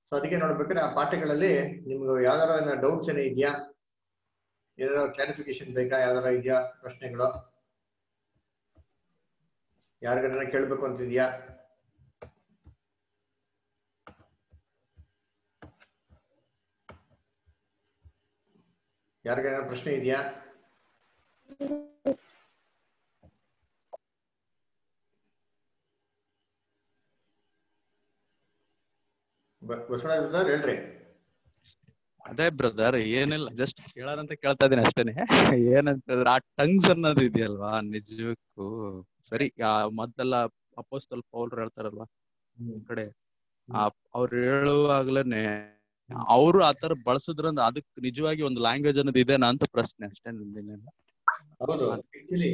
So ಅದಕ್ಕೆ ನೋಡ್ಬೇಕಾದ್ರೆ ಆ ಪಾಠಗಳಲ್ಲಿ ನಿಮ್ಗೆ ಯಾವ್ದಾರ ಡೌಟ್ಸ್ ಏನೋ ಇದೆಯಾ ಏನಾರ ಕ್ಲಾರಿಫಿಕೇಶನ್ ಬೇಕಾ ಯಾವ್ದಾರ ಇದೆಯಾ ಪ್ರಶ್ನೆಗಳು ಯಾರಿಗಾರ ಕೇಳ್ಬೇಕು ಅಂತಿದ್ಯಾ ಯಾರಿಗಾರ ಪ್ರಶ್ನೆ ಇದೆಯಾ ಬ- ಬಸವರಾಜ್ ಬ್ರದರ್ ಹೇಳ್ರಿ ಅದೇ ಬ್ರದರ್ ಏನಿಲ್ಲ ಜಸ್ಟ್ ಕೇಳಾರಂತ ಕೇಳ್ತಾ ಇದೀನಿ ಅಷ್ಟೇನೆ ಏನಂತಂದ್ರೆ ಆ ಟಂಗ್ಸ್ ಅನ್ನೋದು ಇದೆಯಲ್ವಾ ನಿಜಕ್ಕೂ ಸರಿ ಆ ಮೊದಲೆಲ್ಲ ಅಪೋಸ್ತಲ್ ಪೌಲ್ರು ಹೇಳ್ತಾರಲ್ವಾ ಈ ಕಡೆ ಆ ಅವ್ರು ಹೇಳುವಾಗ್ಲೇನೆ ಅವರು ಆತರ ಬಳಸಿದ್ರಂದ್ರೆ ಅದಕ್ಕೆ ನಿಜವಾಗಿ ಒಂದು ಲ್ಯಾಂಗ್ವೇಜ್ ಅನ್ನೋದು ಇದೇನಾ ಅಂತ ಪ್ರಶ್ನೆ ಅಷ್ಟೇ ನಿಂದೇನಿಲ್ಲ ಹೌದು ಆಕ್ಚುಲಿ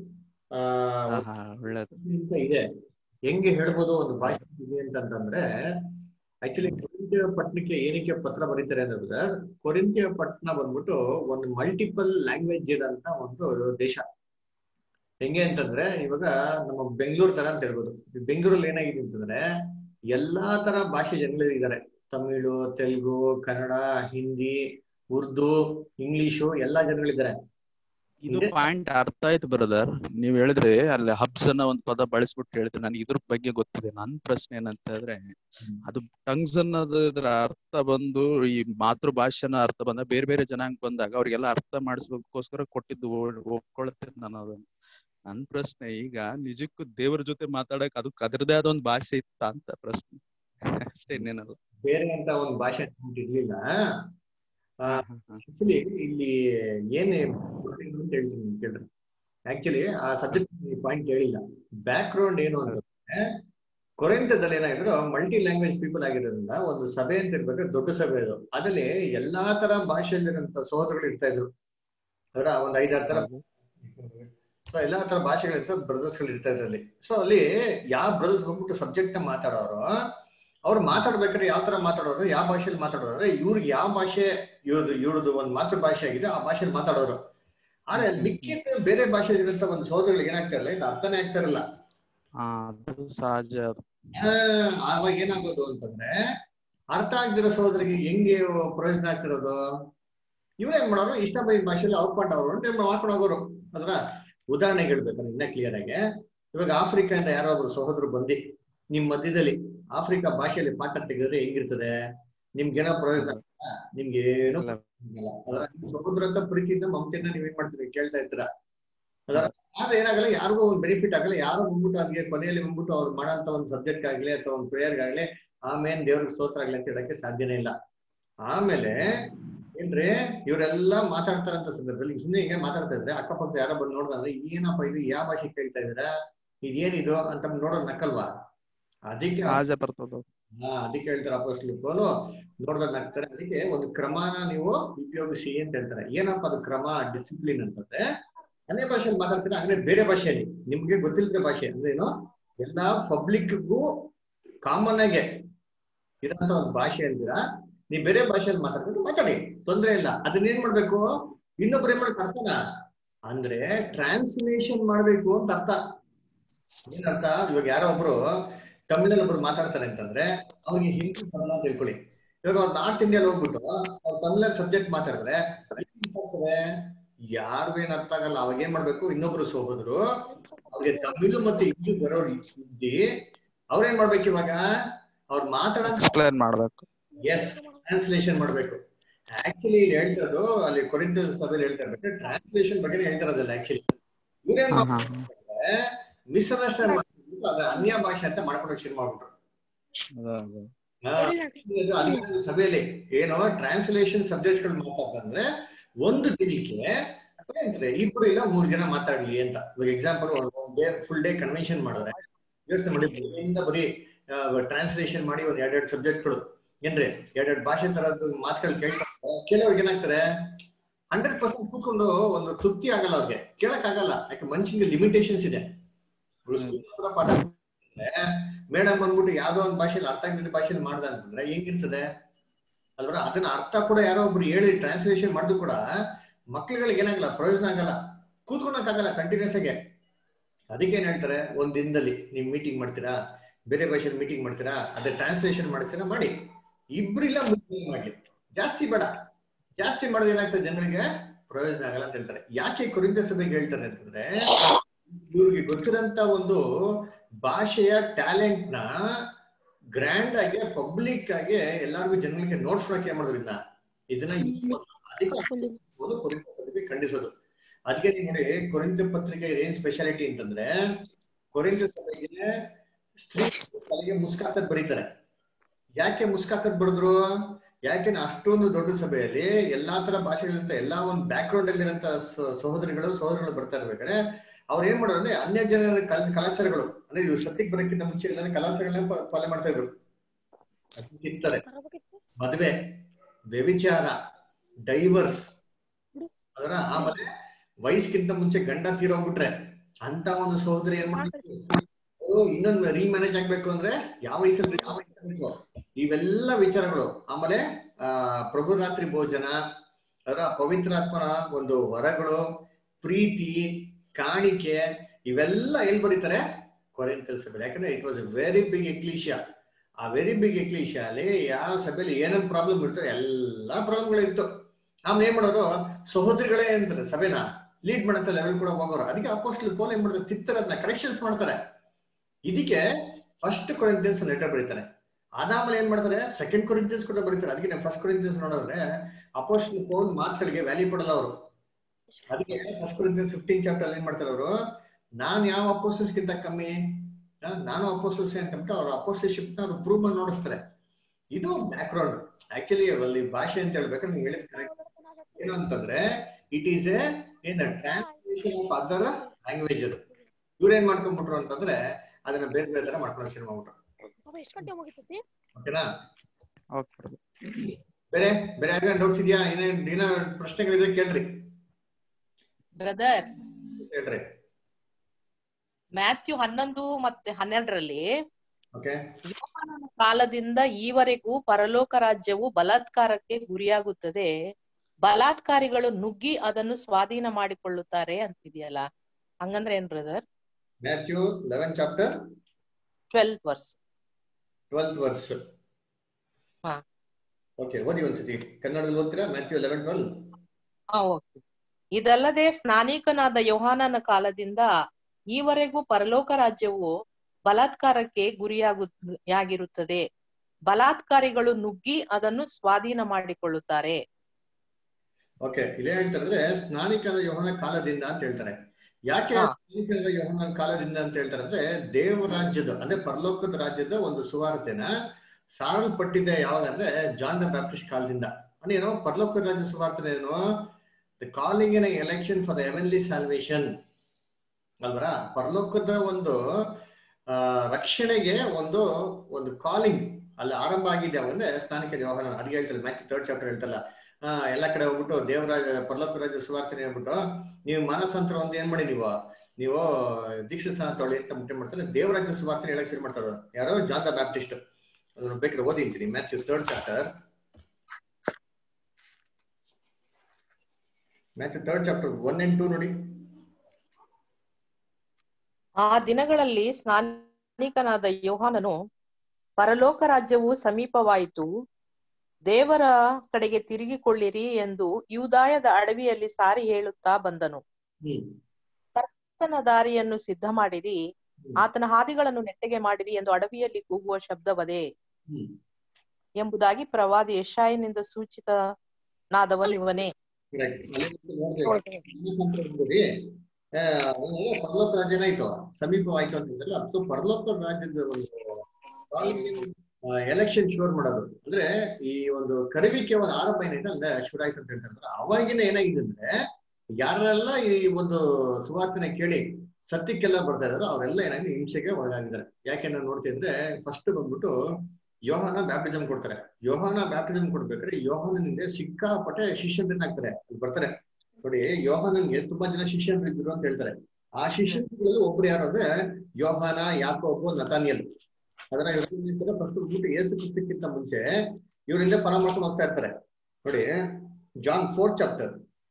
ಹಾ ಹಾ ಒಳ್ಳೇದು ಅಂತ ಇದೆ ಹೆಂಗೆ ಹೇಳ್ಬೋದು ಒಂದು ಭಾಷೆ ಇದೆ ಅಂತಂದ್ರೆ ಆಕ್ಚುಲಿ ಕೊರಿಂತಿಯ ಪಟ್ಟಣಕ್ಕೆ ಏನಕ್ಕೆ ಪತ್ರ ಬರೀತಾರೆ ಅಂದ್ರೆ ಕೊರಿಂತಿಯ ಪಟ್ಟಣ ಬಂದ್ಬಿಟ್ಟು ಒಂದು ಮಲ್ಟಿಪಲ್ ಲ್ಯಾಂಗ್ವೇಜ್ ಇರೋಂತ ಒಂದು ದೇಶ ಹೆಂಗೆ ಅಂತಂದ್ರೆ ಇವಾಗ ನಮ್ಮ ಬೆಂಗಳೂರು ತರ ಅಂತ ಹೇಳ್ಬೋದು ಈ ಬೆಂಗಳೂರಲ್ಲಿ ಏನಾಗಿದೆ ಅಂತಂದ್ರೆ ಎಲ್ಲಾ ತರ ಭಾಷೆ ಜನಗಳು ಇದ್ದಾರೆ ತಮಿಳು ತೆಲುಗು ಕನ್ನಡ ಹಿಂದಿ ಉರ್ದು ಇಂಗ್ಲಿಷು ಎಲ್ಲಾ ಜನಗಳಿದ್ದಾರೆ ಇದು ಇದೆ. ಪಾಯಿಂಟ್ ಅರ್ಥ ಆಯ್ತು ಬ್ರದರ್ ನೀವ್ ಹೇಳಿದ್ರಿ ಅಲ್ಲಿ ಹಬ್ಸ್ ಅನ್ನೋ ಒಂದ್ ಪದ ಬಳಸ್ಬಿಟ್ಟು ಹೇಳಿದ್ರಿ ನನಗೆ ಇದ್ರ ಬಗ್ಗೆ ಗೊತ್ತಿದೆ ನನ್ ಪ್ರಶ್ನೆ ಏನಂತ ಹೇಳಿದ್ರೆ ಅದು ಟಂಗ್ಸ್ ಅನ್ನೋದ್ರ ಅರ್ಥ ಬಂದು ಈ ಮಾತೃಭಾಷೆನ ಅರ್ಥ ಬಂದ ಬೇರೆ ಬೇರೆ ಜನಾಂಗ ಬಂದಾಗ ಅವ್ರಿಗೆಲ್ಲ ಅರ್ಥ ಮಾಡಿಸ್ಬೇಕೋಸ್ಕರ ಕೊಟ್ಟಿದ್ದು ಒ- ಒಪ್ಕೊಳ್ತೇನೆ ನಾನು ಅದನ್ನ ನನ್ ಪ್ರಶ್ನೆ ಈಗ ನಿಜಕ್ಕೂ ದೇವ್ರ ಜೊತೆ ಮಾತಾಡಕ್ ಅದಕ್ಕೆ ಅದರದೇ ಆದ ಒಂದು ಭಾಷೆ ಇತ್ತ ಅಂತ ಪ್ರಶ್ನೆ ಅಷ್ಟೇ ಇನ್ನೇನಲ್ಲ ಬೇರೆ ಅಂತ ಒಂದು ಭಾಷೆ ಇರ್ಲಿಲ್ಲ ಹಾ, ಹಾ, ಹಾ. ಆಕ್ಚುಲಿ ಇಲ್ಲಿ ಏನ್ ಕೊಟ್ಟಿದ್ರು ಅಂತ ಹೇಳ್ತೀನಿ ಕೇಳ್ರಿ ಆಕ್ಚುಲಿ ಆ ಸಬ್ಜೆಕ್ಟ್ ಪಾಯಿಂಟ್ ಹೇಳಿಲ್ಲ ಬ್ಯಾಕ್ ಗ್ರೌಂಡ್ ಏನು ಅಂತಂದ್ರೆ ಕೊರೆಂಟದಲ್ಲಿ ಏನಾಗಿದ್ರು ಮಲ್ಟಿ ಲ್ಯಾಂಗ್ವೇಜ್ ಪೀಪಲ್ ಆಗಿರೋದ್ರಿಂದ ಒಂದು ಸಭೆ ಅಂತ ಇರ್ಬೇಕು ದೊಡ್ಡ ಸಭೆ ಅದು ಅದ್ರಲ್ಲಿ ಎಲ್ಲಾ ತರ ಭಾಷೆಯಲ್ಲಿರೋಂಥ ಸಹೋದರಗಳು ಇರ್ತಾ ಇದ್ರು ಅದರ ಒಂದ್ ಐದಾರು ತರ ಸೊ ಎಲ್ಲಾ ತರ ಭಾಷೆಗಳಿರ್ತ ಬ್ರದರ್ಸ್ ಗಳು ಇರ್ತಾ ಇದ್ರಲ್ಲಿ ಸೊ ಅಲ್ಲಿ ಯಾವ ಬ್ರದರ್ಸ್ ಬಂದ್ಬಿಟ್ಟು ಸಬ್ಜೆಕ್ಟ್ ನ ಮಾತಾಡೋರು ಅವ್ರು ಮಾತಾಡ್ಬೇಕಾದ್ರೆ ಯಾವ ತರ ಮಾತಾಡೋರು ಯಾವ ಭಾಷೆಯಲ್ಲಿ ಮಾತಾಡೋರು ಅಂದ್ರೆ ಇವ್ರಿಗೆ ಯಾವ ಭಾಷೆ ಇವ್ರದ್ದು ಇವ್ರದ್ದು ಒಂದು ಮಾತೃ ಭಾಷೆ ಆಗಿದೆ ಆ ಭಾಷೆಯಲ್ಲಿ ಮಾತಾಡೋರು ಆದ್ರೆ ಮಿಕ್ಕಿದ ಬೇರೆ ಭಾಷೆ ಇರುವಂತ ಒಂದು ಸಹೋದರಗಳಿಗೆ ಏನಾಗ್ತಾ ಇರಲ್ಲ ಇದು ಅರ್ಥನೇ ಆಗ್ತಾ ಇರಲ್ಲ ಹಾ ಅದು ಸಹಜ ಆ, ಆವಾಗ ಏನಾಗೋದು ಅಂತಂದ್ರೆ ಅರ್ಥ ಆಗ್ದಿರೋ ಸಹೋದರಿಗೆ ಹೆಂಗೆ ಪ್ರಯೋಜನ ಆಗ್ತಿರೋದು ಇವ್ರೇನ್ ಮಾಡೋರು ಇಷ್ಟ ಬಂದ ಭಾಷೆಯಲ್ಲಿ ಅವ್ರ ಪಾಠ ಅವರು ಮಾಡ್ಕೊಂಡು ಹೋಗೋರು ಅದ್ರ ಉದಾಹರಣೆಗೆ ಹೇಳ್ಬೇಕಂದ್ರೆ ಇನ್ನ ಕ್ಲಿಯರ್ ಆಗಿ ಇವಾಗ ಆಫ್ರಿಕಾದಿಂದ ಯಾರೋ ಒಬ್ರು ಸಹೋದರು ಬಂದು ನಿಮ್ ಮಧ್ಯದಲ್ಲಿ ಆಫ್ರಿಕಾ ಭಾಷೆಯಲ್ಲಿ ಪಾಠ ತೆಗೆದ್ರೆ ಹೆಂಗಿರ್ತದೆ ನಿಮ್ಗೇನೋ ಪ್ರಯೋಜನ ಆಗ್ತದಾ? ನಿಮ್ಗೆ ಏನೋ ಇಲ್ಲ. ಇಲ್ಲ ಅದರ ಸಹೋದರ ಅಂತ ಪ್ರೀತಿಯಿಂದ ಮಮತೆಯಿಂದ ನೀವ್ ಏನ್ ಮಾಡ್ತೀರಿ ಕೇಳ್ತಾ ಇರ್ತೀರ ಅದರ ಆದ್ರೆ ಏನಾಗಲ್ಲ ಯಾರಿಗೂ ಒಂದು ಬೆನಿಫಿಟ್ ಆಗಲ್ಲ ಯಾರೋ ಬಂದ್ಬಿಟ್ಟು ಅದ್ಗೆ ಕೊನೆಯಲ್ಲಿ ಬಂದ್ಬಿಟ್ಟು ಅವ್ರು ಮಾಡೋಂತ ಒಂದು ಸಬ್ಜೆಕ್ಟ್ ಆಗ್ಲಿ ಅಥವಾ ಒಂದು ಪ್ರೇಯರ್ ಆಗ್ಲಿ ಆಮೇಲೆ ದೇವ್ರಿಗೆ ಸ್ತೋತ್ರ ಆಗ್ಲಿ ಅಂತ ಹೇಳಕ್ಕೆ ಸಾಧ್ಯನೇ ಇಲ್ಲ ಆಮೇಲೆ ಏನ್ರಿ ಇವರೆಲ್ಲ ಮಾತಾಡ್ತಾರಂತ ಸಂದರ್ಭದಲ್ಲಿ ಸುಮ್ಮನೆ ಹಿಂಗೆ ಮಾತಾಡ್ತಾ ಇದ್ರೆ ಅಕ್ಕಪಕ್ಕ ಯಾರೋ ಬಂದು ನೋಡ್ದಂದ್ರೆ ಏನಪ್ಪ ಇದು ಯಾವ ಭಾಷೆ ಕೇಳ್ತಾ ಇದ್ದೀರಾ ಇದೇನಿದು ಅಂತ ನೋಡೋದ್ ನಕ್ಕಲ್ವಾ ಅದಕ್ಕೆ ಸಹಜ ಬರ್ತದ ಹಾ ಅದಕ್ಕೆ ಹೇಳ್ತಾರೆ ಅಪೋಸ್ಟ್ಲು ಪೌಲು ನೋಡ್ದಾಗ ನಗ್ತಾರೆ ಅದಕ್ಕೆ ಒಂದು ಕ್ರಮನ ನೀವು ಉಪಯೋಗಿಸಿ ಅಂತ ಹೇಳ್ತಾರೆ ಏನಪ್ಪ ಅದು ಕ್ರಮ ಡಿಸಿಪ್ಲಿನ್ ಅಂತಂದ್ರೆ ಅದೇ ಭಾಷೆಯಲ್ಲಿ ಮಾತಾಡ್ತೀರಾ ಅಂದ್ರೆ ಬೇರೆ ಭಾಷೆಯಲ್ಲಿ ನಿಮ್ಗೆ ಗೊತ್ತಿಲ್ಲದ ಭಾಷೆ ಅಂದ್ರೆ ಏನು ಎಲ್ಲಾ ಪಬ್ಲಿಕ್ಗೂ ಕಾಮನ್ ಆಗಿ ಇರೋಂತ ಒಂದು ಭಾಷೆ ಅಂತೀರಾ ನೀವು ಬೇರೆ ಭಾಷೆಯಲ್ಲಿ ಮಾತಾಡ್ತಾರೆ ಮಾತಾಡಿ ತೊಂದ್ರೆ ಇಲ್ಲ ಅದನ್ನ ಏನ್ ಮಾಡ್ಬೇಕು ಇನ್ನೊಬ್ರು ಏನ್ ಮಾಡಕ್ ಅರ್ಥನ ಅಂದ್ರೆ ಟ್ರಾನ್ಸ್ಲೇಷನ್ ಮಾಡ್ಬೇಕು ಅಂತ ಅರ್ಥ ಏನ್ ಅರ್ಥ ಇವಾಗ ಯಾರೋ ಒಬ್ರು ತಮಿಳಲ್ಲಿ ಒಬ್ರು ಮಾತಾಡ್ತಾರೆ ಅಂತಂದ್ರೆ ಅವ್ರಿಗೆ ಹಿಂದಿ ಬರಲ್ಲ ಅಂತ ತಿಳ್ಕೊಳ್ಳಿ ಇವಾಗ ಅವ್ರು ನಾರ್ತ್ ಇಂಡಿಯಲ್ಲಿ ಹೋಗ್ಬಿಟ್ಟು ಅವ್ರು ತಮಿಳಲ್ಲಿ ಸಬ್ಜೆಕ್ಟ್ ಮಾತಾಡಿದ್ರೆ ಮಾತಾಡ್ತಾರೆ ಯಾರಿಗೂ ಏನ್ ಅರ್ಥ ಆಗಲ್ಲ ಅವಾಗ ಏನ್ ಮಾಡ್ಬೇಕು ಇನ್ನೊಬ್ರು ಸೋಬೋದ್ರು ಅವ್ರಿಗೆ ತಮಿಳು ಮತ್ತೆ ಹಿಂದಿ ಬರೋರು ಹಿಂದಿ ಅವ್ರೇನ್ ಮಾಡ್ಬೇಕು ಇವಾಗ ಅವ್ರು ಮಾತಾಡೋ ಎಕ್ಸ್ಪ್ಲೇನ್ ಮಾಡ್ಬೇಕು ಎಸ್ ಟ್ರಾನ್ಸ್ಲೇಷನ್ ಮಾಡ್ಬೇಕು ಆಕ್ಚುಲಿ ಇಲ್ಲಿ ಹೇಳ್ತಿರೋದು ಅಲ್ಲಿ ಕೊರಿಂತ ಸಭೆಯಲ್ಲಿ ಹೇಳ್ತಾ ಇರ್ಬೇಕು ಟ್ರಾನ್ಸ್ಲೇಷನ್ ಬಗ್ಗೆ ಹೇಳ್ತಾ ಇರೋದಿಲ್ಲ ಆಕ್ಚುಲಿ ಇವ್ರೇನ್ ಹಾ, ಹಾ, ಮಾಡ್ತಾರೆ ಮಿಸ್ಅಂಡರ್ಸ್ಟ್ಯಾಂಡ್ ಮಾಡ್ಬಿಟ್ಟು ಅದ ಅನ್ಯ ಭಾಷೆ ಅಂತ ಮಾಡ್ಕೊಳಕ್ ಶುರು ಮಾಡ್ಬಿಟ್ರು ಅದ, ಅದ. ಹಾ, ಇದು ಅಧಿಕಾರದ ಸಭೆಯಲ್ಲಿ ಏನೋ ಟ್ರಾನ್ಸ್ಲೇಷನ್ ಸಬ್ಜೆಕ್ಟ್ಸ್ ಗಳು ಮಾತಾಡ್ತಂದ್ರೆ ಒಂದು ದಿನಕ್ಕೆ ಏನಂತಾರೆ ಇಬ್ರು ಇಲ್ಲ ಮೂರ್ ಜನ ಮಾತಾಡ್ಲಿ ಅಂತ ಇವಾಗ ಎಕ್ಸಾಂಪಲ್ ಒಂದ್ ಡೇ ಫುಲ್ ಡೇ ಕನ್ವೆನ್ಷನ್ ಮಾಡಿದ್ರೆ ಯೋಚನೆ ಮಾಡಿ ಬೆಳಗ್ಗೆಯಿಂದ ಬರೀ ಟ್ರಾನ್ಸ್ಲೇಷನ್ ಮಾಡಿ ಒಂದ್ ಎರಡೆರಡು ಸಬ್ಜೆಕ್ಟ್ಗಳು ಏನ್ರಿ ಎರಡೆರಡು ಭಾಷೆ ತರದ್ದು ಮಾತುಗಳು ಕೇಳ್ತಾ ಕೇಳೋರ್ಗೆ ಏನಾಗ್ತಾರೆ ಹಂಡ್ರೆಡ್ ಪರ್ಸೆಂಟ್ ಕೂತ್ಕೊಂಡು ಒಂದು ತೃಪ್ತಿ ಆಗಲ್ಲ ಅವ್ರಿಗೆ ಕೇಳಕ್ ಆಗಲ್ಲ ಯಾಕೆ ಮನುಷ್ಯನಿಗೆ ಲಿಮಿಟೇಷನ್ಸ್ ಇದೆ ಇವ್ರು school ಕೂಡ ಪಾಠ ಮೇಡಮ್ ಬಂದ್ಬಿಟ್ಟು ಯಾವ್ದೋ ಒಂದು ಭಾಷೆಯಲ್ಲಿ ಅರ್ಥ ಆಗಿದ್ದ ಭಾಷೆಯಲ್ಲಿ ಮಾಡ್ದ ಅಂತಂದ್ರೆ ಹೆಂಗಿರ್ತದೆ ಅಲ್ವಾ ಅದನ್ನ ಅರ್ಥ ಕೂಡ ಯಾರೋ ಒಬ್ರು ಹೇಳಿ ಟ್ರಾನ್ಸ್ಲೇಷನ್ ಮಾಡಿದ್ರು ಕೂಡ ಮಕ್ಳುಗಳಿಗೆ ಏನಾಗಲ್ಲ ಪ್ರಯೋಜನ ಆಗಲ್ಲ ಕೂತ್ಕೊಳಕ್ಕಾಗಲ್ಲ ಕಂಟಿನ್ಯೂಸ್ ಆಗಿ ಅದಕ್ಕೇನ್ ಹೇಳ್ತಾರೆ ಒಂದ್ ದಿನದಲ್ಲಿ ನೀವು ಮೀಟಿಂಗ್ ಮಾಡ್ತೀರಾ ಬೇರೆ ಭಾಷೆಯಲ್ಲಿ ಮೀಟಿಂಗ್ ಮಾಡ್ತೀರಾ ಅದೇ ಟ್ರಾನ್ಸ್ಲೇಷನ್ ಮಾಡಿಸ್ತೀರಾ ಮಾಡಿ ಇಬ್ರಿಲ್ಲ ಮುದ್ದೆ ಮಾಡ್ಲಿ ಜಾಸ್ತಿ ಬೇಡ ಜಾಸ್ತಿ ಮಾಡೋದು ಏನಾಗ್ತದೆ ಜನರಿಗೆ ಪ್ರಯೋಜನ ಆಗಲ್ಲ ಅಂತ ಹೇಳ್ತಾರೆ ಯಾಕೆ ಕೊರಿಂದ ಸಭೆಗೆ ಹೇಳ್ತಾರೆ ಅಂತಂದ್ರೆ ಇವ್ರಿಗೆ ಗೊತ್ತಿರೋಂತ ಒಂದು ಭಾಷೆಯ ಟ್ಯಾಲೆಂಟ್ ನ ಗ್ರ್ಯಾಂಡ್ ಆಗಿ ಪಬ್ಲಿಕ್ ಆಗಿ ಎಲ್ಲಾರ್ಗು ಜನಗಳಿಗೆ ನೋಡ್ಸ್ಕೊಳಕ್ಕೆ ಏನ್ ಮಾಡೋದ್ರಿಂದ ಇದನ್ನ ಅದಕ್ಕೆ ಓದು ಕೊರಿಂಥ ಸಭೆಗೆ ಖಂಡಿಸೋದು ಅದಕ್ಕೆ ನೀವು ನೋಡಿ ಕೊರಿಂಥ ಪತ್ರಿಕೆ ಏನ್ ಸ್ಪೆಷಾಲಿಟಿ ಅಂತಂದ್ರೆ ಕೊರಿಂಥ ಸಭೆಗೆ ಸ್ತ್ರೀ ತಲೆಗೆ ಮುಸ್ಕಾಕತ್ ಬರೀತಾರೆ ಯಾಕೆ ಮುಸ್ಕಾಕತ್ ಬರೆದ್ರು ಯಾಕೆ ಅಷ್ಟೊಂದು ದೊಡ್ಡ ಸಭೆಯಲ್ಲಿ ಎಲ್ಲಾ ತರ ಭಾಷೆಗಳಿಂದ ಎಲ್ಲಾ ಒಂದು ಬ್ಯಾಕ್ ಗ್ರೌಂಡ್ ಅಲ್ಲಿರಂತ ಸಹೋದರಿಗಳು ಸಹೋದರಗಳು ಬರ್ತಾ ಇರ್ಬೇಕಾದ್ರೆ ಅವ್ರು ಏನ್ ಮಾಡೋರು ಅಂದ್ರೆ ಅನ್ಯ ಜನರ ಕಲ ಕಲಾಚಾರಗಳು ಅಂದ್ರೆ ಇವ್ರು ಸತ್ಯಕ್ಕೆ ಬರೋಕ್ಕಿಂತ ಮುಂಚೆ ಎಲ್ಲ ಕಲಾಚಾರಗಳನ್ನ ಪಾಲನೆ ಮಾಡ್ತಾ ಇದ್ರು ಇರ್ತಾರೆ ಮದ್ವೆ ವ್ಯವಿಚಾರ ಡೈವರ್ಸ್ ಅದರ ಆಮೇಲೆ ವಯಸ್ಸಿಗಿಂತ ಮುಂಚೆ ಗಂಡ ತೀರೋಗ್ಬಿಟ್ರೆ ಅಂತ ಒಂದು ಸಹೋದರಿ ಏನ್ ಮಾಡ್ತಾರೆ ಇನ್ನೊಂದು ರೀಮ್ಯಾನೇಜ್ ಆಗ್ಬೇಕು ಅಂದ್ರೆ ಯಾವ ವಯಸ್ಸಲ್ಲಿ ಯಾವ ವಯಸ್ಸಲ್ಲಿ ಇವೆಲ್ಲ ವಿಚಾರಗಳು ಆಮೇಲೆ ಆ ಪ್ರಭು ರಾತ್ರಿ ಭೋಜನ ಅದರ ಪವಿತ್ರಾತ್ಮನ ಒಂದು ವರಗಳು ಪ್ರೀತಿ ಕಾಣಿಕೆ ಇವೆಲ್ಲ ಎಲ್ಲಿ ಬರೀತಾರೆ ಕೊರೆಂತಲ್ ಸಭೆ ಯಾಕಂದ್ರೆ it was very big ecclesia ಆ ವೆರಿ ಬಿಗ್ ಎಕ್ಲೀಶಿಯಾ ಅಲ್ಲಿ ಯಾವ ಸಭೆಯಲ್ಲಿ ಏನೇನ್ ಪ್ರಾಬ್ಲಮ್ ಇರ್ತಾರೆ ಎಲ್ಲಾ ಪ್ರಾಬ್ಲಮ್ಗಳು ಇತ್ತು ಆಮೇಲೆ ಏನ್ ಮಾಡೋರು ಸಹೋದರಿಗಳೇ ಅಂತಾರೆ ಸಭೆನ ಲೀಡ್ ಮಾಡಂತ ಲೆವೆಲ್ ಕೂಡ ಹೋಗೋರು ಅದಕ್ಕೆ ಅಪೋಸ್ಟಲ್ ಪೋಲ್ ಏನ್ ಮಾಡ್ತಾರೆ ತಿತ್ತಾರೆ ಅದನ್ನ ಕರೆಕ್ಷನ್ಸ್ ಮಾಡ್ತಾರೆ ಇದಕ್ಕೆ ಫಸ್ಟ್ ಕೊರಿಂತಿಯನ್ಸ್ ಲೆಟರ್ ಬರೀತಾರೆ ಅದಾದ್ಮೇಲೆ ಏನ್ ಮಾಡ್ತಾರೆ ಸೆಕೆಂಡ್ ಕೊರಿಂತಿಯನ್ಸ್ ಕೂಡ ಬರೀತಾರೆ ಅದಕ್ಕೆ ನಾವು ಫಸ್ಟ್ ಕೊರಿಂತಿಯನ್ಸ್ ನೋಡಿದ್ರೆ ಅಪೋಸ್ಟಲ್ ಪೋಲ್ ಮಾತುಗಳಿಗೆ ವ್ಯಾಲ್ಯೂ ಕೊಡಲ್ಲ ಅವರು ಅದಕ್ಕೆ ಫಸ್ಟ್ ಕೊರಿಂತಿಯನ್ಸ್ ಫಿಫ್ಟೀನ್ ಚಾಪ್ಟರ್ ಏನ್ ಮಾಡ್ತಾರೆ ಅವರು ನಾನ್ ಯಾವ ಅಪೋಸ್ಟಲ್ಸ್ಗಿಂತ ಕಮ್ಮಿ ನಾನು ಅಪೋಸ್ಟಲ್ಸ್ ಅಂತ ಅವ್ರ ಅಪೋಸ್ಟಲ್ಶಿಪ್ ನ ಅವ್ರು ಪ್ರೂವ್ ಮಾಡಿ ನೋಡಿಸ್ತಾರೆ ಇದು ಬ್ಯಾಕ್ ಗ್ರೌಂಡ್ ಆಕ್ಚುಲಿ ಅಲ್ಲಿ ಭಾಷೆ ಅಂತ ಹೇಳ್ಬೇಕಾದ್ರೆ ನೀವು ಹೇಳಿದ ಕರೆಕ್ಟ್ ಏನು ಅಂತಂದ್ರೆ it is a an translation of other language ಅದು ಇವ್ರು ಏನ್ ಮಾಡ್ಕೊಂಡ್ಬಿಟ್ರು ಅಂತಂದ್ರೆ ಅದನ್ನ ಬೇರೆ ಬೇರೆ ತರ ಮಾಡ್ಕೊಳಕ್ ಶುರು ಮಾಡ್ಬಿಟ್ರು ಓಕೆನಾ ಬೇರೆ ಬೇರೆ ಯಾರಿಗ ಡೌಟ್ಸ್ ಇದೆಯಾ ಏನೇನ್ ಏನೋ ಪ್ರಶ್ನೆಗಳಿದೆ ಕೇಳ್ರಿ ಬ್ರದರ್ ಹೇಳ್ರಿ ಮ್ಯಾಥ್ಯೂ ಹನ್ನೊಂದು ಮತ್ತೆ ಹನ್ನೆರಡರಲ್ಲಿ ಓಕೆ ಯೋಹಾನನ ಕಾಲದಿಂದ ಈವರೆಗೂ ಪರಲೋಕ ರಾಜ್ಯವು ಬಲಾತ್ಕಾರಕ್ಕೆ ಗುರಿಯಾಗುತ್ತದೆ ಬಲಾತ್ಕಾರಿಗಳು ನುಗ್ಗಿ ಅದನ್ನು ಸ್ವಾಧೀನ ಮಾಡಿಕೊಳ್ಳುತ್ತಾರೆ ಅಂತಿದೆಯಲ್ಲ ಹಂಗಂದ್ರೆ ಏನ್ brother Matthew eleven chapter twelfth verse twelfth verse ಹಾ. ಓಕೆ ಓದಿ ಒಂದ್ಸತಿ ಕನ್ನಡದಲ್ಲಿ ಓದ್ತೀರಾ ಮ್ಯಾಥ್ಯೂ ಲೆವೆನ್ ಟ್ವೆಲ್ ಹಾ ಓಕೆ ಇದಲ್ಲದೆ ಸ್ನಾನಿಕನಾದ ಯೋಹಾನನ ಕಾಲದಿಂದ ಈವರೆಗೂ ಪರಲೋಕ ರಾಜ್ಯವು ಬಲಾತ್ಕಾರಕ್ಕೆ ಗುರಿಯಾಗಿರುತ್ತದೆ ಬಲಾತ್ಕಾರಿಗಳು ನುಗ್ಗಿ ಅದನ್ನು ಸ್ವಾಧೀನ ಮಾಡಿಕೊಳ್ಳುತ್ತಾರೆ ಓಕೆ ಇಲ್ಲೇ ಹೇಳ್ತಾರೆ ಅಂದ್ರೆ ಸ್ನಾನಿಕನ ಯೋಹನ ಕಾಲದಿಂದ ಅಂತ ಹೇಳ್ತಾರೆ ಯಾಕೆ ಹಾ. ಸ್ನಾನಿಕನ ಯೋಹನ ಕಾಲದಿಂದ ಅಂತ ಹೇಳ್ತಾರೆ ಅಂದ್ರೆ ದೇವರಾಜ್ಯದ ಅಂದ್ರೆ ಪರಲೋಕದ ರಾಜ್ಯದ ಒಂದು ಸುವಾರ್ತೆನ ಸಾರಲ್ಪಟ್ಟಿದೆ ಯಾವಾಗ ಅಂದ್ರೆ ಜಾನ್ ದ ಬ್ಯಾಪ್ಟಿಸ್ಟ್ ಕಾಲದಿಂದ ಅಂದ್ರೆ ಏನೋ ಪರಲೋಕದ ರಾಜ್ಯ ಸುವಾರ್ತೆ ಏನು the calling in election for the heavenly salvation ಅಲ್ವರ ಪರಲೋಕದ ಒಂದು ಆ ರಕ್ಷಣೆಗೆ ಒಂದು ಒಂದು ಕಾಲಿಂಗ್ ಅಲ್ಲಿ ಆರಂಭ ಆಗಿದೆ ಅವಂದ್ರೆ ಸ್ನಾನಿಕ ಯೋಹನ ಅದಕ್ಕೆ ಹೇಳ್ತಾರೆ ಮ್ಯಾಥ್ಯೂ ಥರ್ಡ್ ಚಾಪ್ಟರ್ ಹೇಳ್ತಲ್ಲ ಆ ಎಲ್ಲಾ ಕಡೆ ಹೋಗ್ಬಿಟ್ಟು ದೇವರಾಜ ಪರಲೋಕ ರಾಜ್ಯ ಸುವಾರ್ತೆ ಹೇಳ್ಬಿಟ್ಟು ನೀವು ಮಾನಸಾಂತರ ಒಂದು ಏನ್ ಮಾಡಿ ನೀವು ನೀವು ದೀಕ್ಷಾ ಸ್ಥಾನ ತೊಗೊಳ್ಳಿ ಅಂತ ಮುಟ್ಟೆ ಮಾಡ್ತಾರೆ ದೇವರಾಜ್ಯ ಸುವಾರ್ತೆ ಹೇಳಕ್ ಶುರು ಮಾಡ್ತಾರೆ ಯಾರೋ ಜಾನ್ ದ ಬ್ಯಾಪ್ಟಿಸ್ಟ್ ಅದನ್ನ ಬೇಕಾದ್ರೆ ಓದಿ ಅಂತೀನಿ Matthew third chapter Matthew third chapter one and two ನೋಡಿ ಆ ದಿನಗಳಲ್ಲಿ ಸ್ನಾನಿಕನಾದ ಯೋಹಾನನು ಪರಲೋಕ ರಾಜ್ಯವು ಸಮೀಪವಾಯಿತು ದೇವರ ಕಡೆಗೆ ತಿರುಗಿಕೊಳ್ಳಿರಿ ಎಂದು ಯೂದಾಯದ ಅಡವಿಯಲ್ಲಿ ಸಾರಿ ಹೇಳುತ್ತಾ ಬಂದನು ಹ್ಮ್ ಆತನ ದಾರಿಯನ್ನು ಸಿದ್ಧ ಮಾಡಿರಿ ಆತನ ಹಾದಿಗಳನ್ನು ನೆಟ್ಟಗೆ ಮಾಡಿರಿ ಎಂದು ಅಡವಿಯಲ್ಲಿ ಕೂಗುವ ಶಬ್ದವದೇ ಹ್ಮ್ ಎಂಬುದಾಗಿ ಪ್ರವಾದಿ ಯಶಾಯನಿಂದ ಸೂಚಿತನಾದವನು ಇವನೇ Correct. ಅಲ್ಲಿ ನೋಡ್ಬೇಕು. ನೋಡಿ, ಆ, ಅವ್ನು ಪರಲೋಕ ರಾಜ್ಯ ಏನಾಯ್ತು ಸಮೀಪವಾಯ್ತು ಅಂತ ಹೇಳಿದ್ರಲ್ಲ ಸೊ ಪರಲೋಕ ರಾಜ್ಯದ ಒಂದು ಎಲೆಕ್ಷನ್ ಶೋರ್ ಮಾಡೋದು ಅಂದ್ರೆ ಈ ಒಂದು ಕರಿವಿಕೆ ಒಂದು ಆರಂಭ ಏನಾಯ್ತು ಅಂದ್ರೆ ಶುರು ಆಯ್ತು ಅಂತ ಹೇಳ್ತಾರೆ ಅವಾಗಿನ ಏನಾಗಿದೆ ಅಂದ್ರೆ ಯಾರೆಲ್ಲ ಈ ಒಂದು ಸುವಾರ್ತೆನ ಕೇಳಿ ಸತ್ಯಕ್ಕೆಲ್ಲ ಬರ್ತಾ ಇದಾರೋ ಅವರೆಲ್ಲ ಏನಾಗಿದೆ ಹಿಂಸೆಗೆ ಒಳಗಾಗಿದ್ದಾರೆ ಯಾಕೆ ನಾವು ನೋಡ್ತಿದ್ರೆ ಫಸ್ಟ್ ಬಂದ್ಬಿಟ್ಟು ಯೋಹಾನ ಬ್ಯಾಪ್ಟಿಸಮ್ ಕೊಡ್ತಾರೆ ಯೋಹಾನ ಬ್ಯಾಪ್ಟಿಸಮ್ ಕೊಡ್ಬೇಕಾದ್ರೆ ಯೋಹಾನನಿಂದ ಸಿಕ್ಕಾಪಟ್ಟೆ ಶಿಷ್ಯಂದ್ರನ್ನಾಗ್ತಾರೆ ಅಲ್ಲಿ ಬರ್ತಾರೆ ನೋಡಿ ಯೋಹಾನನ್ಗೆ ತುಂಬಾ ಜನ ಶಿಷ್ಯಂದ್ರು ಇದ್ರು ಅಂತ ಹೇಳ್ತಾರೆ ಆ ಶಿಷ್ಯಂದ್ರಲ್ಲಿ ಒಬ್ರು ಯಾರು ಅಂದ್ರೆ ಯೋಹಾನ ಯಾಕೋಬು ನತಾನಿಯಲ್ ಅದರ ಫಸ್ಟ್ ಬಿಟ್ಟು ಏಸು ಕ್ರಿಸ್ತಕ್ಕಿಂತ ಮುಂಚೆ ಇವರಿಂದ ಫಲ ಮಾಡ್ಕೊಂಡು ಹೋಗ್ತಾ ಇರ್ತಾರೆ ನೋಡಿ John fourth chapter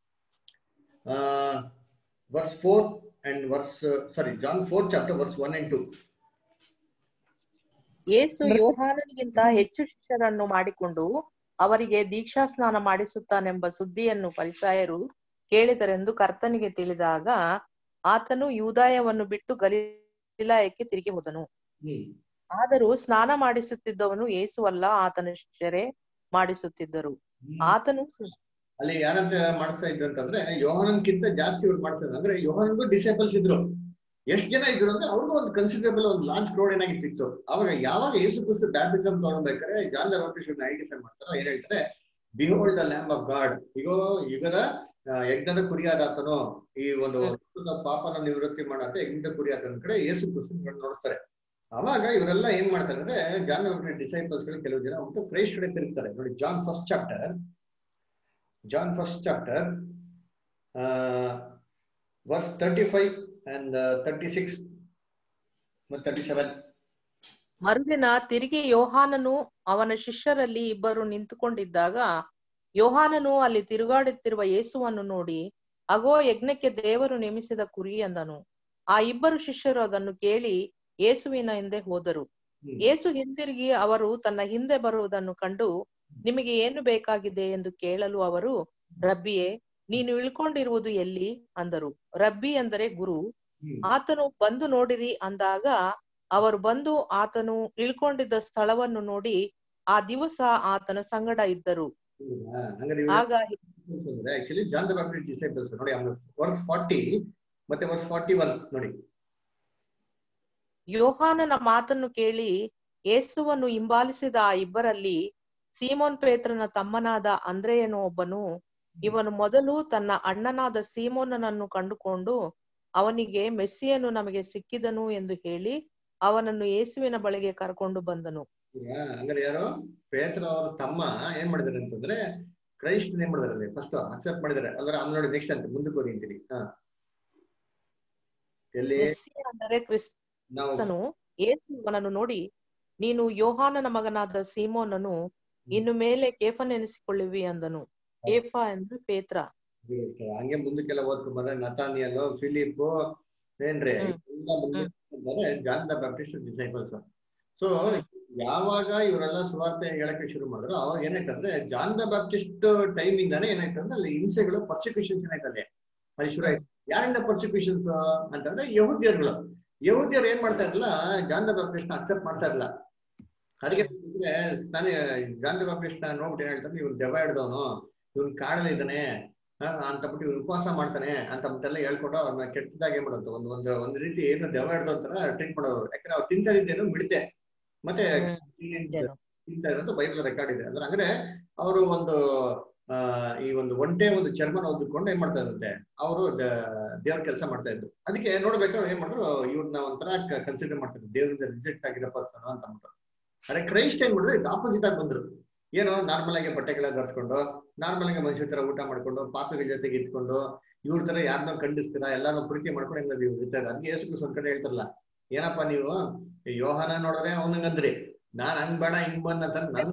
verse four and verse sorry John fourth chapter verse one and two Yesu ಯೋಹಾನನಿಗಿಂತ ಹೆಚ್ಚು ಶಿಷ್ಯರನ್ನು ಮಾಡಿಕೊಂಡು ಅವರಿಗೆ ದೀಕ್ಷಾ ಸ್ನಾನ ಮಾಡಿಸುತ್ತಾನೆಂಬ ಸುದ್ದಿಯನ್ನು ಪರಿಸಾಯರು ಕೇಳಿದರೆಂದು ಕರ್ತನಿಗೆ ತಿಳಿದಾಗ ಆತನು ಯೂದಾಯವನ್ನು ಬಿಟ್ಟು ಗಲಿಲಾಯಕ್ಕೆ ತಿರುಗಿ ಹೋದನು ಹ್ಮ್ ಆದರೂ ಸ್ನಾನ ಮಾಡಿಸುತ್ತಿದ್ದವನು ಯೇಸುವಲ್ಲ ಆತನ ಶಿಷ್ಯರೇ ಮಾಡಿಸುತ್ತಿದ್ದರು ಹ್ಮ್. ಆತನು ಸ- ಅಲ್ಲಿ ಯಾರಂತ ಮಾಡ್ತಾ ಇದ್ರು ಅಂತಂದ್ರೆ ಯೋಹಾನನ್ಕಿಂತ ಜಾಸ್ತಿ ಇವ್ರು ಮಾಡ್ತಾ ಇದ್ರು ಅಂದ್ರೆ ಯೋಹಾನನ್ಗೂ ಡಿಸೈಪಲ್ಸ್ ಇದ್ರು ಎಷ್ಟ್ ಜನ ಇದ್ರು ಅಂದ್ರೆ ಅವ್ರಿಗೂ ಒಂದು ಕನ್ಸಿಡರಬಲ್ ಒಂದು ಲಾಂಚ್ ಕ್ರೌಡ್ ಏನಾಗಿತ್ತು ಅವಾಗ ಯಾವಾಗ ಯೇಸು ಕ್ರಿಸ್ತು ಬ್ಯಾಪ್ಟಿಸಮ್ ತಗೊಂಡ್ಬೇಕಾದ್ರೆ ಜಾನ್ ದ ಬಾಪ್ಟಿಸ್ಟ್ ಐಡೆಂಟಿಫೈ ಮಾಡ್ತಾರೋ ಏನ್ ಹೇಳ್ತಾರೆ behold the lamb of God ಇಗೋ ಯುಗದ ಆ, ಯಜ್ಞದ ಕುರಿಯಾದಾತನು ಈ ಒಂದು ವಸ್ತುದ ಪಾಪನ ನಿವೃತ್ತಿ ಮಾಡಾಕ ಯಜ್ಞದ ಕುರಿಯಾತನ ಕಡೆ ಯೇಸು ಕ್ರಿಸ್ತು ನೋಡ್ತಾರೆ ಅವಾಗ ಇವರೆಲ್ಲ ಏನ್ ಮಾಡ್ತಾರೆ ಅಂದ್ರೆ ಜಾನ್ ಡಿಸೈಪಲ್ಸ್ ಗಳು ಕೆಲವು ಜನ ಒಂದು ಕ್ರೈಸ್ಟ್ ಕಡೆ ತಿರುಗ್ತಾರೆ ನೋಡಿ John first chapter John first chapter, uh, verse 35 and uh, 36 ಮತ್ತು 37. ಮರುದಿನ ತಿರುಗಿ ಯೋಹಾನನು ಅವನ ಶಿಷ್ಯರಲ್ಲಿ ಇಬ್ಬರು ನಿಂತುಕೊಂಡಿದ್ದಾಗ ಯೋಹಾನನು ಅಲ್ಲಿ ತಿರುಗಾಡುತ್ತಿರುವ ಯೇಸುವನ್ನು ನೋಡಿ ಅಗೋ ಯಜ್ಞಕ್ಕೆ ದೇವರು ನೇಮಿಸಿದ ಕುರಿ ಎಂದನು ಆ ಇಬ್ಬರು ಶಿಷ್ಯರು ಅದನ್ನು ಕೇಳಿ ಯೇಸುವಿನ ಹಿಂದೆ ಹೋದರು ಹ್ಮ್. ಯೇಸು ಹಿಂದಿರುಗಿ ಅವರು ತನ್ನ ಹಿಂದೆ ಬರುವುದನ್ನು ಕಂಡು ನಿಮಗೆ ಏನು ಬೇಕಾಗಿದೆ ಎಂದು ಕೇಳಲು ಅವರು ರಬ್ಬಿಯೇ ನೀನು ಇಳ್ಕೊಂಡಿರುವುದು ಎಲ್ಲಿ ಅಂದರು ರಬ್ಬಿ ಅಂದರೆ ಗುರು ಹ್ಮ್. ಆತನು ಬಂದು ನೋಡಿರಿ ಅಂದಾಗ ಅವರು ಬಂದು ಆತನು ಇಳ್ಕೊಂಡಿದ್ದ ಸ್ಥಳವನ್ನು ನೋಡಿ ಆ ದಿವಸ ಆತನ ಸಂಗಡ ಇದ್ದರು ಹೌದಾ? ಹಂಗಾರೆ ಇವ್ರು ಆಗ disciples ಅಂದ್ರೆ actually John the Baptist disciples ನೋಡಿ ವರ್ಸ್ ಫಾರ್ಟಿ ಮತ್ತೆ ವರ್ಸ್ ಫಾರ್ಟಿ ಒನ್ ನೋಡಿ ಯೋಹಾನನ ಮಾತನ್ನು ಕೇಳಿ ಯೇಸುವನ್ನು ಹಿಂಬಾಲಿಸಿದ ಆ ಇಬ್ಬರಲ್ಲಿ ಸೀಮೋನ್ ಪೇತ್ರನ ತಮ್ಮನಾದ ಅಂದ್ರೆಯನು ಒಬ್ಬನು ಇವನು ಮೊದಲು ತನ್ನ ಅಣ್ಣನಾದ ಸೀಮೋನನನ್ನು ಕಂಡುಕೊಂಡು ಅವನಿಗೆ ಮೆಸ್ಸಿಯನು ನಮಗೆ ಸಿಕ್ಕಿದನು ಎಂದು ಹೇಳಿ ಅವನನ್ನು ಯೇಸುವಿನ ಬಳಿಗೆ ಕರ್ಕೊಂಡು ಬಂದನು ಈಗ ಹಂಗಾರೆ ಯಾರು ಪೇತ್ರ ಅವ್ರ ತಮ್ಮ ಏನ್ ಮಾಡಿದಾರೆ ಅಂತಂದ್ರೆ ಕ್ರೈಸ್ಟ್ ಏನ್ ಮಾಡಿದಾರೆ ಫಸ್ಟ್ ಅಕ್ಸೆಪ್ಟ್ ಮಾಡಿದಾರೆ ಅಂದ್ರೆ ಆಮೇಲೆ ನೋಡಿ ನೆಕ್ಸ್ಟ್ ಅಂತ ಮುಂದಕ್ಕೆ ಹೋಗಿ ಅಂತೀನಿ ಹಾ ಎಲ್ಲಿ ಮೆಸ್ಸಿಯ ಅಂದರೆ ನಾವು ಕ್ರಿಸ್ತನು ಯೇಸು ಅವನನ್ನು ನೋಡಿ ನೀನು ಯೋಹಾನನ ಮಗನಾದ ಸೀಮೋನನು ಇನ್ನು ಮೇಲೆ ಕೇಫನೆನಿಸಿಕೊಳ್ಳುವಿ ಅಂದನು ಕೇಫ ಎಂದು ಪೇತ್ರ ಹಂಗೆ ಮುಂದಕ್ಕೆಲ್ಲ ಓದ್ಕೊಂಬಂದ್ರೆ ನತಾನಿಯಲ್ ಫಿಲಿಪ್ ಏನ್ರಿ ಹ್ಮ್. ಎಲ್ಲ ಬಂದ್ರೆ John the Baptist disciples so ಯಾವಾಗ ಇವರೆಲ್ಲ ಸುವಾರ್ತೆ ಹೇಳಕ್ಕೆ ಶುರು ಮಾಡಿದ್ರು ಅವಾಗ ಏನಾಯ್ತಂದ್ರೆ ಜಾನ್ ದ ಬ್ಯಾಪ್ಟಿಸ್ಟ್ ಟೈಮ್ ಇಂದಾನೆ ಏನಾಯ್ತಂದ್ರೆ ಅಲ್ಲಿ ಹಿಂಸೆಗಳು ಪರ್ಸಿಕ್ಯೂಷನ್ಸ್ ಏನಾಯ್ತಲ್ಲಿ ಅಲ್ಲಿ ಶುರು ಆಯ್ತು ಯಾರಿಂದ ಪರ್ಸಿಕ್ಯೂಷನ್ಸ್ ಅಂತಂದ್ರೆ ಯಹೂದ್ಯರುಗಳು ಯಹೂದ್ಯರು ಏನ್ ಮಾಡ್ತಾ ಇರಲಿಲ್ಲ ಜಾನ್ ದ ಬ್ಯಾಪ್ಟಿಸ್ಟ್ ಅಕ್ಸೆಪ್ಟ್ ಮಾಡ್ತಾ ಇರಲಿಲ್ಲ ಅದಕ್ಕೆ ಅಂದ್ರೆ ನಾನೇ ಜಾನ್ ದ ಬ್ಯಾಪ್ಟಿಸ್ಟ್ ನೋಡ್ಬಿಟ್ಟು ಏನ್ ಹೇಳ್ತಾರೆ ಇವ್ನು ದೆವ್ವ ಹಿಡ್ದವನು ಇವ್ನು ಕಾಡಲಿದ್ದಾನೆ ಅಂತ ಬಿಟ್ಟು ಇವ್ನು ಉಪವಾಸ ಮಾಡ್ತಾನೆ ಅಂತ ಅಂತೆಲ್ಲ ಹೇಳ್ಕೊಂಡು ಅವ್ರನ್ನ ಕೆಟ್ಟದಾಗಿ ಏನ್ ಮಾಡೋದು ಒಂದು ಒಂದು ಒಂದ್ ರೀತಿ ಏನು ದೆವ್ವ ಹಿಡ್ದೋ ಒಂಥರ ಟ್ರೀಟ್ ಮಾಡೋರು ಯಾಕಂದ್ರೆ ಅವ್ರು ತಿಂತಾ ಇದ್ದೇನು ಮಿಡಿತೆ ಮತ್ತೆ ಇದೇನು? ತಿಂತಾ ಇರೋದು ಬೈಬಲ್ ರೆಕಾರ್ಡ್ ಇದೆ ಅಂದ್ರೆ ಅಂದ್ರೆ ಅವರು ಒಂದು ಆ ಈ ಒಂದು ಒಂಟೆ ಒಂದು ಚರ್ಮನ ಹೊದ್ದುಕೊಂಡು ಏನ್ ಮಾಡ್ತಾ ಇರುತ್ತೆ ಅವರು ದೇವ್ರ ಕೆಲಸ ಮಾಡ್ತಾ ಇದ್ರು ಅದಕ್ಕೆ ನೋಡ್ಬೇಕಾದ್ರೆ ಏನ್ ಮಾಡಿದ್ರು ಇವ್ರನ್ನ ಒಂಥರ ಕನ್ಸಿಡರ್ ಮಾಡ್ತಾರೆ ದೇವ್ರಿಂದ ರಿಜೆಕ್ಟ್ ಆಗಿರೋ ಪರ್ಸನ್ ಅಂತ ಅಂದ್ಬಿಟ್ಟು ಅರೆ ಕ್ರೈಸ್ಟ್ ಏನ್ ಮಾಡಿದ್ರು ಇದು ಆಪೋಸಿಟ್ ಆಗಿ ಬಂದ್ರು ಏನೋ ನಾರ್ಮಲ್ ಆಗಿ ಬಟ್ಟೆಗಳ ಧರಿಸ್ಕೊಂಡು ನಾರ್ಮಲ್ ಆಗಿ ಮನುಷ್ಯ ತರ ಊಟ ಮಾಡ್ಕೊಂಡು ಪಾಪಗಳ ಜೊತೆಗೆ ಇದ್ಕೊಂಡು ಇವ್ರ ತರ ಯಾರನ್ನೋ ಖಂಡಿಸ್ತೀರಾ ಎಲ್ಲಾನು ಪ್ರೀತಿ ಮಾಡ್ಕೊಂಡು ಹೆಂಗ್ ನೀವು ಇರ್ತಾರೆ ಅದಕ್ಕೆ ಯೇಸು ಕ್ರಿಸ್ತ ಒಂದ್ ಕಡೆ ಹೇಳ್ತಾರಲ್ಲ ಏನಪ್ಪಾ ನೀವು ಈ ಯೋಹಾನ ನೋಡಿದ್ರೆ ಅವನಿಗಂದ್ರಿ ನಾನ್ ಹಂಗ್ ಬೇಡ ಹಿಂಗ್ ಬಂದ ಅಂತ ನನ್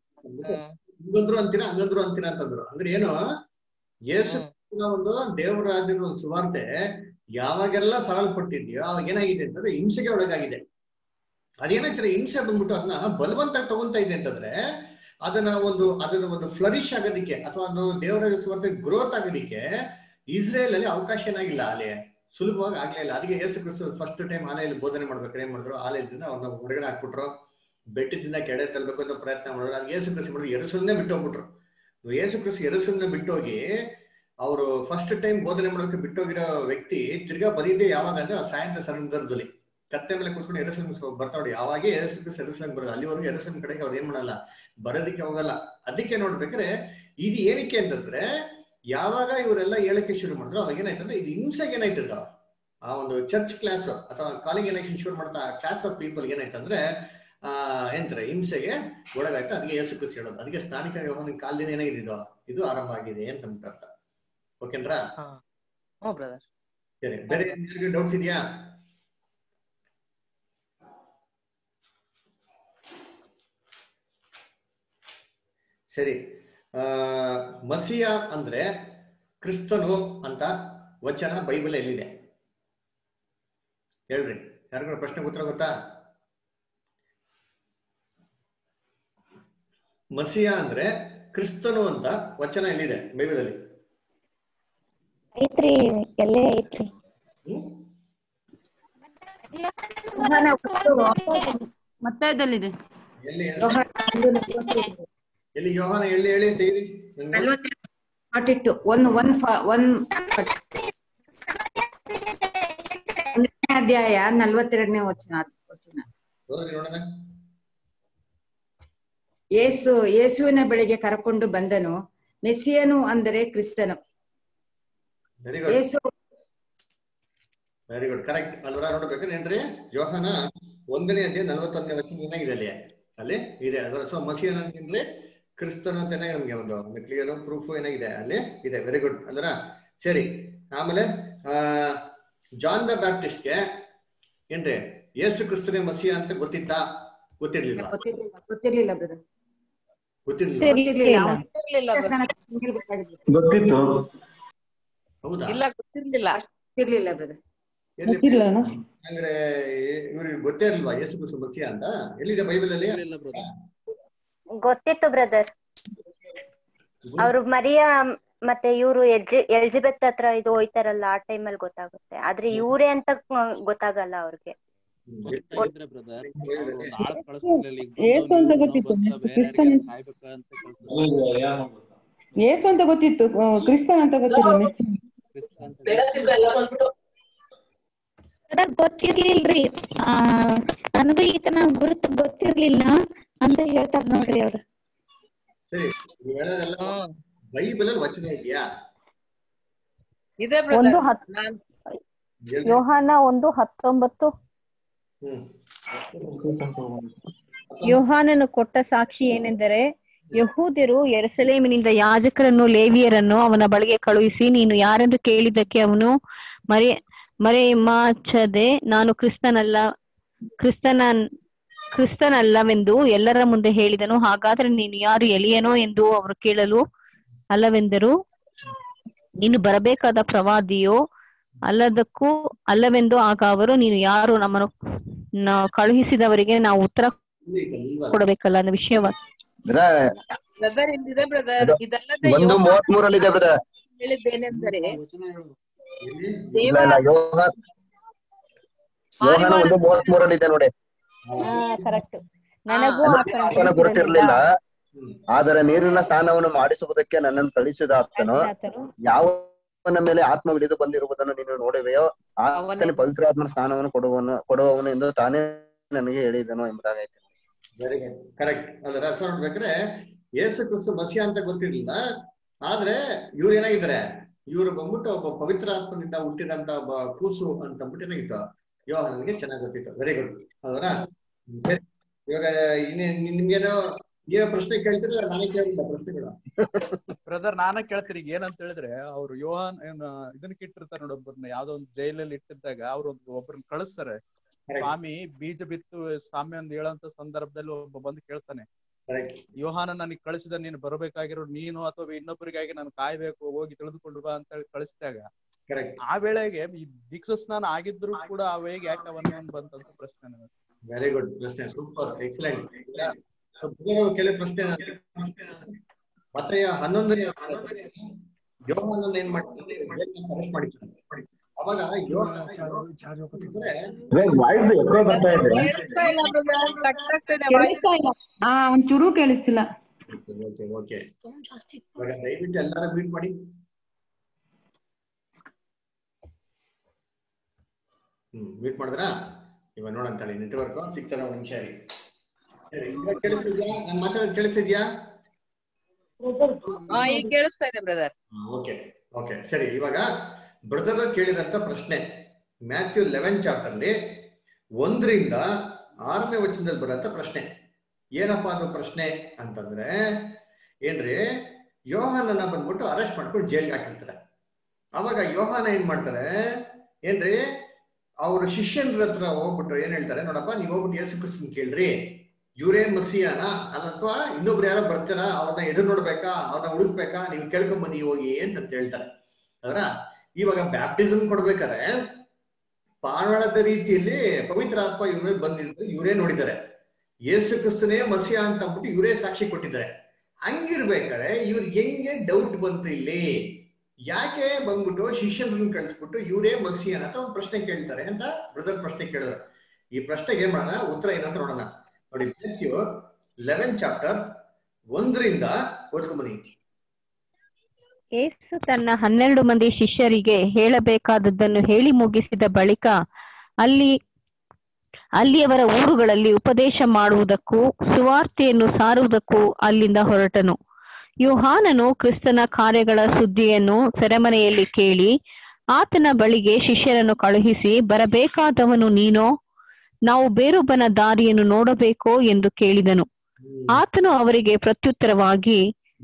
ಹಿಂಗಂದ್ರು ಅಂತೀರಾ ಹಂಗಂದ್ರು ಅಂತೀರಾ ಅಂತಂದ್ರು ಅಂದ್ರೆ ಏನು ಯೇಸು ಕ್ರಿಸ್ತನ ಒಂದು ದೇವರ ರಾಜ್ಯದ ಒಂದು ಸುವಾರ್ತೆ ಯಾವಾಗೆಲ್ಲ ಸರಳಪಟ್ಟಿದ್ಯೋ ಅವಾಗ ಏನಾಗಿದೆ ಅಂತಂದ್ರೆ ಹಿಂಸೆಗೆ ಒಳಗಾಗಿದೆ ಅದೇನಾಗ್ತದೆ ಹಿಂಸೆ ಬಂದ್ಬಿಟ್ಟು ಅದನ್ನ ಬಲವಂತ ತಗೊಂತಾ ಇದೆ ಅಂತಂದ್ರೆ ಅದನ್ನ ಒಂದು ಅದನ್ನ ಒಂದು ಫ್ಲರಿಶ್ ಆಗೋದಿಕ್ಕೆ ಅಥವಾ ಒಂದು ದೇವರ ಸುವಾರ್ತೆ ಗ್ರೋತ್ ಆಗೋದಿಕ್ಕೆ ಇಸ್ರೇಲ್ ಅಲ್ಲಿ ಅವಕಾಶ ಏನಾಗಿಲ್ಲ ಅಲ್ಲಿ ಸುಲಭವಾಗಿ ಆಗ್ಲೇ ಇಲ್ಲ ಅದಕ್ಕೆ ಯೇಸು ಕ್ರಿಸ್ತು ಫಸ್ಟ್ ಟೈಮ್ ಆಲೆಯಲ್ಲಿ ಬೋಧನೆ ಮಾಡ್ಬೇಕಾದ್ರೆ ಏನ್ ಮಾಡಿದ್ರು ಆಲಯದಿಂದ ಅವ್ರನ್ನ ಹೊರಗಡೆ ಹಾಕ್ಬಿಟ್ರು ಬೆಟ್ಟದಿಂದ ಕೆಡೆ ತರಬೇಕು ಅಂತ ಪ್ರಯತ್ನ ಮಾಡಿದ್ರು ಅದು ಯೇಸು ಕ್ರಿಸ್ತು ಮಾಡಿದ್ರು ಎರಸಲ್ನೇ ಬಿಟ್ಟು ಹೋಗ್ಬಿಟ್ರು ಯೇಸು ಕ್ರಿಸ್ತು ಎರಸಲ್ನ ಬಿಟ್ಟೋಗಿ ಅವರು ಫಸ್ಟ್ ಟೈಮ್ ಬೋಧನೆ ಮಾಡೋಕೆ ಬಿಟ್ಟೋಗಿರೋ ವ್ಯಕ್ತಿ ತಿರ್ಗಾ ಬರೀದೇ ಯಾವಾಗ ಅಂದ್ರೆ ಆ ಸಾಯಂಕಾಲ ಸಂದರ್ಭದಲ್ಲಿ ಕತ್ತೆ ಮೇಲೆ ಕೂತ್ಕೊಂಡು ಎರಸಲ್ ಬರ್ತಾ ನೋಡಿ ಯಾವಾಗೇ ಯೇಸು ಕ್ರಿಸ್ತು ಎರಸಲ್ ಬರೋದು ಅಲ್ಲಿವರೆಗೂ ಎರಸಲ್ ಕಡೆಗೆ ಅವ್ರು ಏನ್ ಮಾಡಲ್ಲ ಬರೋದಕ್ಕೆ ಹೋಗಲ್ಲ ಅದಕ್ಕೆ ನೋಡ್ಬೇಕಾದ್ರೆ ಇದು ಏನಕ್ಕೆ ಅಂತಂದ್ರೆ ಯಾವಾಗ ಇವರೆಲ್ಲ ಹೇಳಕ್ಕೆ ಶುರು ಮಾಡಿದ್ರು ಅವಾಗ ಏನಾಯ್ತಂದ್ರೆ ಇದು ಹಿಂಸೆಗೆ ಏನಾಯ್ತದ ಆ ಒಂದು ಚರ್ಚ್ ಕ್ಲಾಸ್ ಅಥವಾ ಕಾಲಿಂಗ್ ಎಲೆಕ್ಷನ್ ಶುರು ಮಾಡ್ತಾ ಕ್ಲಾಸ್ ಆಫ್ ಪೀಪಲ್ ಏನಾಯ್ತಂದ್ರೆ ಆ ಏನಂತಾರೆ ಹಿಂಸೆಗೆ ಒಳಗಾಯ್ತು ಅದಕ್ಕೆ ಯೇಸು ಕ್ರಿಸ್ತು ಹೇಳೋದು ಅದಕ್ಕೆ ಸ್ಥಾನಿಕ ಯೋಹನ ಕಾಲದಿಂದ ಏನಾಗಿದೆ ಇದು ಆರಂಭ ಆಗಿದೆ ಅಂತ ಅಂದ್ಬಿಟ್ಟು ಅರ್ಥ ಓಕೆನ್ರಾ ಹ್ಞೂ ಬ್ರದರ್ ಸರಿ ಬೇರೆ ಡೌಟ್ಸ್ ಇದೆಯಾ ಸರಿ ಆ ಮಸಿಯ ಅಂದ್ರೆ ಕ್ರಿಸ್ತನು ಅಂತ ವಚನ ಬೈಬಲ್ ಎಲ್ಲಿದೆ ಹೇಳ್ರಿ ಯಾರಿಗಾರ ಪ್ರಶ್ನೆ ಉತ್ತರ ಗೊತ್ತಾ ಮಸಿಯ ಅಂದ್ರೆ ಕ್ರಿಸ್ತನು ಅಂತ ವಚನ ಎಲ್ಲಿದೆ ಬೈಬಲಲ್ಲಿ ಐತ್ರಿ ಎಲ್ಲೇ ಐತ್ರಿ ಹ್ಮ್ ಮತ್ತಾಯದಲ್ಲಿದೆ ಎಲ್ಲಿ ಎಲ್ಲಿ ಯೋಹಾನ ಎಲ್ಲಿ ಹೇಳಿ ತೆಗಿರಿ ನಂಗೆ ನೋಡಿ. ನಲ್ವತ್ತೆರಡು ಮಾಡಿಟ್ಟು ಒನ್ ಒನ್ ಫ- ಒನ್ ಒಂದನೇ ಅಧ್ಯಾಯ ನಲ್ವತ್ತೆರಡನೇ ವಚನ ವಚನ ಓದ್ರಿ ನೋಡೋಣ ಯೇಸು ಯೇಸುವಿನ ಬಳಿಗೆ ಕರಕೊಂಡು ಬಂದನು ಮೆಸ್ಸಿಯನು ಅಂದರೆ ಕ್ರಿಸ್ತನು very good Yesu very good correct ಅಲ್ವರ ನೋಡ್ಬೇಕಂದ್ರೆ ಏನ್ರಿ ಯೋಹಾನ ಒಂದನೇ ಅಧ್ಯಾಯ ನಲವತ್ತೊಂದನೇ ವಚನ ಏನಾಗಿದೆ ಅಲ್ಲಿ ಅಲ್ಲಿ ಇದೆ ಅದರ ಸೊ ಮಸೀನ್ ಅಂತಂದ್ರೆ ಕ್ರಿಸ್ತನ್ ಅಂತ ನಮ್ಗೆ ಒಂದು ಒಂದು ಕ್ಲಿಯರ್ ಪ್ರೂಫ್ ಏನಾಗಿದೆ ಅಲ್ಲಿ ಇದೆ ವೆರಿ ಗುಡ್ ಅಲ್ವರ ಸರಿ ಆಮೇಲೆ ಆ ಜಾನ್ ದ ಬ್ಯಾಪ್ಟಿಸ್ಟ್ಗೆ ಏನ್ರಿ ಯೇಸು ಕ್ರಿಸ್ತನೇ ಮಸಿಯ ಅಂತ ಗೊತ್ತಿತ್ತಾ ಗೊತ್ತಿರ್ಲಿಲ್ವಾ ಗೊತ್ತಿರ್ಲಿಲ್ಲ ಗೊತ್ತಿರ್ಲಿಲ್ಲ ಬ್ರದರ್ ಗೊತ್ತಿರ್ಲಿಲ್ಲ ಗೊತ್ತಿರ್ಲಿಲ್ಲ ಅವ್ನು ಗೊತ್ತಿರ್ಲಿಲ್ಲ brother. ಸ್ನಾನಕ್ಕೆ ನೀರು ಬೇಕಾಗಿತ್ತು. ಗೊತ್ತಿತ್ತು ಹೌದಾ ಇಲ್ಲ ಗೊತ್ತಿರ್ಲಿಲ್ಲ ಗೊತ್ತಿರ್ಲಿಲ್ಲ ಬ್ರದರ್ ಎಲ್ಲಿ ಅಂದ್ರೆ ಇವ್ರಿಗೆ ಗೊತ್ತೇ ಇರ್ಲಿಲ್ವಾ ಯೇಸು ಕ್ರಿಸ್ತ ಮಸಿಯ ಅಂತ ಎಲ್ಲಿದೆ ಬೈಬಲ್ ಅಲ್ಲಿ ಇಲ್ಲ ಬ್ರದರ್ ಗೊತ್ತಿತ್ತು ಬ್ರದರ್ ಅವ್ರು ಮರಿಯಾ ಮತ್ತೆ ಇವ್ರು ಎಲ್ಜಿ ಎಲ್ಜಿಬೆತ್ ಹತ್ರ ಇದು ಹೋಯ್ತಾರಲ್ಲ ಆ ಟೈಮಲ್ಲಿ ಗೊತ್ತಾಗುತ್ತೆ ಆದ್ರೆ ಇವ್ರೇ ಅಂತ ಗ- ಗೊತ್ತಾಗಲ್ಲ ಅವ್ರಿಗೆ ಗೊತ್ತಾಗಿದ್ರೆ ಬ್ರದರ್ ಆಳ್ ಕಳಿಸ್ತಿರ್ಲಿಲ್ಲ ಈಗ ಏಸು ಅಂತ ಗೊತ್ತಿತ್ತು, ಕ್ರಿಸ್ತನ್ ಅಂತ. ಕಾಯ್ಬೇಕಂತ ಕಳ್ಸಿದ್ರು. ಏಸು ಅಂತ ಗೊತ್ತಿತ್ತು ಆ, ಕ್ರಿಸ್ತನ್ ಅಂತ ಗೊತ್ತಿಲ್ಲ ಮೆಸ್ಸಿ. ಕ್ರಿಸ್ತ ಅಂತ ಸರ್ ಗೊತ್ತಿರ್ಲಿಲ್ರಿ ಆ ನನಗೂ ಈತನ ಗುರುತು ಗೊತ್ತಿರ್ಲಿಲ್ಲ ಅಂತ ಹೇಳ್ತಾರ ನೋಡ್ರಿ ಅವ್ರು ಸರಿ ನೀವ್ ಹೇಳೋದೆಲ್ಲ ಹ್ಮ್ ಬೈಬಲ್ ಅಲ್ಲಿ ವಚನ ಇದೆಯಾ ಇದೆ ಒಂದು ಬ್ರದರ್ ಹತ್ ನಾನ್ ಹೇಳ್ರಿ. ಯೋಹಾನ ಒಂದು ಹತ್ತೊಂಬತ್ತು ಹ್ಮ್ ಯೋಹಾನನು ಕೊಟ್ಟ ಸಾಕ್ಷಿ ಏನೆಂದರೆ ಯಹೂದ್ಯರು ಯೆರೂಸಲೇಮಿನಿಂದ ಯಾಜಕರನ್ನು ಲೇವಿಯರನ್ನು ಅವನ ಬಳಿಗೆ ಕಳುಹಿಸಿ ನೀನು ಯಾರೆಂದು ಕೇಳಿದ್ದಕ್ಕೆ ಅವನು ಮರೆ ಮರೆಮಾಚದೆ ನಾನು ಕ್ರಿಸ್ತನಲ್ಲ ಕ್ರಿಸ್ತನ ಕ್ರಿಸ್ತನಲ್ಲವೆಂದು ಎಲ್ಲರ ಮುಂದೆ ಹೇಳಿದನು ಹಾಗಾದ್ರೆ ನೀನು ಯಾರು ಎಲಿಯನೋ ಎಂದು ಅವರು ಕೇಳಲು ಅಲ್ಲವೆಂದರು ನೀನು ಬರಬೇಕಾದ ಪ್ರವಾದಿಯೋ ಅಲ್ಲದಕ್ಕೂ ಅಲ್ಲವೆಂದು ಆಗ ಅವರು ನೀನು ಯಾರು ನಮ್ಮನ್ನು ನ- ಕಳುಹಿಸಿದವರಿಗೆ ನಾವು ಉತ್ತರ ಇಲ್ಲಿ ಇದೆ, ಇಲ್ವಾ? ಕೊಡಬೇಕಲ್ಲ ಅನ್ನೋ ವಿಷಯವ ಬ್ರದರ್ ಇಲ್ಲಿದೆ ಬ್ರದರ್ ಅದು ಇದಲ್ಲದೆ ಒಂದು ಯೋಹಾನ ಮೂವತ್ತ್ ಮೂರಲ್ಲಿ ಇದೆ ಬ್ರದರ್ ಹೇಳಿದ್ದೇನೆಂದರೆ ಎಲ್ಲಿ? ಇಲ್ಲ ಇಲ್ಲ ಯೋಹಾನ್ ಯೋಹಾನ ಒಂದು ಮೂವತ್ತ್ ಮೂರಲ್ಲಿ ಇದೆ ನೋಡಿ ಹಾ ಕರೆಕ್ಟ್ ನನಗೂ ನನಗೆ ಆತನ ಆತನ ಗುರುತಿರಲಿಲ್ಲ. ಗುರುತಿರಲಿಲ್ಲ ಆದರೆ ನೀರಿನ ಸ್ನಾನವನ್ನು ಮಾಡಿಸುವುದಕ್ಕೆ ನನ್ನನ್ನು ಕಳಿಸಿದ ಆತನು ಆತನು ಯಾವನ ಮೇಲೆ ಆತ್ಮ ಹಿಡಿದು ಬಂದಿರುವುದನ್ನು ನೀನು ನೋಡುವೆಯೋ ಆತನ ಪವಿತ್ರಾತ್ಮನ ಸ್ನಾನವನ್ನು ಕೊಡುವನು ಕೊಡುವವನು ಎಂದು ತಾನೇ ನನಗೆ ಹೇಳಿದನು ಎಂಬುದಾಗೈತೆ ವೆರಿ ಗುಡ್ ಕರೆಕ್ಟ್ ಅದರ ಅರ್ಥ ನೋಡ್ಬೇಕ್ರೆ ಯೇಸು ಕ್ರಿಸ್ತು ಮಸಿಯ ಅಂತ ಗೊತ್ತಿರ್ಲಿಲ್ಲ ಆದ್ರೆ ಇವ್ರು ಏನಾಗಿದ್ದಾರೆ ಇವ್ರು ಬಂದ್ಬಿಟ್ಟು ಒಬ್ಬ ಪವಿತ್ರ ಆತ್ಮನಿಂದ ಹುಟ್ಟಿದಂತ ಒಬ್ಬ ಕೂಸು ಅಂತ ಅಂದ್ಬಿಟ್ಟು ಏನಾಗಿತ್ತು ಯೋಹಾನನ್ಗೆ ಚೆನ್ನಾಗಿ ಗೊತ್ತಿತ್ತು ವೆರಿ ಗುಡ್ ಅದರ ಇವಾಗ ಇನ್ನೇ ನಿಮ್ಗೇನೋ ಏನೋ ಪ್ರಶ್ನೆ ಕೇಳ್ತಿರಲ್ಲ ನಾನೇ ಕೇಳಿಲ್ಲ ಪ್ರಶ್ನೆಗಳು ಬ್ರದರ್ ನಾನ ಕೇಳ್ತೀನಿ ಈಗ ಏನಂತ ಹೇಳಿದ್ರೆ ಅವ್ರು ಯೋಹಾನ್ ಏನ್ ಇದನ್ನ ಇಟ್ಟಿರ್ತಾರೆ ನೋಡಿ ಒಬ್ಬರನ್ನ ಯಾವ್ದೋ ಒಂದು ಜೈಲಲ್ಲಿ ಇಟ್ಟಿದ್ದಾಗ ಅವ್ರು ಒಂದು ಒಬ್ಬರನ್ನ ಕಳಿಸ್ತಾರೆ Correct. ಸ್ವಾಮಿ ಬೀಜ ಬಿತ್ತು ಸ್ವಾಮಿ ಅಂತ ಹೇಳೋಂತ ಸಂದರ್ಭದಲ್ಲಿ ಒಬ್ಬ ಬಂದು ಕೇಳ್ತಾನೆ ಕರೆಕ್ಟ್ ಯೋಹಾನ ನನಗೆ ಕಳಿಸಿದ ನೀನು ಬರಬೇಕಾಗಿರೋ ನೀನು ಅಥವಾ ಇನ್ನೊಬ್ಬರಿಗಾಗಿ ನಾನು ಕಾಯ್ಬೇಕು ಹೋಗಿ ತಿಳಿದುಕೊಂಡು ಬಾ ಅಂತ ಹೇಳಿ ಕಳಿಸಿದಾಗ ಕರೆಕ್ಟ್ ಆ ವೇಳೆಗೆ ಈ ದೀಕ್ಷಾ ಸ್ನಾನ ಆಗಿದ್ರು ಕೂಡ ಆ ವೇಗ ಯಾಕೆ ಅವನ ಬಂತಂತ ಪ್ರಶ್ನೆ ನನಗೆ. ವೆರಿ ಗುಡ್ ಪ್ರಶ್ನೆ ಸೂಪರ್ ಎಕ್ಸಲೆಂಟ್ ಕೇಳಿದ ಪ್ರಶ್ನೆ ಮತ್ತೆ ಹನ್ನೊಂದನೇ ಯೋಹಾನನ್ನ ಏನ್ ಮಾಡ್ತಾರೆ ಅರೆಸ್ಟ್ ಮಾಡಿದ್ದಾರೆ ಅವಾಗ ವಾಯ್ಸ್ ಎಕೋ ಬರ್ತಾ ಇದೆ ಕೇಳಿಸ್ತಾ ಇಲ್ಲ ಬ್ರದರ್ ಕಟ್ ಆಗ್ತಿದೆ ವಾಯ್ಸ್ ಕೇಳಿಸ್ತಾ ಇಲ್ಲ ಹಾ ಒಂಚೂರು ಕೇಳಿಸ್ತಿಲ್ಲ ಓಕೆ ಓಕೆ ಇವಾಗ ದಯವಿಟ್ಟು ಎಲ್ಲಾರು ಮೀಟ್ ಮಾಡಿ ಹ್ಮ್ ಮೀಟ್ ಮಾಡಿದ್ರಾ ಇವಾಗ ನೋಡಂತಾಳೆ ನೆಟ್ವರ್ಕ್ ಸಿಗ್ತಾನೆ ಒಂದ್ ನಿಮಿಷ ರೀ ಸರಿ ಇವಾಗ ಕೇಳಿಸ್ತಿದ್ಯಾ ನಾನು ಮಾತಾಡೋದು ಕೇಳಿಸ್ತಿದ್ಯಾ ಹಾ ಈಗ ಕೇಳಿಸ್ತಾ ಇದೆ ಬ್ರದರ್ ಓಕೆ ಓಕೆ ಸರಿ ಇವಾಗ ಬ್ರದರ್ ಕೇಳಿರಂತ ಪ್ರಶ್ನೆ ಮ್ಯಾಥ್ಯೂ ಲೆವೆನ್ ಚಾಪ್ಟರ್ ಅಲ್ಲಿ ಒಂದರಿಂದ ಆರನೇ ವಚನದಲ್ಲಿ ಬರೋಂತ ಪ್ರಶ್ನೆ ಏನಪ್ಪಾ ಅದು ಪ್ರಶ್ನೆ ಅಂತಂದ್ರೆ ಏನ್ರಿ ಯೋಹಾನನ್ನ ಬಂದ್ಬಿಟ್ಟು ಅರೆಸ್ಟ್ ಮಾಡ್ಕೊಂಡು ಜೈಲ್ಗೆ ಹಾಕಿರ್ತಾರೆ ಅವಾಗ ಯೋಹಾನ ಏನ್ ಮಾಡ್ತಾರೆ ಏನ್ರಿ ಅವ್ರ ಶಿಷ್ಯನ್ರ ಹತ್ರ ಹೋಗ್ಬಿಟ್ಟು ಏನ್ ಹೇಳ್ತಾರೆ ನೋಡಪ್ಪ ನೀವ್ ಹೋಗ್ಬಿಟ್ಟು ಯೇಸು ಕ್ರಿಸ್ತನ್ ಕೇಳ್ರಿ ಇವರೇ ಮಸಿಯಾನ ಅಥವಾ ಇನ್ನೊಬ್ರು ಯಾರೋ ಬರ್ತಾರ ಅವ್ರನ್ನ ಎದುರು ನೋಡ್ಬೇಕಾ ಅವ್ರನ್ನ ಹುಡುಕ್ಬೇಕಾ ನೀವು ಕೇಳ್ಕೊಂಡ್ ಬನ್ನಿ ಹೋಗಿ ಅಂತ ಹೇಳ್ತಾರೆ ಅದರ ಇವಾಗ ಬ್ಯಾಪ್ಟಿಸಮ್ ಕೊಡ್ಬೇಕಾರೆ ಪಾರಾಳದ ರೀತಿಯಲ್ಲಿ ಪವಿತ್ರ ಆತ್ಮ ಇವ್ರ ಬಂದಿರ್ತಾರೆ ಇವರೇ ನೋಡಿದ್ದಾರೆ ಯೇಸು ಕ್ರಿಸ್ತನೇ ಮಸಿಯ ಅಂತ ಅಂದ್ಬಿಟ್ಟು ಇವರೇ ಸಾಕ್ಷಿ ಕೊಟ್ಟಿದ್ದಾರೆ ಹಂಗಿರ್ಬೇಕಾದ್ರೆ ಇವ್ರಿಗೆ ಹೆಂಗೆ ಡೌಟ್ ಬಂತು ಇಲ್ಲಿ ಯಾಕೆ ಬಂದ್ಬಿಟ್ಟು ಶಿಷ್ಯರನ್ನ ಕಳಿಸ್ಬಿಟ್ಟು ಇವರೇ ಮಸಿಯನ್ ಅಂತ ಒಂದು ಪ್ರಶ್ನೆ ಕೇಳ್ತಾರೆ ಅಂತ ಬ್ರದರ್ ಪ್ರಶ್ನೆ ಕೇಳಿದ್ರು ಈ ಪ್ರಶ್ನೆಗೆ ಏನ್ ಮಾಡೋಣ ಉತ್ತರ ಏನಂತ ನೋಡೋಣ ನೋಡಿ ಮ್ಯಾಥ್ಯೂ ಲೆವೆನ್ ಚಾಪ್ಟರ್ ಒಂದರಿಂದ ಓದ್ಕೊಂಬನಿ ಯೇಸು ತನ್ನ ಹನ್ನೆರಡು ಮಂದಿ ಶಿಷ್ಯರಿಗೆ ಹೇಳಬೇಕಾದದ್ದನ್ನು ಹೇಳಿ ಮುಗಿಸಿದ ಬಳಿಕ ಅಲ್ಲಿ ಅಲ್ಲಿಯವರ ಊರುಗಳಲ್ಲಿ ಉಪದೇಶ ಮಾಡುವುದಕ್ಕೂ ಸುವಾರ್ತೆಯನ್ನು ಸಾರುವುದಕ್ಕೂ ಅಲ್ಲಿಂದ ಹೊರಟನು ಯೋಹಾನನು ಕ್ರಿಸ್ತನ ಕಾರ್ಯಗಳ ಸುದ್ದಿಯನ್ನು ಸೆರೆಮನೆಯಲ್ಲಿ ಕೇಳಿ ಆತನ ಬಳಿಗೆ ಶಿಷ್ಯರನ್ನು ಕಳುಹಿಸಿ ಬರಬೇಕಾದವನು ನೀನೋ ನಾವು ಬೇರೊಬ್ಬನ ದಾರಿಯನ್ನು ನೋಡಬೇಕೋ ಎಂದು ಕೇಳಿದನು ಆತನು ಅವರಿಗೆ ಪ್ರತ್ಯುತ್ತರವಾಗಿ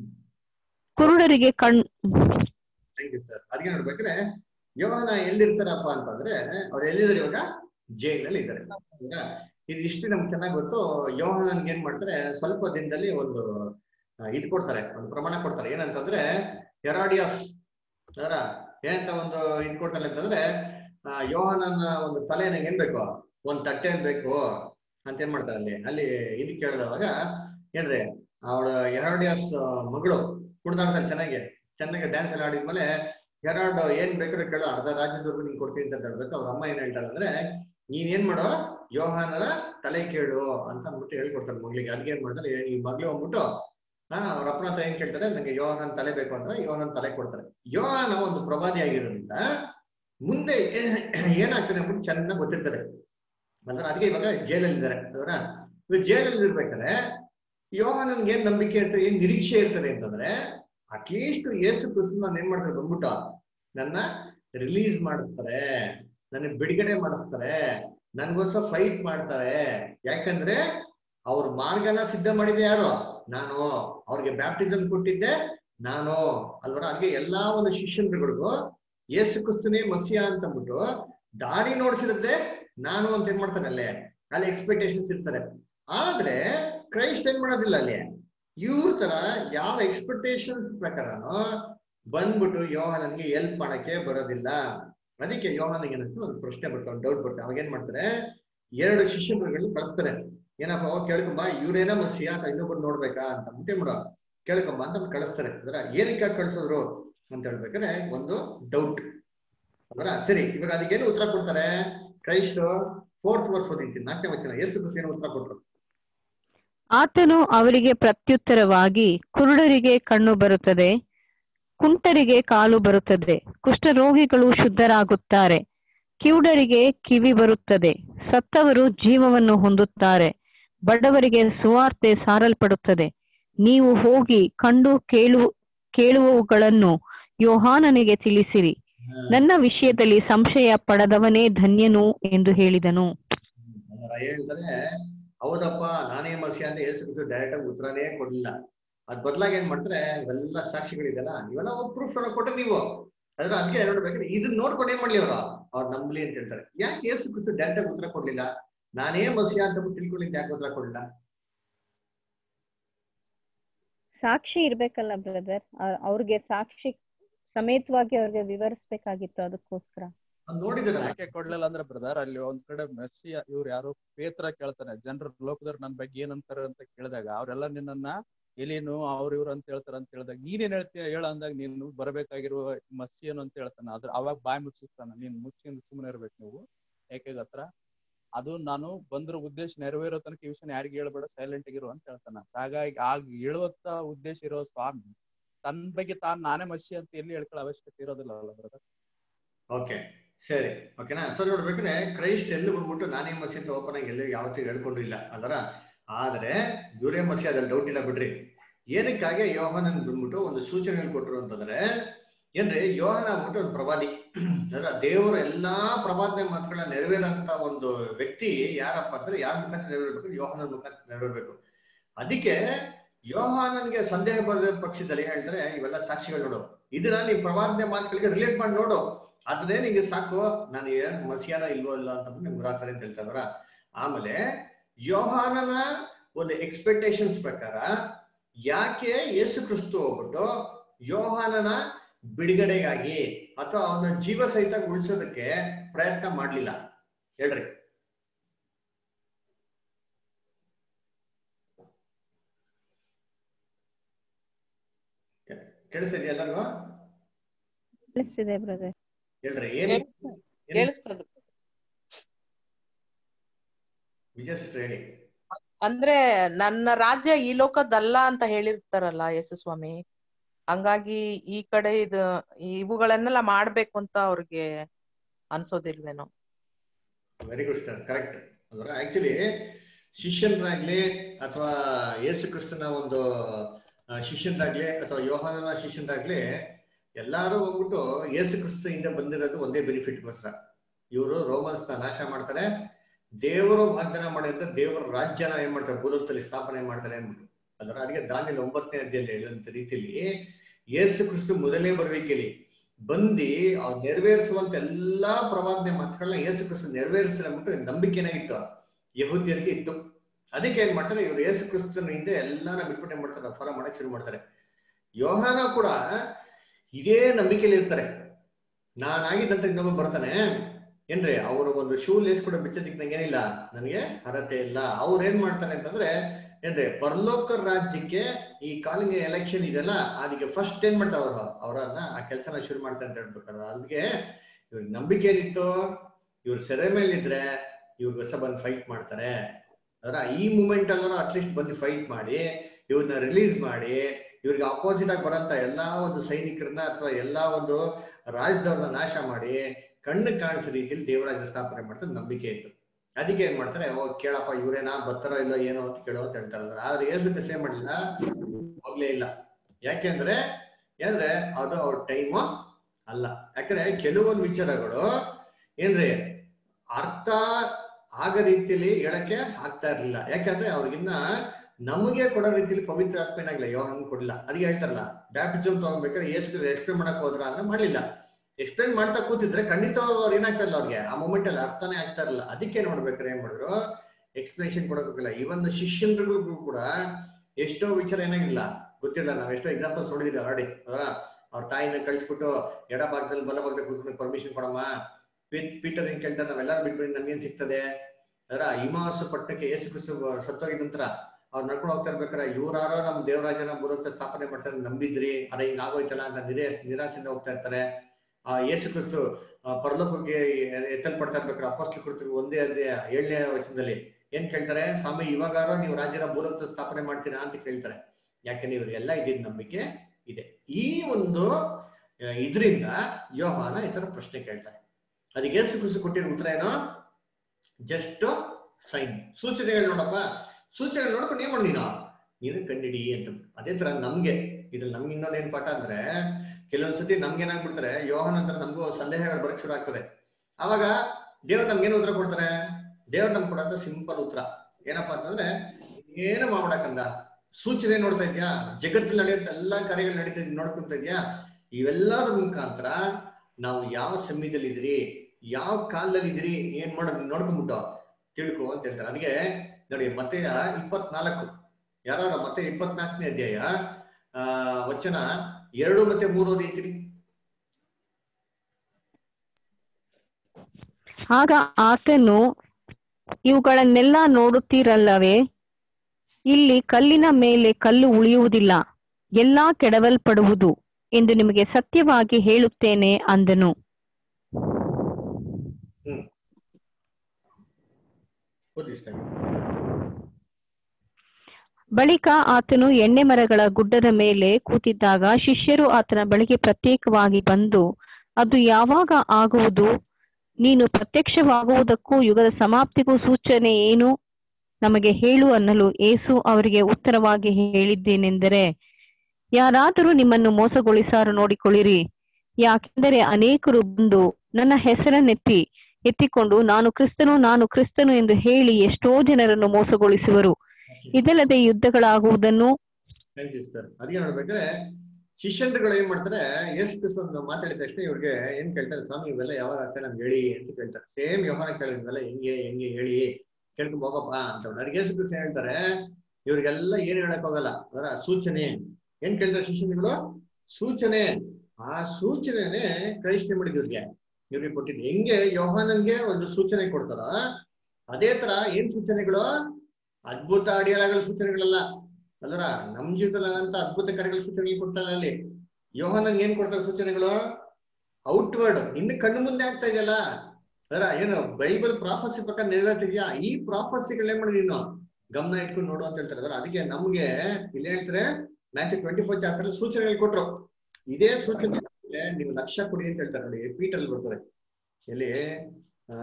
ಕುರುಡರಿಗೆ ಕಣ್ ಥ್ಯಾಂಕ್ ಯು ಸರ್ ಅದಕ್ಕೆ ನೋಡ್ಬೇಕಾದ್ರೆ ಯೋಹನ ಎಲ್ಲಿರ್ತಾರಪ್ಪ ಅಂತಂದ್ರೆ ಅವ್ರು ಎಲ್ಲಿದ್ದಾರೆ ಇವಾಗ ಜೈಲಲ್ಲಿ ಇದ್ದಾರೆ ಹೌದಾ? ಇದು ಇಷ್ಟು ನಮ್ಗೆ ಚೆನ್ನಾಗಿ ಗೊತ್ತು ಯೋಹನನ್ಗೆ ಏನ್ ಮಾಡ್ತಾರೆ ಸ್ವಲ್ಪ ದಿನದಲ್ಲಿ ಒಂದು ಆ, ಇದ್ ಕೊಡ್ತಾರೆ ಒಂದು ಪ್ರಮಾಣ ಕೊಡ್ತಾರೆ ಏನಂತಂದ್ರೆ ಹೆರಾಡಿಯಸ್ ಅದರ ಏನಂತ ಒಂದು ಇದ್ ಕೊಡ್ತಾರೆ ಅಂತಂದ್ರೆ ಆ, ಯೋಹನನ ಒಂದು ತಲೆ ನಂಗೆ ಏನ್ ಬೇಕು ಒಂದ್ ತಟ್ಟೆ ಬೇಕು ಅಂತ ಏನ್ ಮಾಡ್ತಾರೆ ಅಲ್ಲಿ ಅಲ್ಲಿ ಇದು ಕೇಳಿದವಾಗ ಏನ್ರಿ ಅವಳ ಹೆರಾಡಿಯಸ್ ಮಗಳು ಕುಡ್ದಾಡ್ತಾರೆ ಚೆನ್ನಾಗಿ ಚೆನ್ನಾಗಿ ಡ್ಯಾನ್ಸ್ ಎಲ್ಲ ಆಡಿದ್ಮೇಲೆ ಹೆರಾಡ್ ಏನ್ ಬೇಕಾದ್ರೆ ಕೇಳೋ ಅರ್ಧ ರಾಜ್ಯದವರೆಗೂ ನಿಂಗೆ ಕೊಡ್ತೀನಿ ಅಂತ ಹೇಳ್ಬೇಕು ಅವ್ರ ಅಮ್ಮ ಏನ್ ಹೇಳ್ತಾರೆ ಅಂದ್ರೆ ನೀನ್ ಏನ್ ಮಾಡೋ ಯೋಹಾನರ ತಲೆ ಕೇಳು ಅಂತ ಅಂದ್ಬಿಟ್ಟು ಹೇಳ್ಕೊಡ್ತಾರೆ ಮಗಳಿಗೆ ಅದ್ಗೆ ಏನ್ ಮಾಡ್ತಾರೆ ಈ ಮಗಳು ಅಂದ್ಬಿಟ್ಟು ಹಾ ಅವ್ರ ಅಪ್ಪನ ಹತ್ರ ಏನ್ ಕೇಳ್ತಾರೆ ನಂಗೆ ಯೋಹಾನನ್ ತಲೆ ಬೇಕು ಅಂದ್ರೆ ಯೋಹಾನನ್ ತಲೆ ಕೊಡ್ತಾರೆ ಯೋಹಾನ ಒಂದು ಪ್ರವಾದಿ ಆಗಿರೋದ್ರಿಂದ ಮುಂದೆ ಏನ್- ಏನಾಗ್ತದೆ ಅಂದ್ಬಿಟ್ಟು ಚೆನ್ನಾಗಿ ಗೊತ್ತಿರ್ತಾರೆ ಅಂದ್ರೆ ಅದಕ್ಕೆ ಇವಾಗ ಜೈಲಲ್ಲಿ ಇದ್ದಾರೆ ಅವರ ಇವಾಗ ಜೈಲಲ್ಲಿ ಇರ್ಬೇಕಾದ್ರೆ ಯೋಹಾನನ್ಗೆ ಏನ್ ನಂಬಿಕೆ ಇರ್ತದೆ ಏನ್ ನಿರೀಕ್ಷೆ ಇರ್ತದೆ ಅಂತಂದ್ರೆ ಅಟ್ಲೀಸ್ಟ್ ಯೇಸು ಕ್ರಿಸ್ತನ ಏನ್ ಮಾಡ್ತಾರೆ ಬಂದ್ಬಿಟ್ಟು ನನ್ನ ರಿಲೀಸ್ ಮಾಡಿಸ್ತಾರೆ ನನ್ನ ಬಿಡುಗಡೆ ಮಾಡಿಸ್ತಾರೆ ನನ್ಗೋಸ್ಕರ ಫೈಟ್ ಮಾಡ್ತಾರೆ ಯಾಕಂದ್ರೆ ಅವ್ರ ಮಾರ್ಗನ ಸಿದ್ಧ ಮಾಡಿದೆ ಯಾರು ನಾನು ಅವ್ರಿಗೆ ಬ್ಯಾಪ್ಟಿಸಮ್ ಕೊಟ್ಟಿದ್ದೆ ನಾನು ಅಲ್ವರ ಹಾಗೆ ಎಲ್ಲಾ ಒಂದು ಶಿಷ್ಯರುಗಳಿಗೂ ಯೇಸು ಕ್ರಿಸ್ತನೇ ಮಸಿಯ ಅಂತ ಅಂದ್ಬಿಟ್ಟು ದಾರಿ ನೋಡ್ಸಿರುತ್ತೆ ನಾನು ಅಂತ ಏನ್ ಮಾಡ್ತಾನೆ ಅಲ್ಲೇ ಅಲ್ಲಿ ಎಕ್ಸ್ಪೆಕ್ಟೇಷನ್ಸ್ ಇರ್ತಾರೆ ಆದ್ರೆ ಕ್ರೈಸ್ಟ್ ಏನ್ ಮಾಡೋದಿಲ್ಲ ಅಲ್ಲಿ ಇವ್ರ ತರ ಯಾವ ಎಕ್ಸ್ಪೆಕ್ಟೇಷನ್ಸ್ ಪ್ರಕಾರನೋ ಬಂದ್ಬಿಟ್ಟು ಯೋಹನನ್ಗೆ ಎಲ್ಪ್ ಮಾಡಕ್ಕೆ ಬರೋದಿಲ್ಲ ಅದಕ್ಕೆ ಯೋಹನಿಗೆ ಏನಂತ ಒಂದು ಪ್ರಶ್ನೆ ಬರ್ತಾರೆ ಒಂದು ಡೌಟ್ ಬರುತ್ತೆ ಅವಾಗ ಏನ್ ಮಾಡ್ತಾರೆ ಎರಡು ಶಿಷ್ಯರುಗಳನ್ನ ಕಳಿಸ್ತಾರೆ ಏನಪ್ಪ ಅವಾಗ ಕೇಳ್ಕೊಂಬ ಇವ್ರೇನ ಮಸಿಯ ಅಂತ ಇನ್ನೊಬ್ರು ನೋಡ್ಬೇಕಾ ಅಂತ ಅಂದ್ಬಿಟ್ಟು ಮಾಡೋ ಕೇಳ್ಕೊಂಬ ಅಂತ ಅವ್ರು ಕಳಿಸ್ತಾರೆ ಅಂದ್ರೆ ಏನಕ್ಕೆ ಕಳ್ಸಿದ್ರು ಅಂತ ಹೇಳ್ಬೇಕಾದ್ರೆ ಒಂದು ಡೌಟ್ ಅದರ ಸರಿ ಇವಾಗ ಅದಕ್ಕೇನು ಉತ್ತರ ಕೊಡ್ತಾರೆ ಕ್ರೈಸ್ಟ್ ಫೋರ್ತ್ ವರ್ಸ್ ಓದಿರ್ತೀನಿ ನಾಲ್ಕನೇ ವಚನ ಯೇಸು ಕ್ರಿಸ್ತ ಏನು ಉತ್ತರ ಕೊಟ್ರು ಆತನು ಅವರಿಗೆ ಪ್ರತ್ಯುತ್ತರವಾಗಿ ಕುರುಡರಿಗೆ ಕಣ್ಣು ಬರುತ್ತದೆ ಕುಂಟರಿಗೆ ಕಾಲು ಬರುತ್ತದೆ ಕುಷ್ಠರೋಗಿಗಳು ಶುದ್ಧರಾಗುತ್ತಾರೆ ಕಿವುಡರಿಗೆ ಕಿವಿ ಬರುತ್ತದೆ ಸತ್ತವರು ಜೀವವನ್ನು ಹೊಂದುತ್ತಾರೆ ಬಡವರಿಗೆ ಸುವಾರ್ತೆ ಸಾರಲ್ಪಡುತ್ತದೆ ನೀವು ಹೋಗಿ ಕಂಡು ಕೇಳು ಕೇಳುವವುಗಳನ್ನು ಯೋಹಾನನಿಗೆ ತಿಳಿಸಿರಿ ನನ್ನ ವಿಷಯದಲ್ಲಿ ಸಂಶಯ ಪಡದವನೇ ಧನ್ಯನು ಎಂದು ಹೇಳಿದನು ಅದರ ಹೇಳ್ತಾರೆ ಹೌದಪ್ಪ ನಾನೇ ಮನುಷ್ಯ ಅಂತ ಯೇಸು ಕ್ರಿಸ್ತ ಡೈರೆಕ್ಟ್ ಆಗಿ ಉತ್ತರನೇ ಕೊಡ್ಲಿಲ್ಲ ಅದ್ ಬದಲಾಗಿ ಏನ್ ಮಾಡ್ತಾರೆ ಇವೆಲ್ಲ ಸಾಕ್ಷಿಗಳಿದೆಲ್ಲ ಇವೆಲ್ಲ ಪ್ರೂಫ್ ಕೊಟ್ರೆ ನೀವು ಅದ್ರ ಅದಕ್ಕೆ ನೋಡ್ಬೇಕಾದ್ರೆ ಇದನ್ನ ನೋಡ್ಕೊಂಡು ಏನ್ ಮಾಡ್ಲಿ ಅವ್ರು ಅವ್ರು ನಂಬಲಿ ಅಂತ ಹೇಳ್ತಾರೆ ಯಾಕೆ ಯೇಸು ಕ್ರಿಸ್ತ ಡೈರೆಕ್ಟ್ ಆಗಿ ಉತ್ತರ ಕೊಡ್ಲಿಲ್ಲ ನಾನೇ ಮನುಷ್ಯ ಅಂತ ಬಿಟ್ಟು ತಿಳ್ಕೊಳ್ಳಿಕ್ಕೆ ಯಾಕೆ ಉತ್ತರ ಕೊಡ್ಲಿಲ್ಲ ಸಾಕ್ಷಿ ಇರ್ಬೇಕಲ್ಲ ಬ್ರದರ್ ಅವ್ರಿಗೆ ಸಾಕ್ಷಿ ಸಮೇತವಾಗಿ ಅವ್ರಿಗೆ ವಿವರಿಸ್ಬೇಕಾಗಿತ್ತು ಅದಕ್ಕೋಸ್ಕರ ಅದ್ ನೋಡಿದಿರಲ್ಲ ಯಾಕೆ ಕೊಡ್ಲಿಲ್ಲ ಅಂದ್ರೆ ಬ್ರದರ್ ಅಲ್ಲಿ ಒಂದ್ ಕಡೆ ಮೆಸ್ಸಿಯ ಇವ್ರು ಯಾರು ಪೇತ್ರ ಕೇಳ್ತಾನೆ ಜನರ ಲೋಕದವ್ರು ನನ್ ಬಗ್ಗೆ ಏನಂತಾರೆ ಅಂತ ಕೇಳಿದಾಗ ಅವ್ರೆಲ್ಲ ನಿನ್ನನ್ನ ಎಲೀನು ಅವ್ರ ಇವ್ರು ಅಂತ ಹೇಳ್ತಾರ ಅಂತ ಹೇಳಿದಾಗ ನೀನೇನ್ ಹೇಳ್ತೀಯ ಹೇಳ ಅಂದಾಗ ನೀನು ಬರಬೇಕಾಗಿರುವ ಮಸ್ಸಿಯನು ಅಂತ ಹೇಳ್ತಾನೆ ಅದ್ರ ಅವಾಗ ಬಾಯಿ ಮುಚ್ಚಿಸ್ತಾನ ನೀನ್ ಮುಚ್ಚಿಂದ ಸುಮ್ಮನೆ ಇರ್ಬೇಕು ನೀವು ಯಾಕೆ ಗೊತ್ತರ ಅದು ನಾನು ಬಂದಿರೋ ಉದ್ದೇಶ ನೆರವೇರೋ ತನಕ ಈ ವಿಷಯ ಯಾರಿಗೆ ಹೇಳ್ಬೇಡ ಸೈಲೆಂಟ್ ಆಗಿರು ಅಂತ ಹೇಳ್ತಾನ ಹಾಗಾಗಿ ಆಗ ಹೇಳುವಂತ ಉದ್ದೇಶ ಇರೋ ಸ್ವಾಮಿ ತನ್ನ ಬಗ್ಗೆ ತಾನ್ ನಾನೇ ಮಸಿ ಅಂತ ಎಲ್ಲಿ ಹೇಳ್ಕೊಳ್ಳೋ ಅವಶ್ಯಕತೆ ಇರೋದಿಲ್ಲ ಅಲ್ಲ ಬ್ರದರ್ ಓಕೆ ಸರಿ ಓಕೆನಾ ಸೊ ನೋಡ್ಬೇಕಂದ್ರೆ ಕ್ರೈಸ್ಟ್ ಎಲ್ಲಿ ಬಂದ್ಬಿಟ್ಟು ನಾನೇ ಮಸಿ ಅಂತ ಓಪನ್ ಆಗಿ ಎಲ್ಲಿ ಯಾವತ್ತೂ ಹೇಳ್ಕೊಂಡು ಇಲ್ಲ ಅದರ ಆದ್ರೆ ಇವರೇ ಮಸಿ ಅದ್ರಲ್ಲಿ ಡೌಟ್ ಇಲ್ಲ ಬಿಡ್ರಿ ಏನಕ್ಕಾಗಿ ಯೋಹನನ್ ಬಂದ್ಬಿಟ್ಟು ಒಂದು ಸೂಚನೆಗಳು ಕೊಟ್ರು ಅಂತಂದ್ರೆ ಏನ್ರಿ ಯೋಹನ ಅಂದ್ಬಿಟ್ಟು ಒಂದು ಪ್ರವಾದಿ ಅಂದ್ರೆ ದೇವರ ಎಲ್ಲಾ ಪ್ರವಾದನೆ ಮಾತುಗಳ ನೆರವೇರಂತ ಒಂದು ವ್ಯಕ್ತಿ ಯಾರಪ್ಪ ಅಂದ್ರೆ ಯಾರ ಮುಖಾಂತರ ನೆರವೇರ್ಬೇಕು ಯೋಹನನ ಮುಖಾಂತರ ನೆರವೇರ್ಬೇಕು ಅದಕ್ಕೆ ಯೋಹಾನನ್ಗೆ ಸಂದೇಹ ಬರದ ಪಕ್ಷದಲ್ಲಿ ಹೇಳ್ತಾರೆ ಇವೆಲ್ಲ ಸಾಕ್ಷಿಗಳು ನೋಡು ಇದನ್ನ ನೀವು ಪ್ರವಾದನೆ ಮಾತುಗಳಿಗೆ ರಿಲೇಟ್ ಮಾಡಿ ನೋಡು ಅದೇ ನಿಂಗೆ ಸಾಕು ನಾನು ಏನ್ ಮಸಿಯಾನ ಇಲ್ವೋ ಇಲ್ಲ ಅಂತ ನಿಮ್ಗೆ ಗೊತ್ತಾಗ್ತದೆ ಅಂತ ಹೇಳ್ತಾರ ಆಮೇಲೆ ಯೋಹಾನನ ಒಂದು ಎಕ್ಸ್ಪೆಕ್ಟೇಷನ್ಸ್ ಪ್ರಕಾರ ಯಾಕೆ ಯೇಸು ಕ್ರಿಸ್ತು ಹೋಗ್ಬಿಟ್ಟು ಯೋಹಾನನ ಬಿಡುಗಡೆಗಾಗಿ ಅಥವಾ ಅವನ ಜೀವ ಸಹಿತ ಉಳಿಸೋದಕ್ಕೆ ಪ್ರಯತ್ನ ಮಾಡ್ಲಿಲ್ಲ ಹೇಳ್ರಿ ಕೇಳಿಸ್ತಿದ್ಯಾ ಎಲ್ಲರಿಗೂ ಕೇಳಿಸ್ತಿದೆ ಬ್ರದರ್ ಹೇಳ್ರಿ ಏನ್ ಕೇಳಿಸ್ತದೆ. ಕೇಳಿಸ್ತದೆ ವಿಜಯ ಸಿಸ್ಟರ್ ಹೇಳಿ ಅಂದ್ರೆ ನನ್ನ ರಾಜ್ಯ ಈ ಲೋಕದಲ್ಲ ಅಂತ ಹೇಳಿರ್ತಾರಲ್ಲ ಯೇಸು ಸ್ವಾಮಿ ಹಂಗಾಗಿ ಈ ಕಡೆ ಇದು ಇವುಗಳನ್ನೆಲ್ಲ ಮಾಡ್ಬೇಕು ಅಂತ ಅವ್ರಿಗೆ ಅನ್ಸೋದಿಲ್ವೇನೋ ವೆರಿ ಗುಡ್ ಸರ್ ಕರೆಕ್ಟ್ ಅಂದ್ರೆ ಆಕ್ಚುಲಿ ಶಿಷ್ಯನರಾಗ್ಲಿ ಅಥವಾ ಯೇಸು ಕ್ರಿಸ್ತನ ಒಂದು ಆ, ಶಿಷ್ಯನರಾಗ್ಲಿ ಅಥವಾ ಯೋಹಾನನ ಶಿಷ್ಯನರಾಗ್ಲಿ ಎಲ್ಲಾರು ಹೋಗ್ಬಿಟ್ಟು ಯೇಸು ಕ್ರಿಸ್ತ ಹಿಂದೆ ಬಂದಿರೋದು ಒಂದೇ ಬೆನಿಫಿಟ್ಗೋಸ್ಕರ ಇವರು ರೋಮನ್ಸ್ ನಾಶ ಮಾಡ್ತಾರೆ ದೇವರು ವಾಗ್ದಾನ ಮಾಡಿದಂತ ದೇವರ ರಾಜ್ಯನ ಏನ್ ಮಾಡ್ತಾರೆ ಭೂಲೋಕದಲ್ಲಿ ಸ್ಥಾಪನೆ ಮಾಡ್ತಾರೆ ಅಂದ್ಬಿಟ್ಟು ಅದರ ಅದಕ್ಕೆ ದಾನಿಯಲ್ಲಿ ಒಂಬತ್ತನೇ ಅಧ್ಯಾಯದಲ್ಲಿ ಹೇಳಿದಂತ ರೀತಿಯಲ್ಲಿ ಯೇಸು ಕ್ರಿಸ್ತು ಮೊದಲೇ ಬರುವಿಕೆಯಲ್ಲಿ ಬಂದು ಅವ್ರು ನೆರವೇರಿಸುವಂತ ಎಲ್ಲಾ ಪ್ರವಾದನೆ ಮಾತುಗಳನ್ನ ಯೇಸು ಕ್ರಿಸ್ತು ನೆರವೇರಿಸ್ತಾರೆ ಅಂದ್ಬಿಟ್ಟು ನಂಬಿಕೆ ಏನಾಗಿತ್ತು ಯಹೂದ್ಯರಿಗೆ ಇತ್ತು ಅದಕ್ಕೆ ಏನ್ ಮಾಡ್ತಾರೆ ಇವ್ರು ಯೇಸು ಕ್ರಿಸ್ತನ ಹಿಂದೆ ಎಲ್ಲಾನ ಬಿಟ್ಬಿಟ್ಟು ಏನ್ ಮಾಡ್ತಾರೆ ಫಾಲೋ ಮಾಡಕ್ ಶುರು ಮಾಡ್ತಾರೆ ಯೋಹಾನ ಕೂಡ ಇದೇ ನಂಬಿಕೆಯಲ್ಲಿ ಇರ್ತಾರೆ ನಾನಾಗಿದ್ದಂತ ಇನ್ನೊಬ್ಬ ಬರ್ತಾನೆ ಏನ್ರಿ ಅವರು ಒಂದು ಶೂ ಲೇಸ್ ಕೂಡ ಬಿಚ್ಚೋದಿಕ್ ನಂಗೆ ಏನಿಲ್ಲ ನನಗೆ ಅರ್ಹತೆ ಇಲ್ಲ ಅವ್ರು ಏನ್ ಮಾಡ್ತಾರೆ ಅಂತಂದ್ರೆ ಏನ್ರಿ ಪರಲೋಕ ರಾಜ್ಯಕ್ಕೆ ಈ ಕಾಲಿಂಗ್ ಎಲೆಕ್ಷನ್ ಇದೆಲ್ಲ ಅದಕ್ಕೆ ಫಸ್ಟ್ ಏನ್ ಮಾಡ್ತಾರೆ ಅವರು ಅವರನ್ನ ಆ ಕೆಲಸನ ಶುರು ಮಾಡ್ತಾರೆ ಅಂತ ಹೇಳ್ಬೇಕಲ್ಲ ಅದಕ್ಕೆ ಇವ್ರ ನಂಬಿಕೆ ಏನಿತ್ತು ಇವ್ರ ಸೆರೆ ಮೇಲಿದ್ರೆ ಇವ್ರಿಗೋಸ್ಕರ ಬಂದು ಫೈಟ್ ಮಾಡ್ತಾರೆ ಅದರ ಈ ಮೂಮೆಂಟ್ ಅಲ್ಲೂ ಅಟ್ಲೀಸ್ಟ್ ಬಂದು ಫೈಟ್ ಮಾಡಿ ಇವ್ರನ್ನ ರಿಲೀಸ್ ಮಾಡಿ ಇವ್ರಿಗೆ ಅಪೋಸಿಟ್ ಆಗಿ ಬರೋಂತ ಎಲ್ಲಾ ಒಂದು ಸೈನಿಕರನ್ನ ಅಥವಾ ಎಲ್ಲಾ ಒಂದು ರಾಜ್ಯದವ್ರನ್ನ ನಾಶ ಮಾಡಿ ಕಣ್ಣು ಕಾಣಿಸೋ ರೀತಿಯಲ್ಲಿ ದೇವರಾಜ್ಯ ಸ್ಥಾಪನೆ ಮಾಡ್ತಾರೆ ನಂಬಿಕೆ ಇತ್ತು ಅದಕ್ಕೆ ಏನ್ ಮಾಡ್ತಾರೆ ಓ ಕೇಳಪ್ಪ ಇವ್ರೇನಾ ಬರ್ತಾರೋ ಇಲ್ಲೋ ಏನೋ ಅಂತ ಕೇಳೋ ಅಂತ ಹೇಳ್ತಾರೆ ಆದ್ರೆ ಏಸು ಸೇವ್ ಮಾಡಲಿಲ್ಲ ಹೋಗ್ಲೇ ಇಲ್ಲ ಯಾಕೆಂದ್ರೆ ಏನಂದ್ರೆ ಅದು ಅವ್ರ ಟೈಮು ಅಲ್ಲ ಯಾಕಂದ್ರೆ ಕೆಲವೊಂದು ವಿಚಾರಗಳು ಏನ್ರಿ ಅರ್ಥ ಆಗ ರೀತಿಯಲ್ಲಿ ಹೇಳಕ್ಕೆ ಆಗ್ತಾ ಇರ್ಲಿಲ್ಲ ಯಾಕಂದ್ರೆ ಅವ್ರಿಗಿನ್ನ ನಮಗೆ ಕೊಡೋ ರೀತಿಯಲ್ಲಿ ಪವಿತ್ರ ಆತ್ಮ ಏನಾಗಿಲ್ಲ ಯೋಹನ್ ಕೊಡ್ಲಿಲ್ಲ ಅದಕ್ಕೆ ಹೇಳ್ತಾರಲ್ಲ ಬ್ಯಾಪ್ಟಿಸಮ್ ತಗೊಂಡ್ಬೇಕಾದ್ರೆ ಎಷ್ಟು ಎಕ್ಸ್ಪ್ಲೇನ್ ಮಾಡಕ್ ಹೋದ್ರ ಅಂದ್ರೆ ಮಾಡ್ಲಿಲ್ಲ ಎಕ್ಸ್ಪ್ಲೇನ್ ಮಾಡ್ತಾ ಕೂತಿದ್ರೆ ಖಂಡಿತವಾಗಿ ಅವ್ರು ಏನಾಗ್ತಾ ಇಲ್ಲ ಅವ್ರಿಗೆ ಆ ಮೂಮೆಂಟ್ ಅಲ್ಲಿ ಅರ್ಥನೇ ಆಗ್ತಾ ಇರಲಿಲ್ಲ ಅದಕ್ಕೆ ನೋಡ್ಬೇಕಾದ್ರೆ ಏನ್ ಮಾಡಿದ್ರು ಎಕ್ಸ್ಪ್ಲೇಷನ್ ಕೊಡೋಕ್ಕಾಗಲ್ಲ ಇವನ್ ಶಿಷ್ಯನ್ರಿಗೂ ಕೂಡ ಎಷ್ಟೋ ವಿಚಾರ ಏನಾಗಿಲ್ಲ ಗೊತ್ತಿಲ್ಲ ನಾವ್ ಎಷ್ಟೋ ಎಕ್ಸಾಂಪಲ್ಸ್ ನೋಡಿದೀವಿ ಆಲ್ರೆಡಿ ಅವರ ಅವ್ರ ತಾಯಿನ ಕಳಿಸ್ಬಿಟ್ಟು ಎಡ ಭಾಗದಲ್ಲಿ ಬಲ ಭಾಗದಲ್ಲಿ ಕೂತ್ಕೊಂಡು ಪರ್ಮಿಷನ್ ಕೊಡಮ್ಮ ಪೀಟ್- ಪೀಟರ್ ಏನ್ ಕೇಳ್ತಾರೆ ನಾವೆಲ್ಲರೂ ಬಿಟ್ಬಿಡಿ ನಮ್ಗೇನ್ ಸಿಗ್ತದೆ ಅದರ ಹಿಮಾಸು ಪಟ್ಟಣಕ್ಕೆ ಏಸು ಕ್ರಿಸ್ತು ಸತ್ತೋಗಿದ ನಂತರ ಅವ್ರು ನಡ್ಕೊಂಡು ಹೋಗ್ತಾ ಇರ್ಬೇಕಾರೆ ಇವ್ರಾರೋ ನಮ್ ದೇವರಾಜನ ಬುರುತ್ತ ಸ್ಥಾಪನೆ ಮಾಡ್ತಾರೆ ನಂಬಿದ್ರಿ ಅದ ಹಿಂಗ್ ಆಗೋಯ್ತಲ್ಲ ಅಂತ ನಿರಾಸ ನಿರಾಸೆಯಿಂದ ಹೋಗ್ತಾ ಇರ್ತಾರೆ ಆ ಯೇಸು ಕ್ರಿಸ್ತು ಆ, ಪರಲೋಕಕ್ಕೆ ಎತ್ತಲ್ಪಡ್ತಾ ಇರ್ಬೇಕಾರೆ ಅಪೋಸ್ಟ್ಲ ಕೃತಿಗೆ ಒಂದೇ ಅಧ್ಯಾಯ ಏಳನೇ ವರ್ಷದಲ್ಲಿ ಏನ್ ಕೇಳ್ತಾರೆ ಸ್ವಾಮಿ ಇವಾಗಾರೋ ನೀವು ರಾಜ್ಯನ ಭೂಲೋಕ ಸ್ಥಾಪನೆ ಮಾಡ್ತೀರಾ ಅಂತ ಕೇಳ್ತಾರೆ ಯಾಕೆ ನೀವು ಎಲ್ಲ ಇದ್ದಿದ್ ನಂಬಿಕೆ ಇದೆ ಈ ಒಂದು ಆ, ಇದ್ರಿಂದ ಯೋಹಾನ ಈ ತರ ಪ್ರಶ್ನೆ ಕೇಳ್ತಾರೆ ಅದಕ್ಕೆ ಯೇಸು ಕ್ರಿಸ್ತು ಕೊಟ್ಟಿರೋ ಉತ್ತರ ಏನೋ ಜಸ್ಟ್ ಸೈನ್ ಸೂಚನೆಗಳು ನೋಡಪ್ಪ ಸೂಚನೆಗಳು ನೋಡ್ಕೊಂಡು ಏನ್ ಮಾಡಿ ನೀನು ನೀನು ಕಂಡಿಡಿ ಅಂತ ಅದೇ ತರ ನಮ್ಗೆ ಇದ್ರಲ್ಲಿ ನಮ್ಗೆ ಇನ್ನೊಂದು ಏನ್ ಪಾಠ ಅಂದ್ರೆ ಕೆಲವೊಂದ್ಸತಿ ನಮ್ಗೆ ಏನಾಗ್ಬಿಡ್ತಾರೆ ಯೋಹನ್ ಅಂತ ನಮಗೂ ಸಂದೇಹಗಳು ಬರಕ್ ಶುರು ಆಗ್ತದೆ ಅವಾಗ ದೇವ್ರು ನಮ್ಗೇನು ಉತ್ತರ ಕೊಡ್ತಾರೆ ದೇವ್ರು ನಮ್ಗೆ ಕೊಡಂತ ಸಿಂಪಲ್ ಉತ್ತರ ಏನಪ್ಪಾ ಅಂತಂದ್ರೆ ಏನು ಮಾಡ್ಬಿಡಕ್ಕಂದ ಸೂಚನೆ ನೋಡ್ತಾ ಇದ್ಯಾ ಜಗತ್ತಲ್ಲಿ ನಡೆಯುತ್ತ ಎಲ್ಲಾ ಕಾರ್ಯಗಳು ನಡೀತಾ ಇದ್ ನೋಡ್ಕೊಂತ ಇದ್ಯಾ ಇವೆಲ್ಲರ ಮುಖಾಂತರ ನಾವು ಯಾವ ಸಮಯದಲ್ಲಿ ಇದ್ರಿ ಯಾವ ಕಾಲದಲ್ಲಿ ಇದ್ರಿ ಏನ್ ಮಾಡೋದು ನೋಡ್ಕೊಂಡ್ಬಿಟ್ಟು ತಿಳ್ಕೊ ಅಂತ ಹೇಳ್ತಾರೆ ಅದಕ್ಕೆ ನೋಡಿ ಮತ್ತೆ ಇಪ್ಪತ್ನಾಲ್ಕು ಯಾರು ಮತ್ತೆ ಇಪ್ಪತ್ನಾಲ್ಕನೇ ಅಧ್ಯಾಯ ಆ ವಚನ ಎರಡು ಮತ್ತೆ ಮೂರು ಓದಿದ್ರಿ ಆಗ ಆತನು ಇವುಗಳನ್ನೆಲ್ಲ ನೋಡುತ್ತೀರಲ್ಲವೇ ಇಲ್ಲಿ ಕಲ್ಲಿನ ಮೇಲೆ ಕಲ್ಲು ಉಳಿಯುವುದಿಲ್ಲ ಎಲ್ಲಾ ಕೆಡವಲ್ಪಡುವುದು ಎಂದು ನಿಮಗೆ ಸತ್ಯವಾಗಿ ಹೇಳುತ್ತೇನೆ ಅಂದನು ಹ್ಮ್ ಓದಿ ಇಷ್ಟ ಬಳಿಕ ಆತನು ಎಣ್ಣೆ ಮರಗಳ ಗುಡ್ಡದ ಮೇಲೆ ಕೂತಿದ್ದಾಗ ಶಿಷ್ಯರು ಆತನ ಬಳಿಗೆ ಪ್ರತ್ಯೇಕವಾಗಿ ಬಂದು ಅದು ಯಾವಾಗ ಆಗುವುದು ನೀನು ಪ್ರತ್ಯಕ್ಷವಾಗುವುದಕ್ಕೂ ಯುಗದ ಸಮಾಪ್ತಿಗೂ ಸೂಚನೆ ಏನು ನಮಗೆ ಹೇಳು ಅನ್ನಲು ಏಸು ಅವರಿಗೆ ಉತ್ತರವಾಗಿ ಹೇಳಿದ್ದೇನೆಂದರೆ ಯಾರಾದರೂ ನಿಮ್ಮನ್ನು ಮೋಸಗೊಳಿಸಾರು ನೋಡಿಕೊಳ್ಳಿರಿ ಯಾಕೆಂದರೆ ಅನೇಕರು ಬಂದು ನನ್ನ ಹೆಸರನ್ನೆತ್ತಿ ಎತ್ತಿಕೊಂಡು ನಾನು ಕ್ರಿಸ್ತನು ನಾನು ಕ್ರಿಸ್ತನು ಎಂದು ಹೇಳಿ ಎಷ್ಟೋ ಜನರನ್ನು ಮೋಸಗೊಳಿಸುವರು ಇದಲ್ಲದೆ ಯುದ್ಧಗಳಾಗುವುದನ್ನು ಥ್ಯಾಂಕ್ ಯು ಸರ್ ಅದಕ್ಕೆ ನೋಡ್ಬೇಕಾದ್ರೆ ಶಿಷ್ಯನ್ರುಗಳು ಏನ್ ಮಾಡ್ತಾರೆ ಯೇಸು ಕ್ರಿಸ್ತ ಮಾತಾಡಿದ ತಕ್ಷಣ ಇವ್ರಿಗೆ ಏನ್ ಕೇಳ್ತಾರೆ ಸ್ವಾಮಿ ಇವೆಲ್ಲ ಯಾವಾಗ ಆಗ್ತದೆ ನಮ್ಗೆ ಹೇಳಿ ಅಂತ ಕೇಳ್ತಾರೆ ಸೇಮ್ ವ್ಯವಹಾರ ಕೇಳಿದ್ಮೇಲೆ ಹೆಂಗೆ ಹೆಂಗೆ ಹೇಳಿ ಕೇಳ್ಕೊಂಡ್ ಹೋಗಪ್ಪ ಅಂತ ನನಗೆ ಯೇಸು ಕ್ರಿಸ್ತ ಹೇಳ್ತಾರೆ ಇವ್ರಿಗೆಲ್ಲ ಏನ್ ಹೇಳಕ್ ಹೋಗಲ್ಲ ಅದರ ಸೂಚನೆ ಏನ್ ಕೇಳ್ತಾರೆ ಶಿಷ್ಯನ್ಗಳು ಸೂಚನೆ ಆ ಸೂಚನೆನೆ ಕ್ರೈಸ್ತ ಮಾಡಿದ್ ಇವ್ರಿಗೆ ಇವ್ರಿಗೆ ಕೊಟ್ಟಿದ್ದು ಹೆಂಗೆ ಯೋಹಾನನ್ಗೆ ಒಂದು ಸೂಚನೆ ಕೊಡ್ತಾರ ಅದೇ ತರ ಏನ್ ಸೂಚನೆಗಳು ಅದ್ಭುತ ಅಡಿಯಾಳಗಳ ಸೂಚನೆಗಳಲ್ಲ ಅಲ್ಲರ ನಮ್ ಜೀವಿತದಲ್ಲಂತ ಅದ್ಭುತ ಕಾರ್ಯಗಳ ಸೂಚನೆಗಳು ಕೊಡ್ತಾರೆ ಅಲ್ಲಿ ಯೋಹನಂಗ್ ಏನ್ ಕೊಡ್ತಾರೆ ಸೂಚನೆಗಳು ಔಟ್ವರ್ಡ್ ಇನ್ನು ಕಣ್ಣು ಮುಂದೆ ಆಗ್ತಾ ಇದೆಯಲ್ಲ ಅದರ ಏನು ಬೈಬಲ್ ಪ್ರಾಫಸಿ ಪ್ರಕಾರ ನೆರವೇರ್ತಿದ್ಯಾ ಈ ಪ್ರಾಫಸಿಗಳೇ ಮಾಡಿ ನೀನು ಗಮನ ಇಟ್ಕೊಂಡು ನೋಡು ಅಂತ ಹೇಳ್ತಾರೆ ಅದರ ಅದಕ್ಕೆ ನಮ್ಗೆ ಇಲ್ಲಿ ಹೇಳ್ತಾರೆ ಮ್ಯಾಥ್ಯೂ ಟ್ವೆಂಟಿ ಫೋರ್ ಚಾಪ್ಟರ್ ಸೂಚನೆಗಳು ಕೊಟ್ರು ಇದೇ ಸೂಚನೆ ನೀವು ಲಕ್ಷ್ಯ ಕೊಡಿ ಅಂತ ಹೇಳ್ತಾರೆ ನೋಡಿ ಪೀಟರ್ ಬರ್ತದೆ ಎಲ್ಲಿ ಆ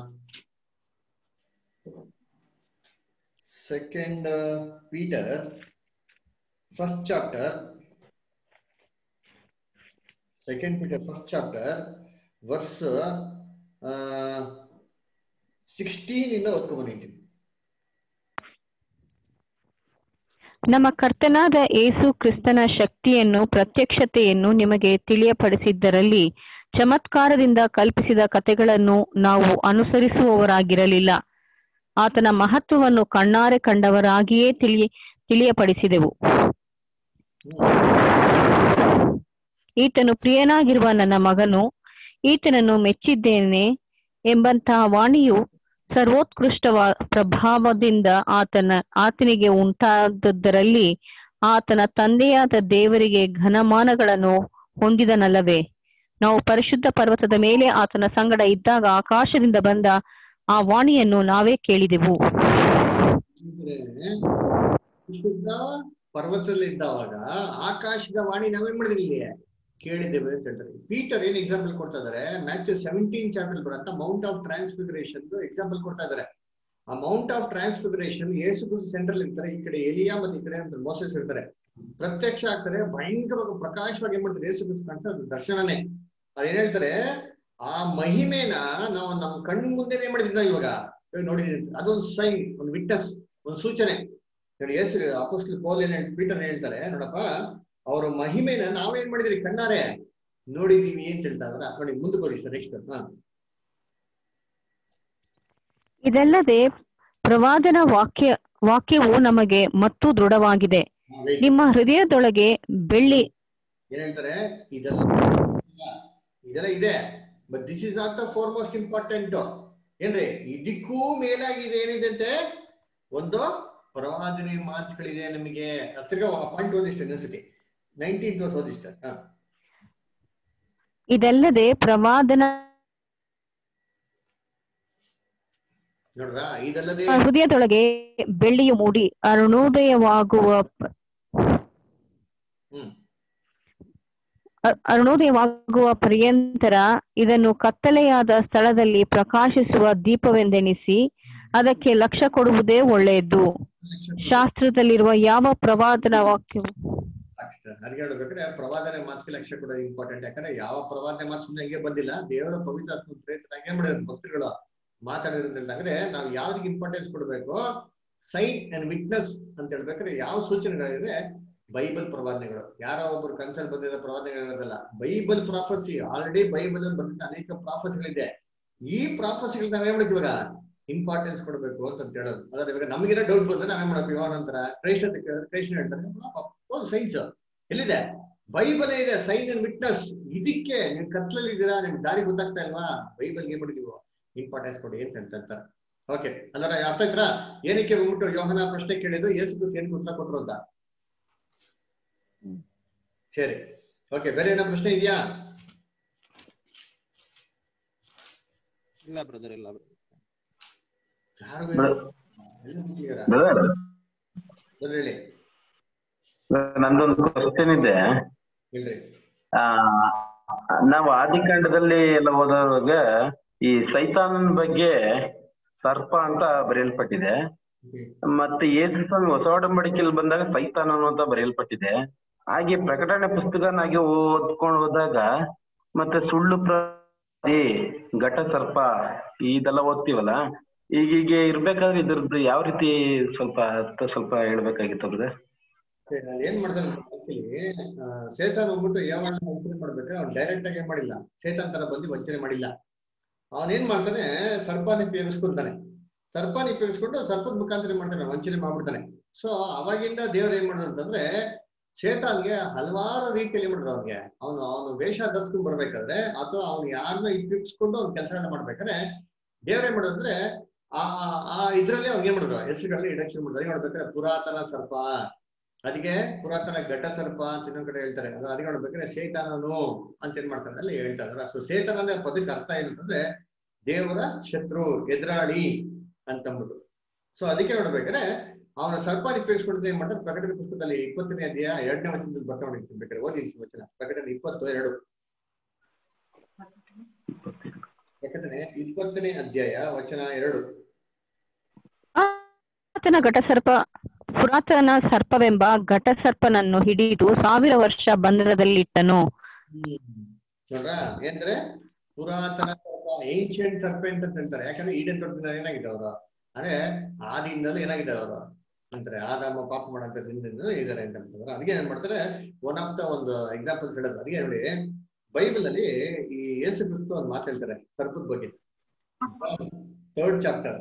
second Peter first chapter second Peter first chapter verse sixteen ಇಂದ ಓದ್ಕೊ ಬಂದಿದ್ದೀನಿ ನಮ್ಮ ಕರ್ತನಾದ ಏಸು ಕ್ರಿಸ್ತನ ಶಕ್ತಿಯನ್ನು ಪ್ರತ್ಯಕ್ಷತೆಯನ್ನು ನಿಮಗೆ ತಿಳಿಯಪಡಿಸಿದ್ದರಲ್ಲಿ ಚಮತ್ಕಾರದಿಂದ ಕಲ್ಪಿಸಿದ ಕಥೆಗಳನ್ನು ನಾವು ಅನುಸರಿಸುವವರಾಗಿರಲಿಲ್ಲ ಆತನ ಮಹತ್ವವನ್ನು ಕಣ್ಣಾರೆ ಕಂಡವರಾಗಿಯೇ ತಿಳಿ ತಿಳಿಯಪಡಿಸಿದೆವು ಈತನು ಪ್ರಿಯನಾಗಿರುವ ನನ್ನ ಮಗನು ಈತನನ್ನು ಮೆಚ್ಚಿದ್ದೇನೆ ಎಂಬಂತಹ ವಾಣಿಯು ಸರ್ವೋತ್ಕೃಷ್ಟ ಪ್ರಭಾವದಿಂದ ಆತನ ಆತನಿಗೆ ಉಂಟಾದದ್ದರಲ್ಲಿ ಆತನ ತಂದೆಯಾದ ದೇವರಿಗೆ ಘನಮಾನಗಳನ್ನು ಹೊಂದಿದನಲ್ಲವೇ ನಾವು ಪರಿಶುದ್ಧ ಪರ್ವತದ ಮೇಲೆ ಆತನ ಸಂಗಡ ಇದ್ದಾಗ ಆಕಾಶದಿಂದ ಬಂದ ಆ ವಾಣಿಯನ್ನು ನಾವೇ ಕೇಳಿದೆವು ಶುದ್ಧ ಪರ್ವತದಲ್ಲಿ ಇದ್ದಾವಾಗ ಆಕಾಶದ ವಾಣಿ ನಾವೇನ್ ಮಾಡಿದ್ವಿ ಇಲ್ಲಿ ಕೇಳಿದ್ದೇವೆ ಅಂತ ಹೇಳ್ತಾರೆ ಪೀಟರ್ ಏನ್ ಎಕ್ಸಾಂಪಲ್ ಕೊಡ್ತಾ ಇದಾರೆ ಮ್ಯಾಥ್ಯೂ ಸೆವೆಂಟೀನ್ ಚಾಪ್ಟರ್ ಬರಂತ ಮೌಂಟ್ ಆಫ್ ಟ್ರಾನ್ಸ್ಫಿಗರೇಷನ್ ಎಕ್ಸಾಂಪಲ್ ಕೊಡ್ತಾ ಇದಾರೆ ಆ mount of transfiguration Yesu central ಇರ್ತಾರೆ ಈ ಕಡೆ ಎಲಿಯಾ ಮತ್ತೆ ಈ ಕಡೆ ಮೋಸಸ್ ಇರ್ತಾರೆ ಪ್ರತ್ಯಕ್ಷ ಆಗ್ತಾರೆ ಭಯಂಕರವಾಗಿ ಪ್ರಕಾಶವಾಗಿ ಏನ್ ಮಾಡ್ತಾರೆ ಯೇಸು ಕಾಣ್ತಾ ಅದು ದರ್ಶನನೇ ಅದೇನ್ ಹೇಳ್ತಾರೆ ಆ ಮಹಿಮೆನ ನಾವು ನಮ್ ಕಣ್ ಮುಂದೆ ಏನ್ ಮಾಡಿದ್ವಿ ಇವಾಗ ನೋಡಿದೀವಿ ಅದೊಂದು ಸೈನ್ ಒಂದು ವಿಟ್ನೆಸ್ ಒಂದು ಸೂಚನೆ ನೋಡಿ ಯೇಸು ಅಪೋಸ್ಟಲ್ ಪೌಲ್ ಏನ್ ಪೀಟರ್ ಹೇಳ್ತಾರೆ ನೋಡಪ್ಪ ಅವರ ಮಹಿಮೆನ ನಾವೇನ್ ಮಾಡಿದ್ರಿ ಕಣ್ಣಾರೆ ನೋಡಿದೀವಿ ಅಂತ ಹೇಳ್ತಾ ಇದ್ರ ನೋಡಿ ಮುಂದಕ್ಕೆ ಹೋಗಿ ಸರ್ ನೆಕ್ಸ್ಟ್ ಹಾ ಇದಲ್ಲದೆ ಪ್ರವಾದನ ವಾಕ್ಯ ವಾಕ್ಯವು ನಮಗೆ ಮತ್ತು ದೃಢವಾಗಿದೆ ನಿಮ್ಮ ಹೃದಯದೊಳಗೆ ಬೆಳ್ಳಿ ಏನ್ ಹೇಳ್ತಾರೆ ಇದೆಲ್ಲ ಇದೆಲ್ಲ ಇದೆ but this is not the foremost important ಏನ್ರಿ ಇದಕ್ಕೂ ಮೇಲಾಗಿದೆ ಏನಿದೆ ಅಂತೆ ಒಂದು ಪ್ರವಾದನೆ ಮಾತುಗಳಿದೆ ನಮಗೆ ತಿರ್ಗಾ ಪಾಯಿಂಟ್ ಓದಿಷ್ಟು ಇನ್ನೊಂದ್ಸತಿ ನೈನ್ಟೀನ್ ವರ್ಷ ಓದಿಷ್ಟ ಹಾ ಇದಲ್ಲದೆ ಪ್ರವಾದನ ನೋಡ್ರಾ ಇದಲ್ಲದೆ ಹೃದಯದೊಳಗೆ ಬೆಳ್ಳಿಯು ಮೂಡಿ ಅರುಣೋದಯವಾಗುವ ಹ್ಮ್ ಅ- ಅರುಣೋದಯವಾಗುವ ಪರ್ಯಂತರ ಇದನ್ನು ಕತ್ತಲೆಯಾದ ಸ್ಥಳದಲ್ಲಿ ಪ್ರಕಾಶಿಸುವ ದೀಪವೆಂದೆಣಿಸಿ ಅದಕ್ಕೆ ಲಕ್ಷ್ಯ ಕೊಡುವುದೇ ಒಳ್ಳೆಯದು ಶಾಸ್ತ್ರದಲ್ಲಿರುವ ಯಾವ ಪ್ರವಾದನ ವಾಕ್ಯವು ಅಷ್ಟೇ ನನಗೆ ಹೇಳ್ಬೇಕಾದ್ರೆ ಪ್ರವಾದನೆ ಮಾತಿಗೆ ಲಕ್ಷ್ಯ ಕೊಡೋದು ಇಂಪಾರ್ಟೆಂಟ್ ಯಾಕಂದ್ರೆ ಯಾವ ಪ್ರವಾದನೆ ಮಾತು ಸುಮ್ಮನೆ ಹಂಗೆ ಬಂದಿಲ್ಲ ದೇವರ ಪವಿತ್ರ ಪ್ರಯತ್ನ ಹಂಗೆ ಮಾಡಿದ್ರು ಭಕ್ತರುಗಳು ಮಾತಾಡಿದ್ರೆ ನಾವು ಯಾವ್ದಕ್ಕೆ ಇಂಪಾರ್ಟೆನ್ಸ್ ಕೊಡಬೇಕು ಸೈನ್ ಅಂಡ್ ವಿಟ್ನೆಸ್ ಅಂತ ಹೇಳ್ಬೇಕಾದ್ರೆ ಯಾವ ಸೂಚನೆಗಳಿವೆ ಬೈಬಲ್ ಪ್ರವಾದನೆಗಳು ಯಾರೋ ಒಬ್ರು ಕನ್ಸಲ್ ಬಂದಿರೋ ಪ್ರವಾದನೆಗಳಿರೋದಲ್ಲ ಬೈಬಲ್ ಪ್ರಾಫಸಿ ಆಲ್ರೆಡಿ ಬೈಬಲ್ ಅಲ್ಲಿ ಬಂದಿದ್ದ ಅನೇಕ ಪ್ರಾಫಸಿಗಳಿದೆ ಈ ಪ್ರಾಫಸಿಗಳು ನಾವೇನ್ ಮಾಡ್ಬೇಕು ಇವಾಗ ಇಂಪಾರ್ಟೆನ್ಸ್ ಕೊಡಬೇಕು ಅಂತ ಹೇಳೋದು ಅದ್ರ ಇವಾಗ ನಮಗಿರೋ ಡೌಟ್ ಬಂದ್ರೆ ನಾವೇನ್ ಮಾಡಬೇಕು ಇವಾಗ ನಂತರ ಕ್ರೈಸ್ಟ್ ಅಂತ ಕೇಳಿದ್ರೆ ಕ್ರೈಸ್ಟ್ ಹೇಳ್ತಾರೆ ಸೈನ್ಸ್ ಎಲ್ಲಿದೆ ಬೈಬಲ್ ಇದೆ ಸೈನ್ ಅಂಡ್ ವಿಟ್ನೆಸ್ ಇದಕ್ಕೆ ನೀವು ಕತ್ಲಲ್ಲಿ ಇದ್ದೀರಾ ನಿಮ್ಗೆ ದಾರಿ ಗೊತ್ತಾಗ್ತಾ ಇಲ್ವಾ ಬೈಬಲ್ ಏನ್ ಮಾಡಿದೀವೋ ಇಂಪಾರ್ಟೆನ್ಸ್ ಕೊಡಿ ಅಂತ ಹೇಳ್ತಾರೆ ಓಕೆ ಅಲ್ಲರ ಅರ್ಥ ಆಯ್ತಾ ಏನಕ್ಕೆ ಬಂದ್ಬಿಟ್ಟು ಯೋಹನ ಪ್ರಶ್ನೆ ಕೇಳಿದ್ರು ಯೇಸು ಕ್ರಿಸ್ತ ಏನ್ ಉತ್ತರ ಕೊಟ್ರು ಅಂತ ಸರಿ ಓಕೆ ಬೇರೆ ಏನೋ ಪ್ರಶ್ನೆ ಇದೆಯಾ ಇಲ್ಲ ಬ್ರದರ್ ಇಲ್ಲ ಯಾರು ಎಲ್ಲ ಮುಗಿದಾರಾ? ಬ್ರದರ್ ಬರ್ರಿ ಹೇಳಿ ನಂದೊಂದು ಕ್ವಶನ್ ಇದೆ ಹೇಳ್ರಿ ಆ ನಾವು ಆದಿಕಾಂಡದಲ್ಲಿ ಎಲ್ಲ ಓದುವಾಗ ಈ ಸೈತಾನನ ಬಗ್ಗೆ ಸರ್ಪ ಅಂತ ಬರೆಯಲ್ಪಟ್ಟಿದೆ ಮತ್ತೆ ಯೇಸು ಸ್ವಾಮಿ ಹೊಸ ಒಡಂಬಡಿಕೆಯಲ್ಲಿ ಬಂದಾಗ ಸೈತಾನನು ಅಂತ ಬರೆಯಲ್ಪಟ್ಟಿದೆ ಹಾಗೆ ಪ್ರಕಟಣೆ ಪುಸ್ತಕನಾಗಿ ಓದ್ಕೊಂಡು ಹೋದಾಗ ಮತ್ತೆ ಸುಳ್ಳು ಪ್ರತಿ ಘಟ ಸರ್ಪ ಇದೆಲ್ಲ ಓದ್ತೀವಲ್ಲ ಈಗ ಹೀಗೆ ಇರ್ಬೇಕಾದ್ರೆ ಇದ್ರದ್ದು ಯಾವ ರೀತಿ ಸ್ವಲ್ಪ ಅರ್ಥ ಸ್ವಲ್ಪ ಹೇಳ್ಬೇಕಾಗಿತ್ತು ಬ್ರದರ್ ಸರಿ, ನಾನ್ ಏನ್ ಮಾಡ್ತಾನೆ ಆಕ್ಚುಲಿ ಸೇತಾನ್ ಹೋಗ್ಬಿಟ್ಟು ಯಾವನ್ನ ವಂಚನೆ ಮಾಡ್ಬೇಕಾದ್ರೆ ಅವ್ನು ಡೈರೆಕ್ಟ್ ಆಗಿ ಏನ್ ಮಾಡಿಲ್ಲ ಸೇತಾನ್ ತರ ಬಂದು ವಂಚನೆ ಮಾಡಿಲ್ಲ ಅವನೇನ್ ಮಾಡ್ತಾನೆ ಸರ್ಪಾನ ಉಪಯೋಗಿಸ್ಕೊಂತಾನೆ ಸರ್ಪಾನ ಉಪಯೋಗಿಸ್ಕೊಂಡು ಸರ್ಪದ ಮುಖಾಂತರ ಏನ್ ಮಾಡ್ತಾನೆ ವಂಚನೆ ಮಾಡ್ಬಿಡ್ತಾನೆ ಸೊ ಅವಾಗಿಂದ ದೇವ್ರು ಏನ್ ಮಾಡೋದು ಅಂತಂದ್ರೆ ಸೇತಾನ್ಗೆ ಹಲವಾರು ರೀತಿಯಲ್ಲಿ ಏನ್ ಮಾಡಿದ್ರು ಅವ್ನಿಗೆ ಅವನು ಅವನು ವೇಷ ಧರಿಸ್ಕೊಂಡ್ ಬರ್ಬೇಕಾದ್ರೆ ಅಥವಾ ಅವ್ನು ಯಾರನ್ನ ಉಪಯೋಗಿಸ್ಕೊಂಡು ಅವ್ನ ಕೆಲಸಗಳನ್ನ ಮಾಡ್ಬೇಕಾದ್ರೆ ದೇವ್ರ ಏನ್ ಮಾಡೋದು ಅಂದ್ರೆ ಆ ಆ ಇದ್ರಲ್ಲಿ ಅವ್ನಿಗೆ ಏನ್ ಮಾಡಿದ್ರು ಹೆಸರುಗಳನ್ನ ಇಡಕ್ಕೆ ಮಾಡಿದ್ರು ಏನ್ ಮಾಡ್ಬೇಕಾದ್ರೆ ಪುರಾತನ ಸರ್ಪ ಅದಕ್ಕೆ ಪುರಾತನ ಘಟ್ಟ ಸರ್ಪ ಅಂತ ಇನ್ನೊಂದ್ ಕಡೆ ಹೇಳ್ತಾರೆ ಅದು ಅದಕ್ಕೆ ನೋಡ್ಬೇಕಾದ್ರೆ ಸೇತಾನನು ಅಂತ ಏನ್ ಮಾಡ್ತಾರೆ ಅಲ್ಲಿ ಹೇಳ್ತಾರೆ ಸೊ ಸೇತನ ಅಂದ್ರೆ ಪದಕ್ಕೆ ಅರ್ಥ ಏನಂತಂದ್ರೆ ದೇವರ ಶತ್ರು ಎದುರಾಳಿ ಅಂತಂದ್ಬಿಟ್ಟು ಸೊ ಅದಕ್ಕೆ ನೋಡ್ಬೇಕಾದ್ರೆ ಅವನ ಸರ್ಪ ಉಪಯೋಗಿಸ್ಕೊಂಡು ಏನ್ ಮಾಡ್ತಾರೆ ಪ್ರಕಟಣೆ ಪುಸ್ತಕದಲ್ಲಿ ಇಪ್ಪತ್ತನೇ ಅಧ್ಯಾಯ ಎರಡನೇ ವಚನದಲ್ಲಿ ಬರ್ತಾ ಬೇಕಾದ್ರೆ ಓದಿ ಈ ವಚನ ಪ್ರಕಟಣೆ ಇಪ್ಪತ್ತು ಎರಡು ಪ್ರಕಟಣೆ ಇಪ್ಪತ್ತನೇ ಅಧ್ಯಾಯ ವಚನ ಎರಡು ಪುರಾತನ ಘಟಸರ್ಪ ಪುರಾತನ ಸರ್ಪವೆಂಬ ಘಟಸರ್ಪನನ್ನು ಹಿಡಿದು ಸಾವಿರ ವರ್ಷ ಬಂಧನದಲ್ಲಿಟ್ಟನು ನೋಡ್ರ ಏನಂದ್ರೆ ಪುರಾತನ ಸರ್ಪ ಏನ್ಷಿಯಂಟ್ ಸರ್ಪೆಂಟ್ ಅಂತ ಹೇಳ್ತಾರೆ ಯಾಕಂದ್ರೆ ಈಡನ್ ತೋಟದಿಂದ ಏನಾಗಿದೆ ಅವರು ಅಂದ್ರೆ ಆದಿಯಿಂದಲೂ ಏನಾಗಿದೆ ಅವರು ಅಂತಾರೆ ಆದಾಮ ಪಾಪ ಮಾಡಂತ ದಿನದಿಂದ ಇದಾರೆ ಅಂತ ಹೇಳ್ತಾರೆ ಅದಕ್ಕೆ ಏನ್ ಮಾಡ್ತಾರೆ ಒನ್ ಆಫ್ ದ ಒಂದು ಎಕ್ಸಾಂಪಲ್ ಹೇಳೋದು ಅದಕ್ಕೆ ನೋಡಿ ಬೈಬಲ್ ಅಲ್ಲಿ ಈ ಯೇಸು ಕ್ರಿಸ್ತು ಒಂದು ಮಾತು ಹೇಳ್ತಾರೆ ಸರ್ಪದ ಬಗ್ಗೆ ಥರ್ಡ್ ಚಾಪ್ಟರ್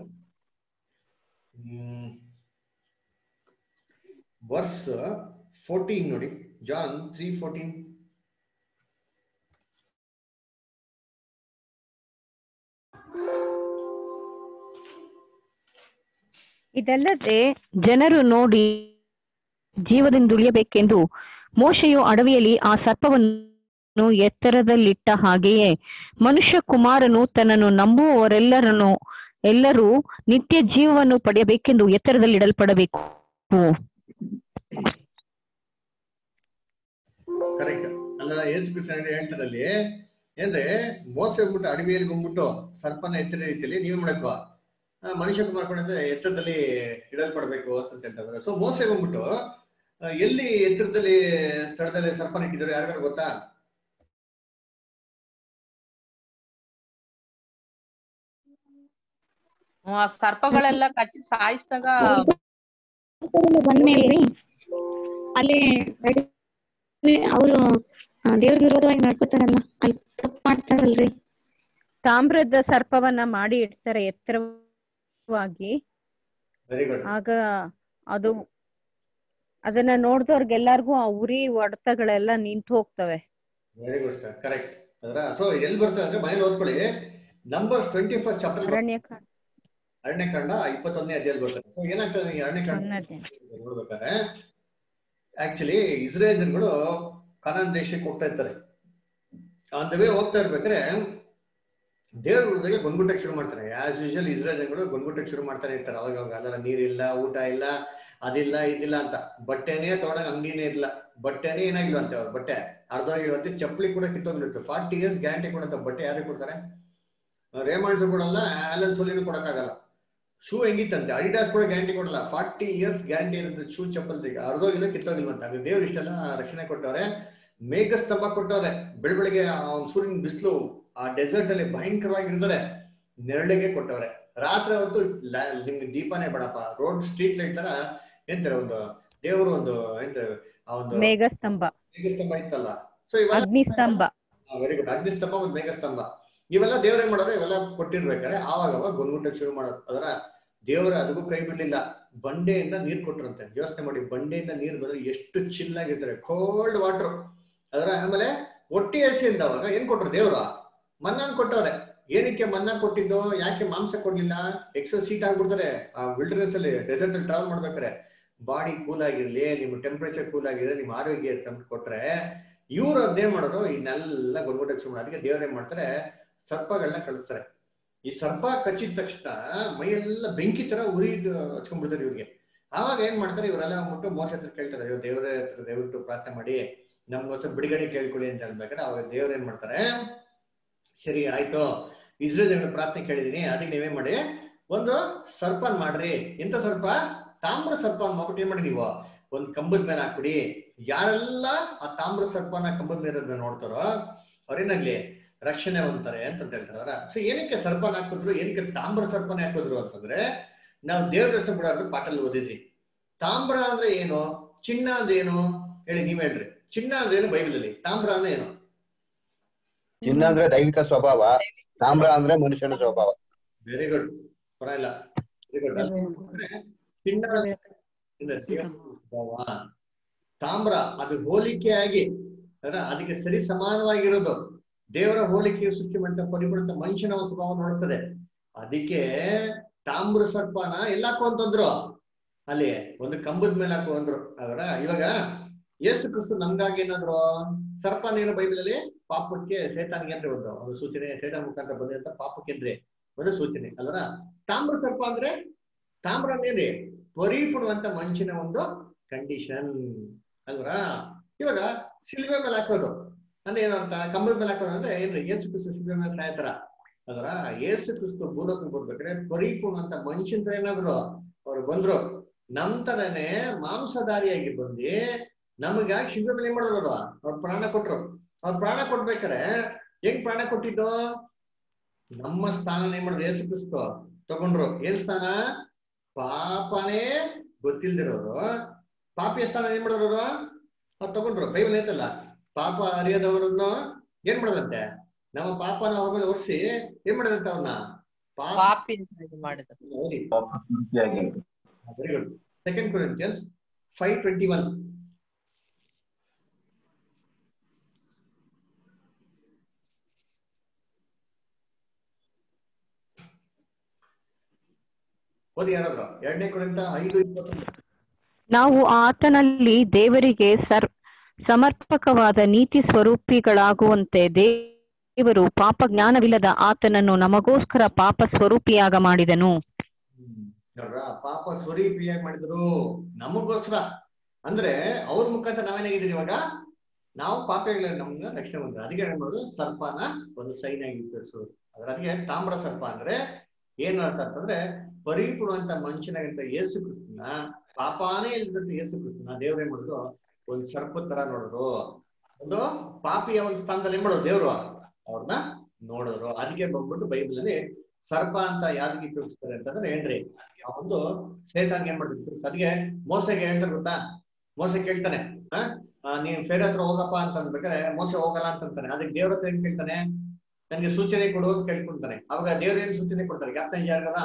ವರ್ಸ್ ಫೋರ್ಟೀನ್ ನೋಡಿ ಜಾನ್ ತ್ರೀ ಫೋರ್ಟೀನ್ ಇದಲ್ಲದೆ ಜನರು ನೋಡಿ ಜೀವದಿಂದ ಉಳಿಯಬೇಕೆಂದು ಮೋಶೆಯು ಅಡವಿಯಲ್ಲಿ ಆ ಸರ್ಪವನ್ನು ಎತ್ತರದಲ್ಲಿಟ್ಟ ಹಾಗೆಯೇ ಮನುಷ್ಯ ಕುಮಾರನು ತನ್ನನ್ನು ನಂಬುವವರೆಲ್ಲರನ್ನು ಎಲ್ಲರೂ ನಿತ್ಯ ಜೀವವನ್ನು ಪಡೆಯಬೇಕೆಂದು ಎತ್ತರದಲ್ಲಿಡಲ್ಪಡಬೇಕು ಕರೆಕ್ಟ್ ಅಲ್ಲ ಯೇಸು ಕ್ರಿಸ್ತ ಹೇಳ್ತಾರೆ ಅಲ್ಲಿ ಅಂದ್ರೆ ಮೋಸ ಹೋಗ್ಬಿಟ್ಟು ಅಡವಿಯಲ್ಲಿ ಬಂದ್ಬಿಟ್ಟು ಸರ್ಪನ ಎತ್ತರ ರೀತಿಯಲ್ಲಿ ನೀವು ಮಾಡಬೇಕು ಆ, ಮನುಷ್ಯ ಕುಮಾರ್ ಕೂಡ ಎತ್ತರದಲ್ಲಿ ಇಡಲ್ಪಡ್ಬೇಕು ಅಂತ ಹೇಳ್ತಾರೆ ಸೊ ಮೋಸ ಬಂದ್ಬಿಟ್ಟು ಆ, ಎಲ್ಲಿ ಎತ್ತರದಲ್ಲಿ ಸ್ಥಳದಲ್ಲಿ ಸರ್ಪನ ಇಟ್ಟಿದ್ದಾರೆ ಯಾರಿಗಾರು ಗೊತ್ತಾ ಆ ಸರ್ಪಗಳೆಲ್ಲ ಕಚ್ಚಿ ಸಾಯಿಸಿದಾಗ ಬಂದ್ಮೇಲ್ರಿ ಅಲ್ಲಿ ಅವರು ದೇವ್ರ ವಿರೋಧವಾಗಿ ನಡ್ಕೋತಾರಲ್ಲ ಅಲ್ಲಿ ತಪ್ಪು ಮಾಡ್ತಾರಲ್ರಿ ತಾಮ್ರದ ಸರ್ಪವನ್ನ ಮಾಡಿ ಇಡ್ತಾರೆ ಎತ್ತರವಾಗಿ ವೆರಿ ಗುಡ್ ಆಗ ಅದು ಅದನ್ನ ನೋಡ್ದವ್ರಿಗೆಲ್ಲಾರ್ಗು ಆ ಉರಿ ಹೊಡೆತಗಳೆಲ್ಲ ನಿಂತು ಹೋಗ್ತವೆ ವೆರಿ ಗುಡ್ ಸರ್ ಕರೆಕ್ಟ್ ಅದರ ಸೊ ಎಲ್ಲಿ ಬರ್ತದೆ ಅಂದ್ರೆ ಮನೇಲಿ ಓದ್ಕೊಳ್ಳಿ ನಂಬರ್ ಟ್ವೆಂಟಿ ಫಸ್ಟ್ ಚಾಪ್ಟರ್ ಅರಣ್ಯಕಾಂಡ ಅರಣ್ಯಕಾಂಡ ಇಪ್ಪತ್ತೊಂದನೇ ಅಧ್ಯಾಯ ಬರ್ತದೆ ಸೊ ಏನಾಗ್ತದೆ ಈ ಅರಣ್ಯಕಾಂಡ ಒಂದನೇ ನೋಡ್ಬೇಕಾದ್ರೆ ಆಕ್ಚುಲಿ ಇಸ್ರೇಲ್ ಜನಗಳು ಕನಾನ್ ದೇಶಕ್ಕೆ ಹೋಗ್ತಾ ಇರ್ತಾರೆ ಆನ್ ದ ವೇ ಹೋಗ್ತಾ ಇರ್ಬೇಕಾದ್ರೆ ದೇವ್ರ ಹುಡುಗಿಗೆ ಗೊಂದ್ಗುಟ್ಟಕ್ಕೆ ಶುರು ಮಾಡ್ತಾರೆ ಆಸ್ ಯೂಶಲ್ ಇಸ್ರೇಲ್ ಜನಗಳು ಗೊಂದ್ಗುಟ್ಟಕ್ಕೆ ಶುರು ಮಾಡ್ತಾನೆ ಇರ್ತಾರೆ ಅವಾಗ ಅವಾಗ ಅದರ ನೀರಿಲ್ಲ ಊಟ ಇಲ್ಲ ಅದಿಲ್ಲ ಇದಿಲ್ಲ ಅಂತ ಬಟ್ಟೆನೇ ತಗೊಳಕ್ ಅಂಗಡಿನೇ ಇಲ್ಲ ಬಟ್ಟೆನೇ ಏನಾಗಿಲ್ಲ ಅಂತ ಅವ್ರ ಬಟ್ಟೆ ಅರ್ಧವಾಗಿರುವಂತೆ ಚಪ್ಪಲಿ ಕೂಡ ಕಿತ್ತೋಗಿರುತ್ತೆ ಫಾರ್ಟಿ ಇಯರ್ಸ್ ಗ್ಯಾರಂಟಿ ಕೊಡುತ್ತೆ ಬಟ್ಟೆ ಯಾರಿಗೆ ಕೊಡ್ತಾರೆ ರೇಮಾಂಡ್ಸ್ ಕೊಡಲ್ಲ ಆಲನ್ ಸೋಲಿನೂ ಕೊಡಕ್ಕಾಗಲ್ಲ ಶೂ ಹೆಂಗಿತ್ತಂತೆ ಅಡಿಡಾಸ್ ಕೂಡ ಗ್ಯಾರಂಟಿ ಕೊಡಲ್ಲ ಫಾರ್ಟಿ ಇಯರ್ಸ್ ಗ್ಯಾರಂಟಿ ಇರುತ್ತೆ ಶೂ ಚಪ್ಪಲ್ ಅರ್ಧೋಗಿಲ್ಲ ಕಿತ್ತೋಗಿಲ್ವಂತ ಅದು ದೇವ್ರು ಇಷ್ಟೆಲ್ಲ ರಕ್ಷಣೆ ಕೊಟ್ಟವ್ರೆ ಮೇಘ ಸ್ತಂಭ ಕೊಟ್ಟವ್ರೆ ಬೆಳ ಬೆಳಿಗ್ಗೆ ಸೂರ್ಯನ ಬಿಸಿಲು ಆ ಡೆಸರ್ಟ್ ಅಲ್ಲಿ ಭಯಂಕರವಾಗಿರ್ತಾರೆ ನೆರಳಿಗೆ ಕೊಟ್ಟವ್ರೆ ರಾತ್ರಿ ಹೊತ್ತು ಲ- ನಿಮ್ಗೆ ದೀಪನೇ ಬೇಡಪ್ಪ ರೋಡ್ ಸ್ಟ್ರೀಟ್ ಲೈಟ್ ತರ ಎಂತಾರೆ ಒಂದು ದೇವರು ಒಂದು ಎಂತ ಆ ಒಂದು ಮೇಘಸ್ತಂಭ ಮೇಘಸ್ತಂಭ ಇತ್ತಲ್ಲ ಸೊ ಇವೆಲ್ಲ ಅಗ್ನಿಸ್ತಂಭ ವೆರಿ ಗುಡ್ ಅಗ್ನಿಸ್ತಂಭ ಒಂದು ಮೇಘಸ್ತಂಭ ಇವೆಲ್ಲ ದೇವ್ರ ಏನ್ ಮಾಡೋರು ಇವೆಲ್ಲ ಕೊಟ್ಟಿರ್ಬೇಕಾದ್ರೆ ಆವಾಗ ಅವಾಗ ಗೊಂದ್ಗುಟ್ಟಕ್ಕೆ ಶುರು ಮಾಡೋದು ಅದರ ದೇವರ ಅದಕ್ಕೂ ಕೈ ಬಿಡ್ಲಿಲ್ಲ ಬಂಡೆಯಿಂದ ನೀರ್ ಕೊಟ್ರಂತೆ ಯೋಚನೆ ಮಾಡಿ ಬಂಡೆಯಿಂದ ನೀರ್ ಬಂದ್ರೆ ಎಷ್ಟು ಚಿಲ್ ಆಗಿರ್ತಾರೆ ಕೋಲ್ಡ್ ವಾಟರ್ ಅದರ ಆಮೇಲೆ ಹೊಟ್ಟೆ ಹಸಿಯಿಂದ ಅವಾಗ ಏನ್ ಕೊಟ್ರು ದೇವ್ರು ಮನ್ನಾನ್ ಕೊಟ್ಟವ್ರೆ ಏನಕ್ಕೆ ಮನ್ನಾ ಕೊಟ್ಟಿದ್ದು ಯಾಕೆ ಮಾಂಸ ಕೊಡ್ಲಿಲ್ಲ ಎಕ್ಸಸ್ ಸೀಟ್ ಆಗ್ಬಿಡ್ತಾರೆ ಆ ವಿಲ್ಡರ್ನೆಸ್ ಅಲ್ಲಿ ಡೆಸರ್ಟ್ ಅಲ್ಲಿ ಟ್ರಾವೆಲ್ ಮಾಡ್ಬೇಕಾರೆ ಬಾಡಿ ಕೂಲ್ ಆಗಿರ್ಲಿ ನಿಮ್ಮ ಟೆಂಪರೇಚರ್ ಕೂಲ್ ಆಗಿದ್ರೆ ನಿಮ್ಮ ಆರೋಗ್ಯ ತಂದು ಕೊಟ್ರೆ ಇವ್ರು ಅದೇನ್ ಮಾಡೋರು ಇದನ್ನೆಲ್ಲ ಗೊಂಡ್ಗೊಂಡಕ್ಕೆ ಸುಮ್ಮನೆ ಅದಕ್ಕೆ ದೇವ್ರ ಏನ್ ಮಾಡ್ತಾರೆ ಸರ್ಪಗಳನ್ನ ಕಳಿಸ್ತಾರೆ ಈ ಸರ್ಪ ಕಚ್ಚಿದ ತಕ್ಷಣ ಮೈಯೆಲ್ಲ ಬೆಂಕಿ ತರ ಉರಿ ಹಚ್ಕೊಂಡ್ಬಿಡ್ತಾರೆ ಇವ್ರಿಗೆ ಆವಾಗ ಏನ್ ಮಾಡ್ತಾರೆ ಇವರೆಲ್ಲ ಅಂದ್ಬಿಟ್ಟು ಮೋಸ ಹತ್ರ ಕೇಳ್ತಾರೆ ಅಯ್ಯೋ ದೇವರ ಹತ್ರ ದಯವಿಟ್ಟು ಪ್ರಾರ್ಥನೆ ಮಾಡಿ ನಮ್ಗೋಸ್ಕರ ಬಿಡುಗಡೆ ಕೇಳ್ಕೊಳ್ಳಿ ಅಂತ ಹೇಳ್ಬೇಕಾದ್ರೆ ಅವಾಗ ದೇವ್ರ ಏನ್ ಮಾಡ್ತಾರೆ ಸರಿ ಆಯ್ತು ಇಸ್ರೇಲ್ ಜನಗಳ ಪ್ರಾರ್ಥನೆ ಕೇಳಿದೀನಿ ಅದಕ್ಕೆ ನೀವೇನ್ ಮಾಡಿ ಒಂದು ಸರ್ಪನ್ ಮಾಡ್ರಿ ಎಂತ ಸರ್ಪ ತಾಮ್ರ ಸರ್ಪ ಮಾಡ್ಬಿಟ್ಟು ಏನ್ ಮಾಡಿ ನೀವು ಒಂದ್ ಕಂಬದ ಮೇಲೆ ಹಾಕ್ಬಿಡಿ ಯಾರೆಲ್ಲ ಆ ತಾಮ್ರ ಸರ್ಪನ ಕಂಬದ ಮೇಲೆ ನೋಡ್ತಾರೋ ಅವ್ರೇನಾಗ್ಲಿ ರಕ್ಷಣೆ ಹೊಂದ್ತಾರೆ ಅಂತ ಹೇಳ್ತಾರೆ ಅವರ ಸೊ ಏನಕ್ಕೆ ಸರ್ಪನ ಹಾಕಿದ್ರು ಏನಕ್ಕೆ ತಾಮ್ರ ಸರ್ಪನ ಹಾಕಿದ್ರು ಅಂತಂದ್ರೆ ನಾವು ದೇವ್ರ ದರ್ಶನ ಬಿಡೋದು ಪಾಠಲ್ಲಿ ಓದಿದ್ವಿ ತಾಮ್ರ ಅಂದ್ರೆ ಏನು ಚಿನ್ನ ಅಂದ್ರೆ ಏನು ಹೇಳಿ ನೀವ್ ಹೇಳ್ರಿ ಚಿನ್ನ ಅಂದ್ರೆ ಏನು ಬೈಬಲ್ ಅಲ್ಲಿ ತಾಮ್ರ ಅಂದ್ರೆ ಏನು ಚಿನ್ನ ಅಂದ್ರೆ ದೈವಿಕ ಸ್ವಭಾವ ತಾಮ್ರ ಅಂದ್ರೆ ಮನುಷ್ಯನ ಸ್ವಭಾವ ವೆರಿ ಗುಡ್ ಪರವಾಗಿಲ್ಲ ವೆರಿ ಗುಡ್ ಅಂದ್ರೆ ಚಿನ್ನ ಅಂದ್ರೆ ಸ್ವಭಾವ. ತಾಮ್ರ ಅದು ಹೋಲಿಕೆಯಾಗಿ ಅಲ್ಲ, ಅದಕ್ಕೆ ಸರಿ ಸಮಾನವಾಗಿರೋದು ದೇವರ ಹೋಲಿಕೆ ಸೃಷ್ಟಿ ಮಾಡಿದ ಪರಿಪೂರ್ಣ ಮನುಷ್ಯನ ಒಂದು ಸ್ವಭಾವ ನೋಡುತ್ತದೆ ಅದಕ್ಕೆ ತಾಮ್ರ ಸರ್ಪನ ಎಲ್ಲಾಕು ಅಂತಂದ್ರು ಅಲ್ಲಿ ಒಂದು ಕಂಬದ ಮೇಲೆ ಹಾಕು ಅಂದ್ರು ಅವರ ಇವಾಗ ಯೇಸು ಕ್ರಿಸ್ತು ನಮ್ಗಾಗಿ ಏನಾದ್ರು ಸರ್ಪ ನೀರು ಬೈಬಲಲ್ಲಿ ಪಾಪಕ್ಕೆ ಸೇತಾನ್ಗೆ ಅಂದ್ರೆ ಒಂದು ಒಂದು ಸೂಚನೆ ಸೇತಾನ್ ಮುಖಾಂತರ ಬಂದಿರಂತ ಪಾಪಕ್ಕೆ ಅಂದ್ರೆ ಒಂದು ಸೂಚನೆ ಅಲ್ವರ ತಾಮ್ರ ಸರ್ಪ ಅಂದ್ರೆ ತಾಮ್ರ ಮೇಲೆ ಪರಿಪೂರ್ಣವಂತ ಮಂಚಿನ ಒಂದು ಕಂಡೀಷನ್ ಅಲ್ವರ ಇವಾಗ ಸಿಲ್ವೆ ಮೇಲೆ ಹಾಕೋದು ಅಂದ್ರೆ ಏನಂತ ಕಂಬದ ಮೇಲೆ ಹಾಕೋದು ಅಂದ್ರೆ ಏನ್ರಿ ಯೇಸು ಕ್ರಿಸ್ತು ಸಿಲ್ವೆ ಮೇಲೆ ಸಾಯ್ತಾರ ಅದರ ಯೇಸು ಕ್ರಿಸ್ತು ಭೂಲೋಕಕ್ಕೆ ಬರ್ಬೇಕಾದ್ರೆ ಪರಿಪೂರ್ಣ ಅಂತ ಮನುಷ್ಯಂತ್ರ ಏನಾದ್ರು ಅವ್ರು ಬಂದ್ರು ನಮ್ ತರನೇ ಮಾಂಸಧಾರಿಯಾಗಿ ಬಂದು ನಮಗಾಗಿ ಶಿಲ್ವೆ ಮೇಲೆ ಏನ್ ಮಾಡಿದ್ರು ಅವ್ರು ಪ್ರಾಣ ಕೊಟ್ರು ಅವ್ರು ಪ್ರಾಣ ಕೊಡ್ಬೇಕಾರೆ ಹೆಂಗ್ ಪ್ರಾಣ ಕೊಟ್ಟಿದ್ದು ನಮ್ಮ ಸ್ಥಾನ ಏನ್ ಮಾಡಿದ್ರು ಯೇಸು ಕ್ರಿಸ್ತು ತಗೊಂಡ್ರು ಏನ್ ಸ್ಥಾನ ಪಾಪನೇ ಗೊತ್ತಿಲ್ದಿರೋರು ಪಾಪಿಯ ಸ್ಥಾನ ಏನ್ ಮಾಡಿದ್ರು ಅವ್ರು ಅವ್ರು ತಗೊಂಡ್ರು ಬೈಬಲ್ ಐತಲ್ಲ ಪಾಪ ಅರಿಯದವರನ್ನು ಏನ್ ಮಾಡದಂತೆ ನಮ್ಮ ಪಾಪನ ಅವ್ರ ಮೇಲೆ ಒರೆಸಿ ಏನ್ ಮಾಡದಂತೆ ಅವನ್ನ ಪಾಪ ಪಾಪಿ ಅಂತ ಇದು ಮಾಡಿದ್ರು ಓದಿ very good second Corinthians five twenty one ಓದಿ ಯಾರಾದ್ರು ಎರಡನೇ ಕೊರಿಂತ ಐದು ಇಪ್ಪತ್ತೊಂದು ನಾವು ಆತನಲ್ಲಿ ದೇವರಿಗೆ ಸರ್ ಸಮರ್ಪಕವಾದ ನೀತಿ ಸ್ವರೂಪಿಗಳಾಗುವಂತೆ ದೇವರು ಪಾಪ ಜ್ಞಾನವಿಲ್ಲದ ಆತನನ್ನು ನಮಗೋಸ್ಕರ ಪಾಪ ಸ್ವರೂಪಿಯಾಗ ಮಾಡಿದನು ನೋಡ್ರ ಪಾಪ ಸ್ವರೂಪಿಯಾಗಿ ಮಾಡಿದ್ರು ನಮಗೋಸ್ಕರ ಅಂದ್ರೆ ಅವ್ರ ಮುಖಾಂತರ ನಾವೇನಾಗಿದ್ದೀವಿ ಇವಾಗ ನಾವು ಪಾಪಗಳ ನಮ್ನ ರಕ್ಷಣೆ ಬಂದ್ರೆ ಅದಕ್ಕೆ ಏನ್ ಮಾಡೋದು ಸರ್ಪನ ಒಂದು ಸೈನ್ ಆಗಿ ಉಪಯೋಗಿಸೋದು ಅದ್ರ ಅದಕ್ಕೆ ತಾಮ್ರ ಸರ್ಪ ಅಂದ್ರೆ ಏನ್ ಅರ್ಥ ಅಂತಂದ್ರೆ ಪರಿಪೂರ್ಣವಂತ ಮನುಷ್ಯನಾಗಿಂತ ಯೇಸು ಕ್ರಿಸ್ತನ ಪಾಪಾನೇ ಇಲ್ದಂತ ಯೇಸು ಕ್ರಿಸ್ತನ ದೇವ್ರ ಏನ್ ಮಾಡುದು ಒಂದ್ ಸರ್ಪ ತರ ನೋಡಿದ್ರು ಒಂದು ಪಾಪಿಯ ಒಂದು ಸ್ಥಾನದಲ್ಲಿ ಏನ್ ಮಾಡೋದು ದೇವ್ರು ಅವ್ರನ್ನ ನೋಡಿದ್ರು ಅದಕ್ಕೆ ಬಂದ್ಬಿಟ್ಟು ಬೈಬಲ್ ಅಲ್ಲಿ ಸರ್ಪ ಅಂತ ಯಾವ್ದಕ್ಕೆ ಉಪಯೋಗಿಸ್ತಾರೆ ಅಂತಂದ್ರೆ ಏನ್ರಿ ಆ ಒಂದು ಸೇತಾನ್ ಏನ್ ಮಾಡ್ತಿದ್ರು ಅದಕ್ಕೆ ಮೋಸಗೆ ಹೇಳ್ತಾರೆ ಗೊತ್ತಾ ಮೋಸ ಕೇಳ್ತಾನೆ ಆ ಆ, ನೀನ್ ಫೇರ್ ಹತ್ರ ಹೋಗಪ್ಪ ಅಂತ ಅಂದ್ಬೇಕಾದ್ರೆ ಮೋಸ ಹೋಗಲ್ಲ ಅಂತ ಅಂತಾನೆ ಅದಕ್ಕೆ ದೇವ್ರ ಹತ್ರ ಏನ್ ಕೇಳ್ತಾನೆ ನನ್ಗೆ ಸೂಚನೆ ಕೊಡು ಅಂತ ಕೇಳ್ಕೊಂತಾನೆ ಅವಾಗ ದೇವ್ರ ಏನ್ ಸೂಚನೆ ಕೊಡ್ತಾರೆ ಜ್ಞಾಪನ ಜಾಗದ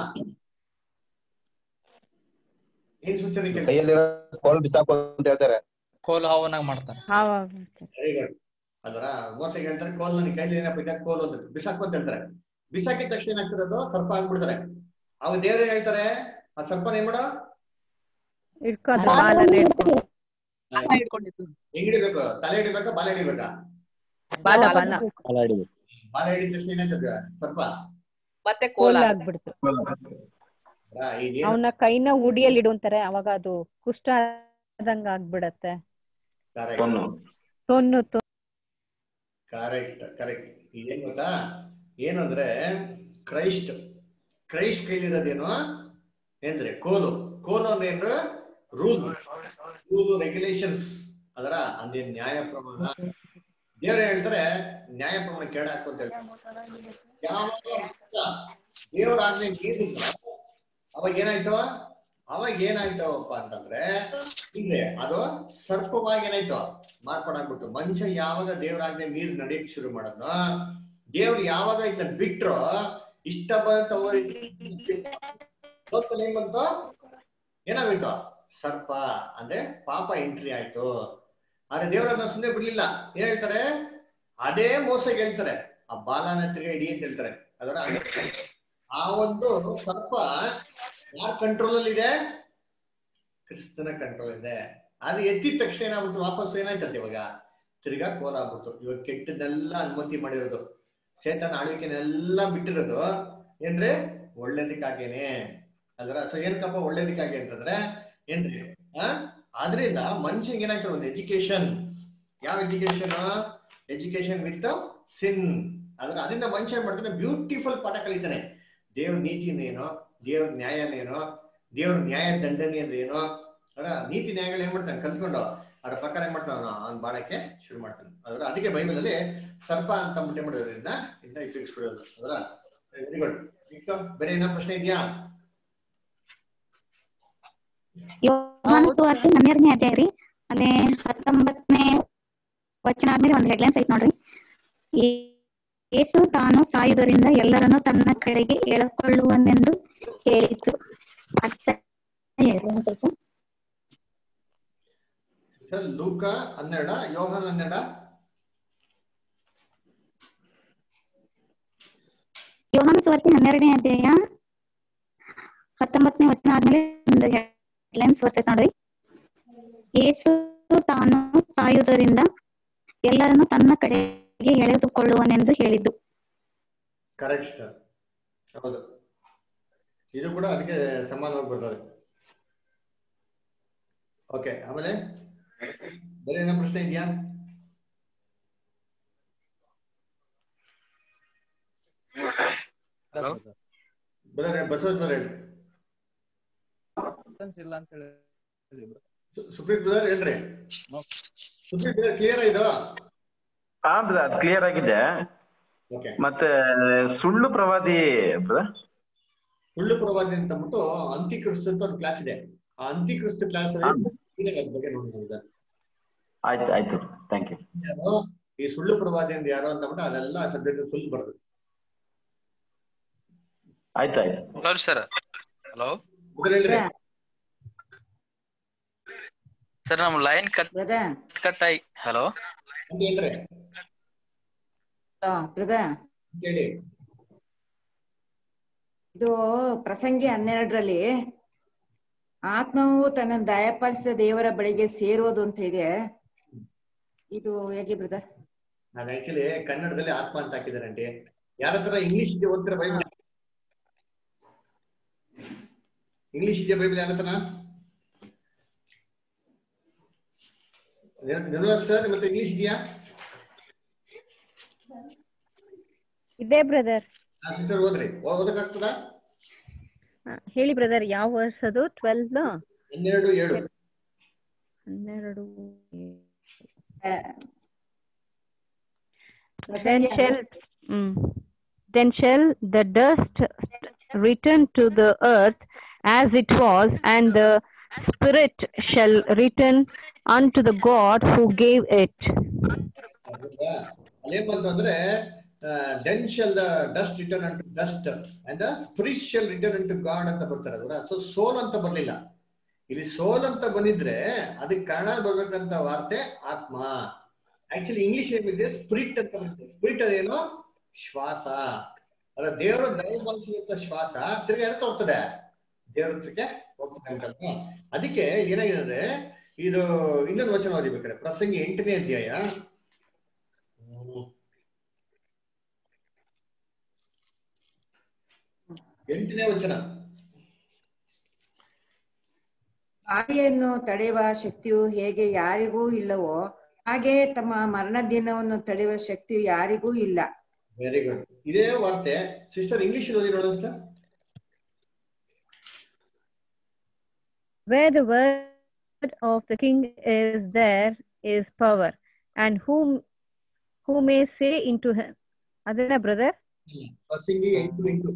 ಏನ್ ಸೂಚನೆ ಕೇಳ್ತಾರೆ ಕೈಯಲ್ಲಿರೋ ಕೋಲ್ ಬಿಸಾಕು ಅಂತ ಹೇಳ್ತಾರೆ ಕೋಲು ಹಾವನಾಗ ಮಾಡ್ತಾರೆ ವೆರಿ ಗುಡ್ ಅದರ ಮೋಸಗೆ ಹೇಳ್ತಾರೆ ಕೋಲ್ ನನ್ನ ಕೈಲಿ ಏನಪ್ಪ ಇದೆ ಕೋಲ್ ಅಂತ ಬಿಸಾಕು ಅಂತ ಹೇಳ್ತಾರೆ ಬಿಸಾಕಿದ ತಕ್ಷಣ ಏನಾಗ್ತಿರೋದು ಸರ್ಪ ಆಗ್ಬಿಡ್ತಾರೆ ಅವಾಗ ದೇವ್ರ ಏನ್ ಹೇಳ್ತಾರೆ ಆ ಸರ್ಪನ ಏನ್ ಮಾಡೋ ಇಟ್ಕೊಂಡು ಬಾಲಲ್ಲಿ ಇಟ್ಕೊಂಡು ಹೆಂಗ್ ಹಿಡಿಬೇಕು ತಲೆ ಹಿಡಿಬೇಕಾ ಬಾಲ ಹಿಡಿಬೇಕಾ ಬಾಲ ಬಾಲ ಬಾಲ ಹಿಡಿದ ತಕ್ಷಣ ಏನಾಗ್ತದೆ ಸರ್ಪ ಮತ್ತೆ ಕೋಲ್ ಕೋಲ ಆಗ್ಬಿಡ್ತು ಆ, ಇದೇನು ಅವನ ಕೈನ ಉಡಿಯಲ್ಲಿ ಇಡುವಂತಾರೆ ಅವಾಗ ಅದು ಕುಷ್ಠ ಆದಂಗ ಆಗ್ಬಿಡತ್ತೆ ತೊನ್ನು ತೊನ್ನು ಕರೆಕ್ಟ್ ಕರೆಕ್ಟ್ ಇದೇನ್ ಗೊತ್ತಾ ಏನಂದ್ರೆ ಕ್ರೈಸ್ಟ್ ಕ್ರೈಸ್ಟ್ ಕೈಲಿರೋದೇನು ಏನ್ರಿ ಕೋಲು ಕೋಲು ಅಂದ್ರೆ ಏನ್ರ ರೂಲ್ ರೂಲ್ ರೆಗ್ಯುಲೇಷನ್ಸ್ ಅದರ ಅಂದೇ ನ್ಯಾಯ ಪ್ರಮಾಣ ದೇವ್ರ ಹೇಳ್ತಾರೆ ನ್ಯಾಯ ಪ್ರಮಾಣ ಕೆಳ ಹಾಕು ಅಂತ ಹೇಳ್ತಾರೆ ಯಾವಾಗ ದೇವ್ರ ಆಜ್ಞೆ ಮೀರಿದ್ರು ಅವಾಗ ಏನಾಯ್ತು ಅವಾಗ ಏನಾಯ್ತವಪ್ಪ ಅಂತಂದ್ರೆ ಹಿಂದೆ ಅದು ಸರ್ಪವಾಗಿ ಏನಾಯ್ತು ಮಾರ್ಪಾಡಾಗ್ಬಿಟ್ಟು ಮನುಷ್ಯ ಯಾವಾಗ ದೇವ್ರ ಆಜ್ಞೆ ಮೀರಿ ನಡೆಯಕ್ ಶುರು ಮಾಡೋದು ದೇವ್ರು ಯಾವಾಗ ಇದನ್ನ ಬಿಟ್ರು ಇಷ್ಟ ಬಂತ ಏನ್ ಬಂತು ಏನಾಗೋಯ್ತು ಸರ್ಪ ಅಂದ್ರೆ ಪಾಪ ಎಂಟ್ರಿ ಆಯ್ತು ಆದ್ರೆ ದೇವರನ್ನ ಸುಮ್ಮನೆ ಬಿಡ್ಲಿಲ್ಲ ಏನ್ ಹೇಳ್ತಾರೆ ಅದೇ ಮೋಸಗೆ ಹೇಳ್ತಾರೆ ಆ ಬಾಲನ ತಿರ್ಗ ಹಿಡಿ ಅಂತ ಹೇಳ್ತಾರೆ ಅದರ ಆ ಒಂದು ಸರ್ಪ ಯಾರ ಕಂಟ್ರೋಲ್ ಅಲ್ಲಿ ಇದೆ ಕ್ರಿಸ್ತನ ಕಂಟ್ರೋಲ್ ಇದೆ ಅದು ಎತ್ತಿದ ತಕ್ಷಣ ಏನಾಗ್ಬಿಟ್ಟು ವಾಪಸ್ ಏನಾಯ್ತಂತೆ ಇವಾಗ ತಿರ್ಗಾ ಕೋಲ ಆಗ್ಬಿಡ್ತು ಇವಾಗ ಕೆಟ್ಟದೆಲ್ಲ ಅನುಮತಿ ಮಾಡಿರೋದು ಸೇತನ ಆಳ್ವಿಕೆನೆಲ್ಲ ಬಿಟ್ಟಿರೋದು ಏನ್ರಿ ಒಳ್ಳೇದಕ್ಕಾಗೇನೆ ಅದರ ಸೊ ಏನಕ್ಕಪ್ಪ ಒಳ್ಳೇದಕ್ಕಾಗಿ ಅಂತಂದ್ರೆ ಏನ್ರಿ ಆ ಆದ್ರಿಂದ ಮನುಷ್ಯಂಗೆ ಏನಾಗ್ತದೆ ಒಂದು ಎಜುಕೇಶನ್ ಯಾವ ಎಜುಕೇಶನ್ ಎಜುಕೇಶನ್ ವಿತ್ ಸಿನ್ ಅದ್ರ ಅದರಿಂದ ಮನುಷ್ಯ ಏನ್ ಮಾಡ್ತಾನೆ ಬ್ಯೂಟಿಫುಲ್ ಪಾಠ ಕಲಿತಾನೆ ದೇವ್ರ ನೀತಿನೇನೋ ದೇವ್ರ ನ್ಯಾಯನೇನೋ ದೇವ್ರ ನ್ಯಾಯ ದಂಡನೆ ಅಂದ್ರೆ ಏನೋ ಅದರ ನೀತಿ ನ್ಯಾಯಗಳು ಏನ್ ಮಾಡ್ತಾನೆ ಕಲ್ತ್ಕೊಂಡು ಅದ್ರ ಪ್ರಕಾರ ಏನ್ ಮಾಡ್ತಾನ ಅವ್ನ್ ಬಾಳಕ್ಕೆ ಶುರು ಮಾಡ್ತಾನೆ ಅದರ ಅದಕ್ಕೆ ಬೈಬಲ್ ಅಲ್ಲಿ ಸರ್ಪ ಅಂತ ಮುಟ್ಟೆ ಮಾಡೋದ್ರಿಂದ ಇದನ್ನ ಉಪಯೋಗಿಸ್ಬಿಡೋದು ಅದರ ವೆರಿ ಗುಡ್ ಈಗ ಬೇರೆ ಏನೋ ಪ್ರಶ್ನೆ ಇದೆಯಾ ಯೋಹಾನ ಸುವಾರ್ತೆ ಹನ್ನೆರಡನೇ ಅಧ್ಯಾಯ ರೀ ಅದೇ ಹತ್ತೊಂಬತ್ತನೇ ವಚನ ಆದ್ಮೇಲೆ ಒಂದ್ ಹೆಡ್ಲೈನ್ಸ್ ಐತ್ ನೋಡ್ರಿ ಯೇ- ಯೇಸು ತಾನು ಸಾಯುವುದರಿಂದ ಎಲ್ಲರನ್ನು ತನ್ನ ಕಡೆಗೆ ಎಳಕೊಳ್ಳುವನೆಂದು ಹೇಳಿತು ಅರ್ಥ ಹೇಳ್ರಿ ಒಂದ್ ಸ್ವಲ್ಪ ಸರ್ ಲೂಕ ಹನ್ನೆರಡ ಯೋಹನ್ ಹನ್ನೆರಡ ಯೋಹಾನ ಸುವಾರ್ತೆ ಹನ್ನೆರಡನೇ ಅಧ್ಯಾಯ ಹತ್ತೊಂಬತ್ತನೇ ವಚನ ಆದ್ಮೇಲೆ ಒಂದು ಲೈನ್ಸ್ ಬರ್ತೈತೆ ನೋಡ್ರಿ ಯೇಸು ತಾನು ಸಾಯುವುದರಿಂದ ಎಲ್ಲರನ್ನು ತನ್ನ ಕಡೆಗೆ ಎಳೆದುಕೊಳ್ಳುವನೆಂದು ಹೇಳಿದ್ದು ಕರೆಕ್ಟ್ ಸರ್ ಹೌದು ಇದು ಕೂಡ ಅದಕ್ಕೆ ಸಮಾನವಾಗಿ ಬರ್ತದೆ ಓಕೆ ಆಮೇಲೆ ಬೇರೆ ಏನೋ ಪ್ರಶ್ನೆ ಇದೆಯಾ ಬೇರೆ ಬಸವರಾಜ್ ಬೇರೆ ಹೇಳಿ ಇಲ್ಲ ಅಂತ ಹೇಳಿ ಸು- ಸುಪ್ರೀತ್ ಬ್ರದರ್ ಹೇಳ್ರಿ ಸುಪ್ರೀತ್ ಬ್ರದರ್ ಕ್ಲಿಯರ್ ಇದು ಹಾ ಬ್ರದರ್ ಕ್ಲಿಯರ್ ಆಗಿದೆ ಓಕೆ ಮತ್ತೆ ಸುಳ್ಳು ಪ್ರವಾದಿ ಬ್ರದರ್ ಸುಳ್ಳು ಪ್ರವಾದಿ ಅಂತ ಅಂದ್ಬಿಟ್ಟು ಅಂತಿಕ್ರಿಸ್ತು ಅಂತ ಒಂದು ಕ್ಲಾಸ್ ಇದೆ ಆ ಅಂತಿಕ್ರಿಸ್ತು ಕ್ಲಾಸ್ ಅಲ್ಲಿ ಅದ್ರ ಬಗ್ಗೆ ನೋಡಿ ಆಯ್ತು ಆಯ್ತು ಥ್ಯಾಂಕ್ ಯು ಯಾರು ಈ ಸುಳ್ಳು ಪ್ರವಾದಿ ಅಂತ ಯಾರು ಅಂತ ಅಂದ್ಬಿಟ್ಟು ಅದೆಲ್ಲ ಸಬ್ಜೆಕ್ಟ್ ಫುಲ್ ಬರ್ತದೆ ಆಯ್ತು ಆಯ್ತು ಹಲೋ ಸರ್ ಹಲೋ ಬ್ರದರ್ ಹೇಳ್ರಿ ಸರ್ ನಮ್ ಲೈನ್ ಕಟ್ ಕಟ್ ಆಗಿ ಹಲೋ ಅಂತ ಹೇಳ್ರಿ ಬ್ರದರ್ ಹೇಳಿ ಇದು ಪ್ರಸಂಗಿ ಹನ್ನೆರಡರಲ್ಲಿ ಆತ್ಮವು ತನ್ನ ದಯಪಾಲಿಸಿದ ದೇವರ ಬಳಿಗೆ ಸೇರೋದು ಅಂತ ಇದೆ ಇದು ಹೇಗೆ ಬ್ರದರ್ ನಾನು ಆಕ್ಚುಲಿ ಕನ್ನಡದಲ್ಲಿ ಆತ್ಮ ಅಂತ ಹಾಕಿದ್ದಾರೆ ಆಂಟಿ ಯಾರ ಹತ್ರ ಇಂಗ್ಲಿಷ್ ಇದೆ ಓದ್ತೀರಾ ಬೈಬಲ್ ಇಂಗ್ಲಿಷ್ ಇದೆಯಾ ಬೈಬಲ್ ಯಾರ ಹತ್ರ ನಿರ್ಮಲಾ ಸರ್ ಮತ್ತೆ ಇಂಗ್ಲಿಷ್ ಇದೆಯಾ ಇದೆ ಬ್ರದರ್ ಸಿಸ್ಟರ್ ಓದ್ರಿ ಓದಕ್ಕಾಗ್ತದಾ ಹೇಳಿ ಬ್ರದರ್ ಯಾವ ವರ್ಸ್ ಅದು ಟ್ವೆಲ್ವ್ ಹನ್ನೆರಡು ಏಳು ಹನ್ನೆರಡು ಪ್ರಸಂಗಿ Then shall, mm, then shall the dust return to the earth as it was, and the spirit shall return unto the God who gave it. ಹೌದಾ? ಅಲ್ಲೇನ್ ಬಂತು ಅಂದ್ರೆ then shall the dust return unto dust and spirit shall return unto God ಅಂತ ಬರ್ತಾರೆ ಅದರ so ಸೋಲ್ ಅಂತ ಬರ್ಲಿಲ್ಲ ಇಲ್ಲಿ ಸೋಲ್ ಅಂತ ಬಂದಿದ್ರೆ ಅದಕ್ಕೆ ಕನ್ನಡ ಬರ್ಬೇಕಂತ ವಾರ್ತೆ ಆತ್ಮ ಆಕ್ಚುಲಿ ಇಂಗ್ಲಿಷ್ ಏನಿದೆ ಸ್ಪಿರಿಟ್ ಅಂತ ಬರುತ್ತೆ ಸ್ಪಿರಿಟ್ ಅದೇನು ಶ್ವಾಸ ಅಲ್ಲ ದೇವರು ದಯಪಾಲಿಸಿದಂತ ಶ್ವಾಸ ತಿರ್ಗಿ ಎತ್ತ ಹೋಗ್ತದೆ ದೇವ್ರ ಹತ್ರಕ್ಕೆ ಹೋಗ್ತದೆ ಅಂತಲ್ವಾ ಅದಕ್ಕೆ ಏನಾಗಿದೆ ಅಂದ್ರೆ ಇದು ಇನ್ನೊಂದು ವಚನ ಓದಿಬೇಕಾರೆ ಪ್ರಸಂಗಿ ಎಂಟನೇ ಅಧ್ಯಾಯ ಎಂಟನೇ ವಚನ ಗಾಳಿಯನ್ನು ತಡೆಯುವ ಶಕ್ತಿಯು ಹೇಗೆ ಯಾರಿಗೂ ಇಲ್ಲವೋ ಹಾಗೆ ತಮ್ಮ ಮರಣ ದಿನವನ್ನು ತಡೆಯುವ ಶಕ್ತಿಯು ಯಾರಿಗೂ ಇಲ್ಲ ವೆರಿ ಗುಡ್ ಇದೇ ವಾರ್ತೆ ಸಿಸ್ಟರ್ ಇಂಗ್ಲಿಷ್ ಓದಿ ನೋಡೋಣ sister Where the word of the king is, there is power. And whom who may say into him, Adana brother, ಪ್ರಸಂಗಿ ಎಂಟು ಎಂಟು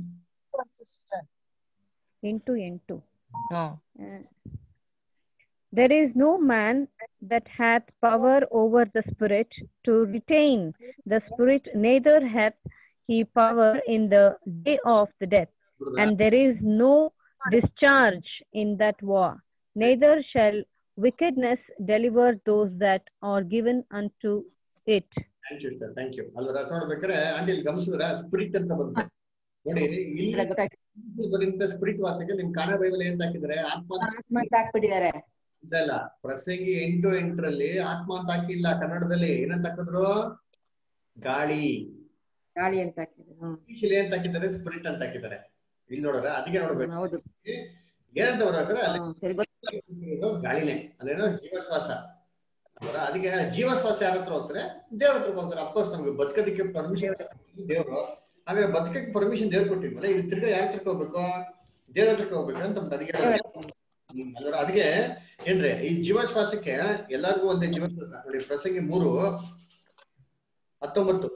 into into. Uh, there is no man that hath power over the spirit to retain the spirit, neither hath he power in the day of the death. And there is no discharge in that war, neither shall wickedness deliver those that are given unto it. Thank you sir thank you ಅಲ್ವರ ನೋಡ್ಬೇಕಾದ್ರೆ aunty ಇಲ್ಲಿ ಗಮನಿಸಿದ್ರ spirit ಅಂತ ಬಂತು ನೋಡಿ ಇಲ್ಲಿ ಬರೀಂತ spirit ವಾರ್ತೆಗೆ ನಿಮ್ Kannada Bible ಏನ್ ಹಾಕಿದ್ರೆ ಆತ್ಮ ಅಂತ ಆತ್ಮ ಅಂತ ಹಾಕ್ಬಿಟ್ಟಿದ್ದಾರೆ ಇದಲ್ಲ ಪ್ರಸಂಗಿ ಎಂಟು ಎಂಟರಲ್ಲಿ ಆತ್ಮ ಅಂತ ಹಾಕಿಲ್ಲ ಕನ್ನಡದಲ್ಲಿ ಏನಂತ ಹಾಕಿದ್ರು ಗಾಳಿ ಗಾಳಿ ಅಂತ ಹಾಕಿದ್ರು ಹ್ಮ್. ಇಂಗ್ಲಿಷ್ ಏನ್ ಹಾಕಿದ್ದಾರೆ ಸ್ಪಿರಿಟ್ ಅಂತ ಹಾಕಿದ್ದಾರೆ ಇಲ್ಲಿ ನೋಡ್ರ ಅದಕ್ಕೆ ನೋಡ್ಬೇಕು ಹೌದು ಏನಂತ ಬರ್ಬೇಕಾದ್ರೆ ಅಲ್ಲಿ ಹ್ಮ್, ಸರಿ ಗೊತ್ತು ಇದು ಗಾಳಿನೇ ಅದೇನೋ ಜೀವಶ್ವಾಸ ಅಲ್ವರ? ಅದಕ್ಕೆ ಜೀವಶ್ವಾಸ ಯಾರ ಹತ್ರ ಹೋಗ್ತಾರೆ ದೇವ್ರ ಹತ್ರ ಹೋಗ್ತಾರೆ ಅಫ್ಕೋರ್ಸ್ ನಮ್ಗೆ ಬದುಕೋದಕ್ಕೆ ಪರ್ಮಿಷನ್ ದೇವ್ರು ಹಾಗಾದ್ರೆ ಬದುಕಕ್ಕೆ ಪರ್ಮಿಷನ್ ದೇವ್ರು ಕೊಟ್ಟಿದ್ವಲ್ಲ ಇಲ್ಲಿ ತಿರ್ಗಾ ಯಾರ ಹತ್ರಕ್ಕೆ ಹೋಗ್ಬೇಕು ದೇವ್ರ ಹತ್ರಕ್ಕೆ ಹೋಗ್ಬೇಕು ಅಂತ ನಮ್ಗೆ ಅದಕ್ಕೆ ಹ್ಮ್, ಅಲ್ವರ? ಅದಕ್ಕೆ ಏನ್ರಿ ಈ ಜೀವಶ್ವಾಸಕ್ಕೆ ಎಲ್ಲರಿಗೂ ಒಂದೇ ಜೀವಶ್ವಾಸ ನೋಡಿ ಪ್ರಸಂಗಿ ಮೂರು ಹತ್ತೊಂಬತ್ತು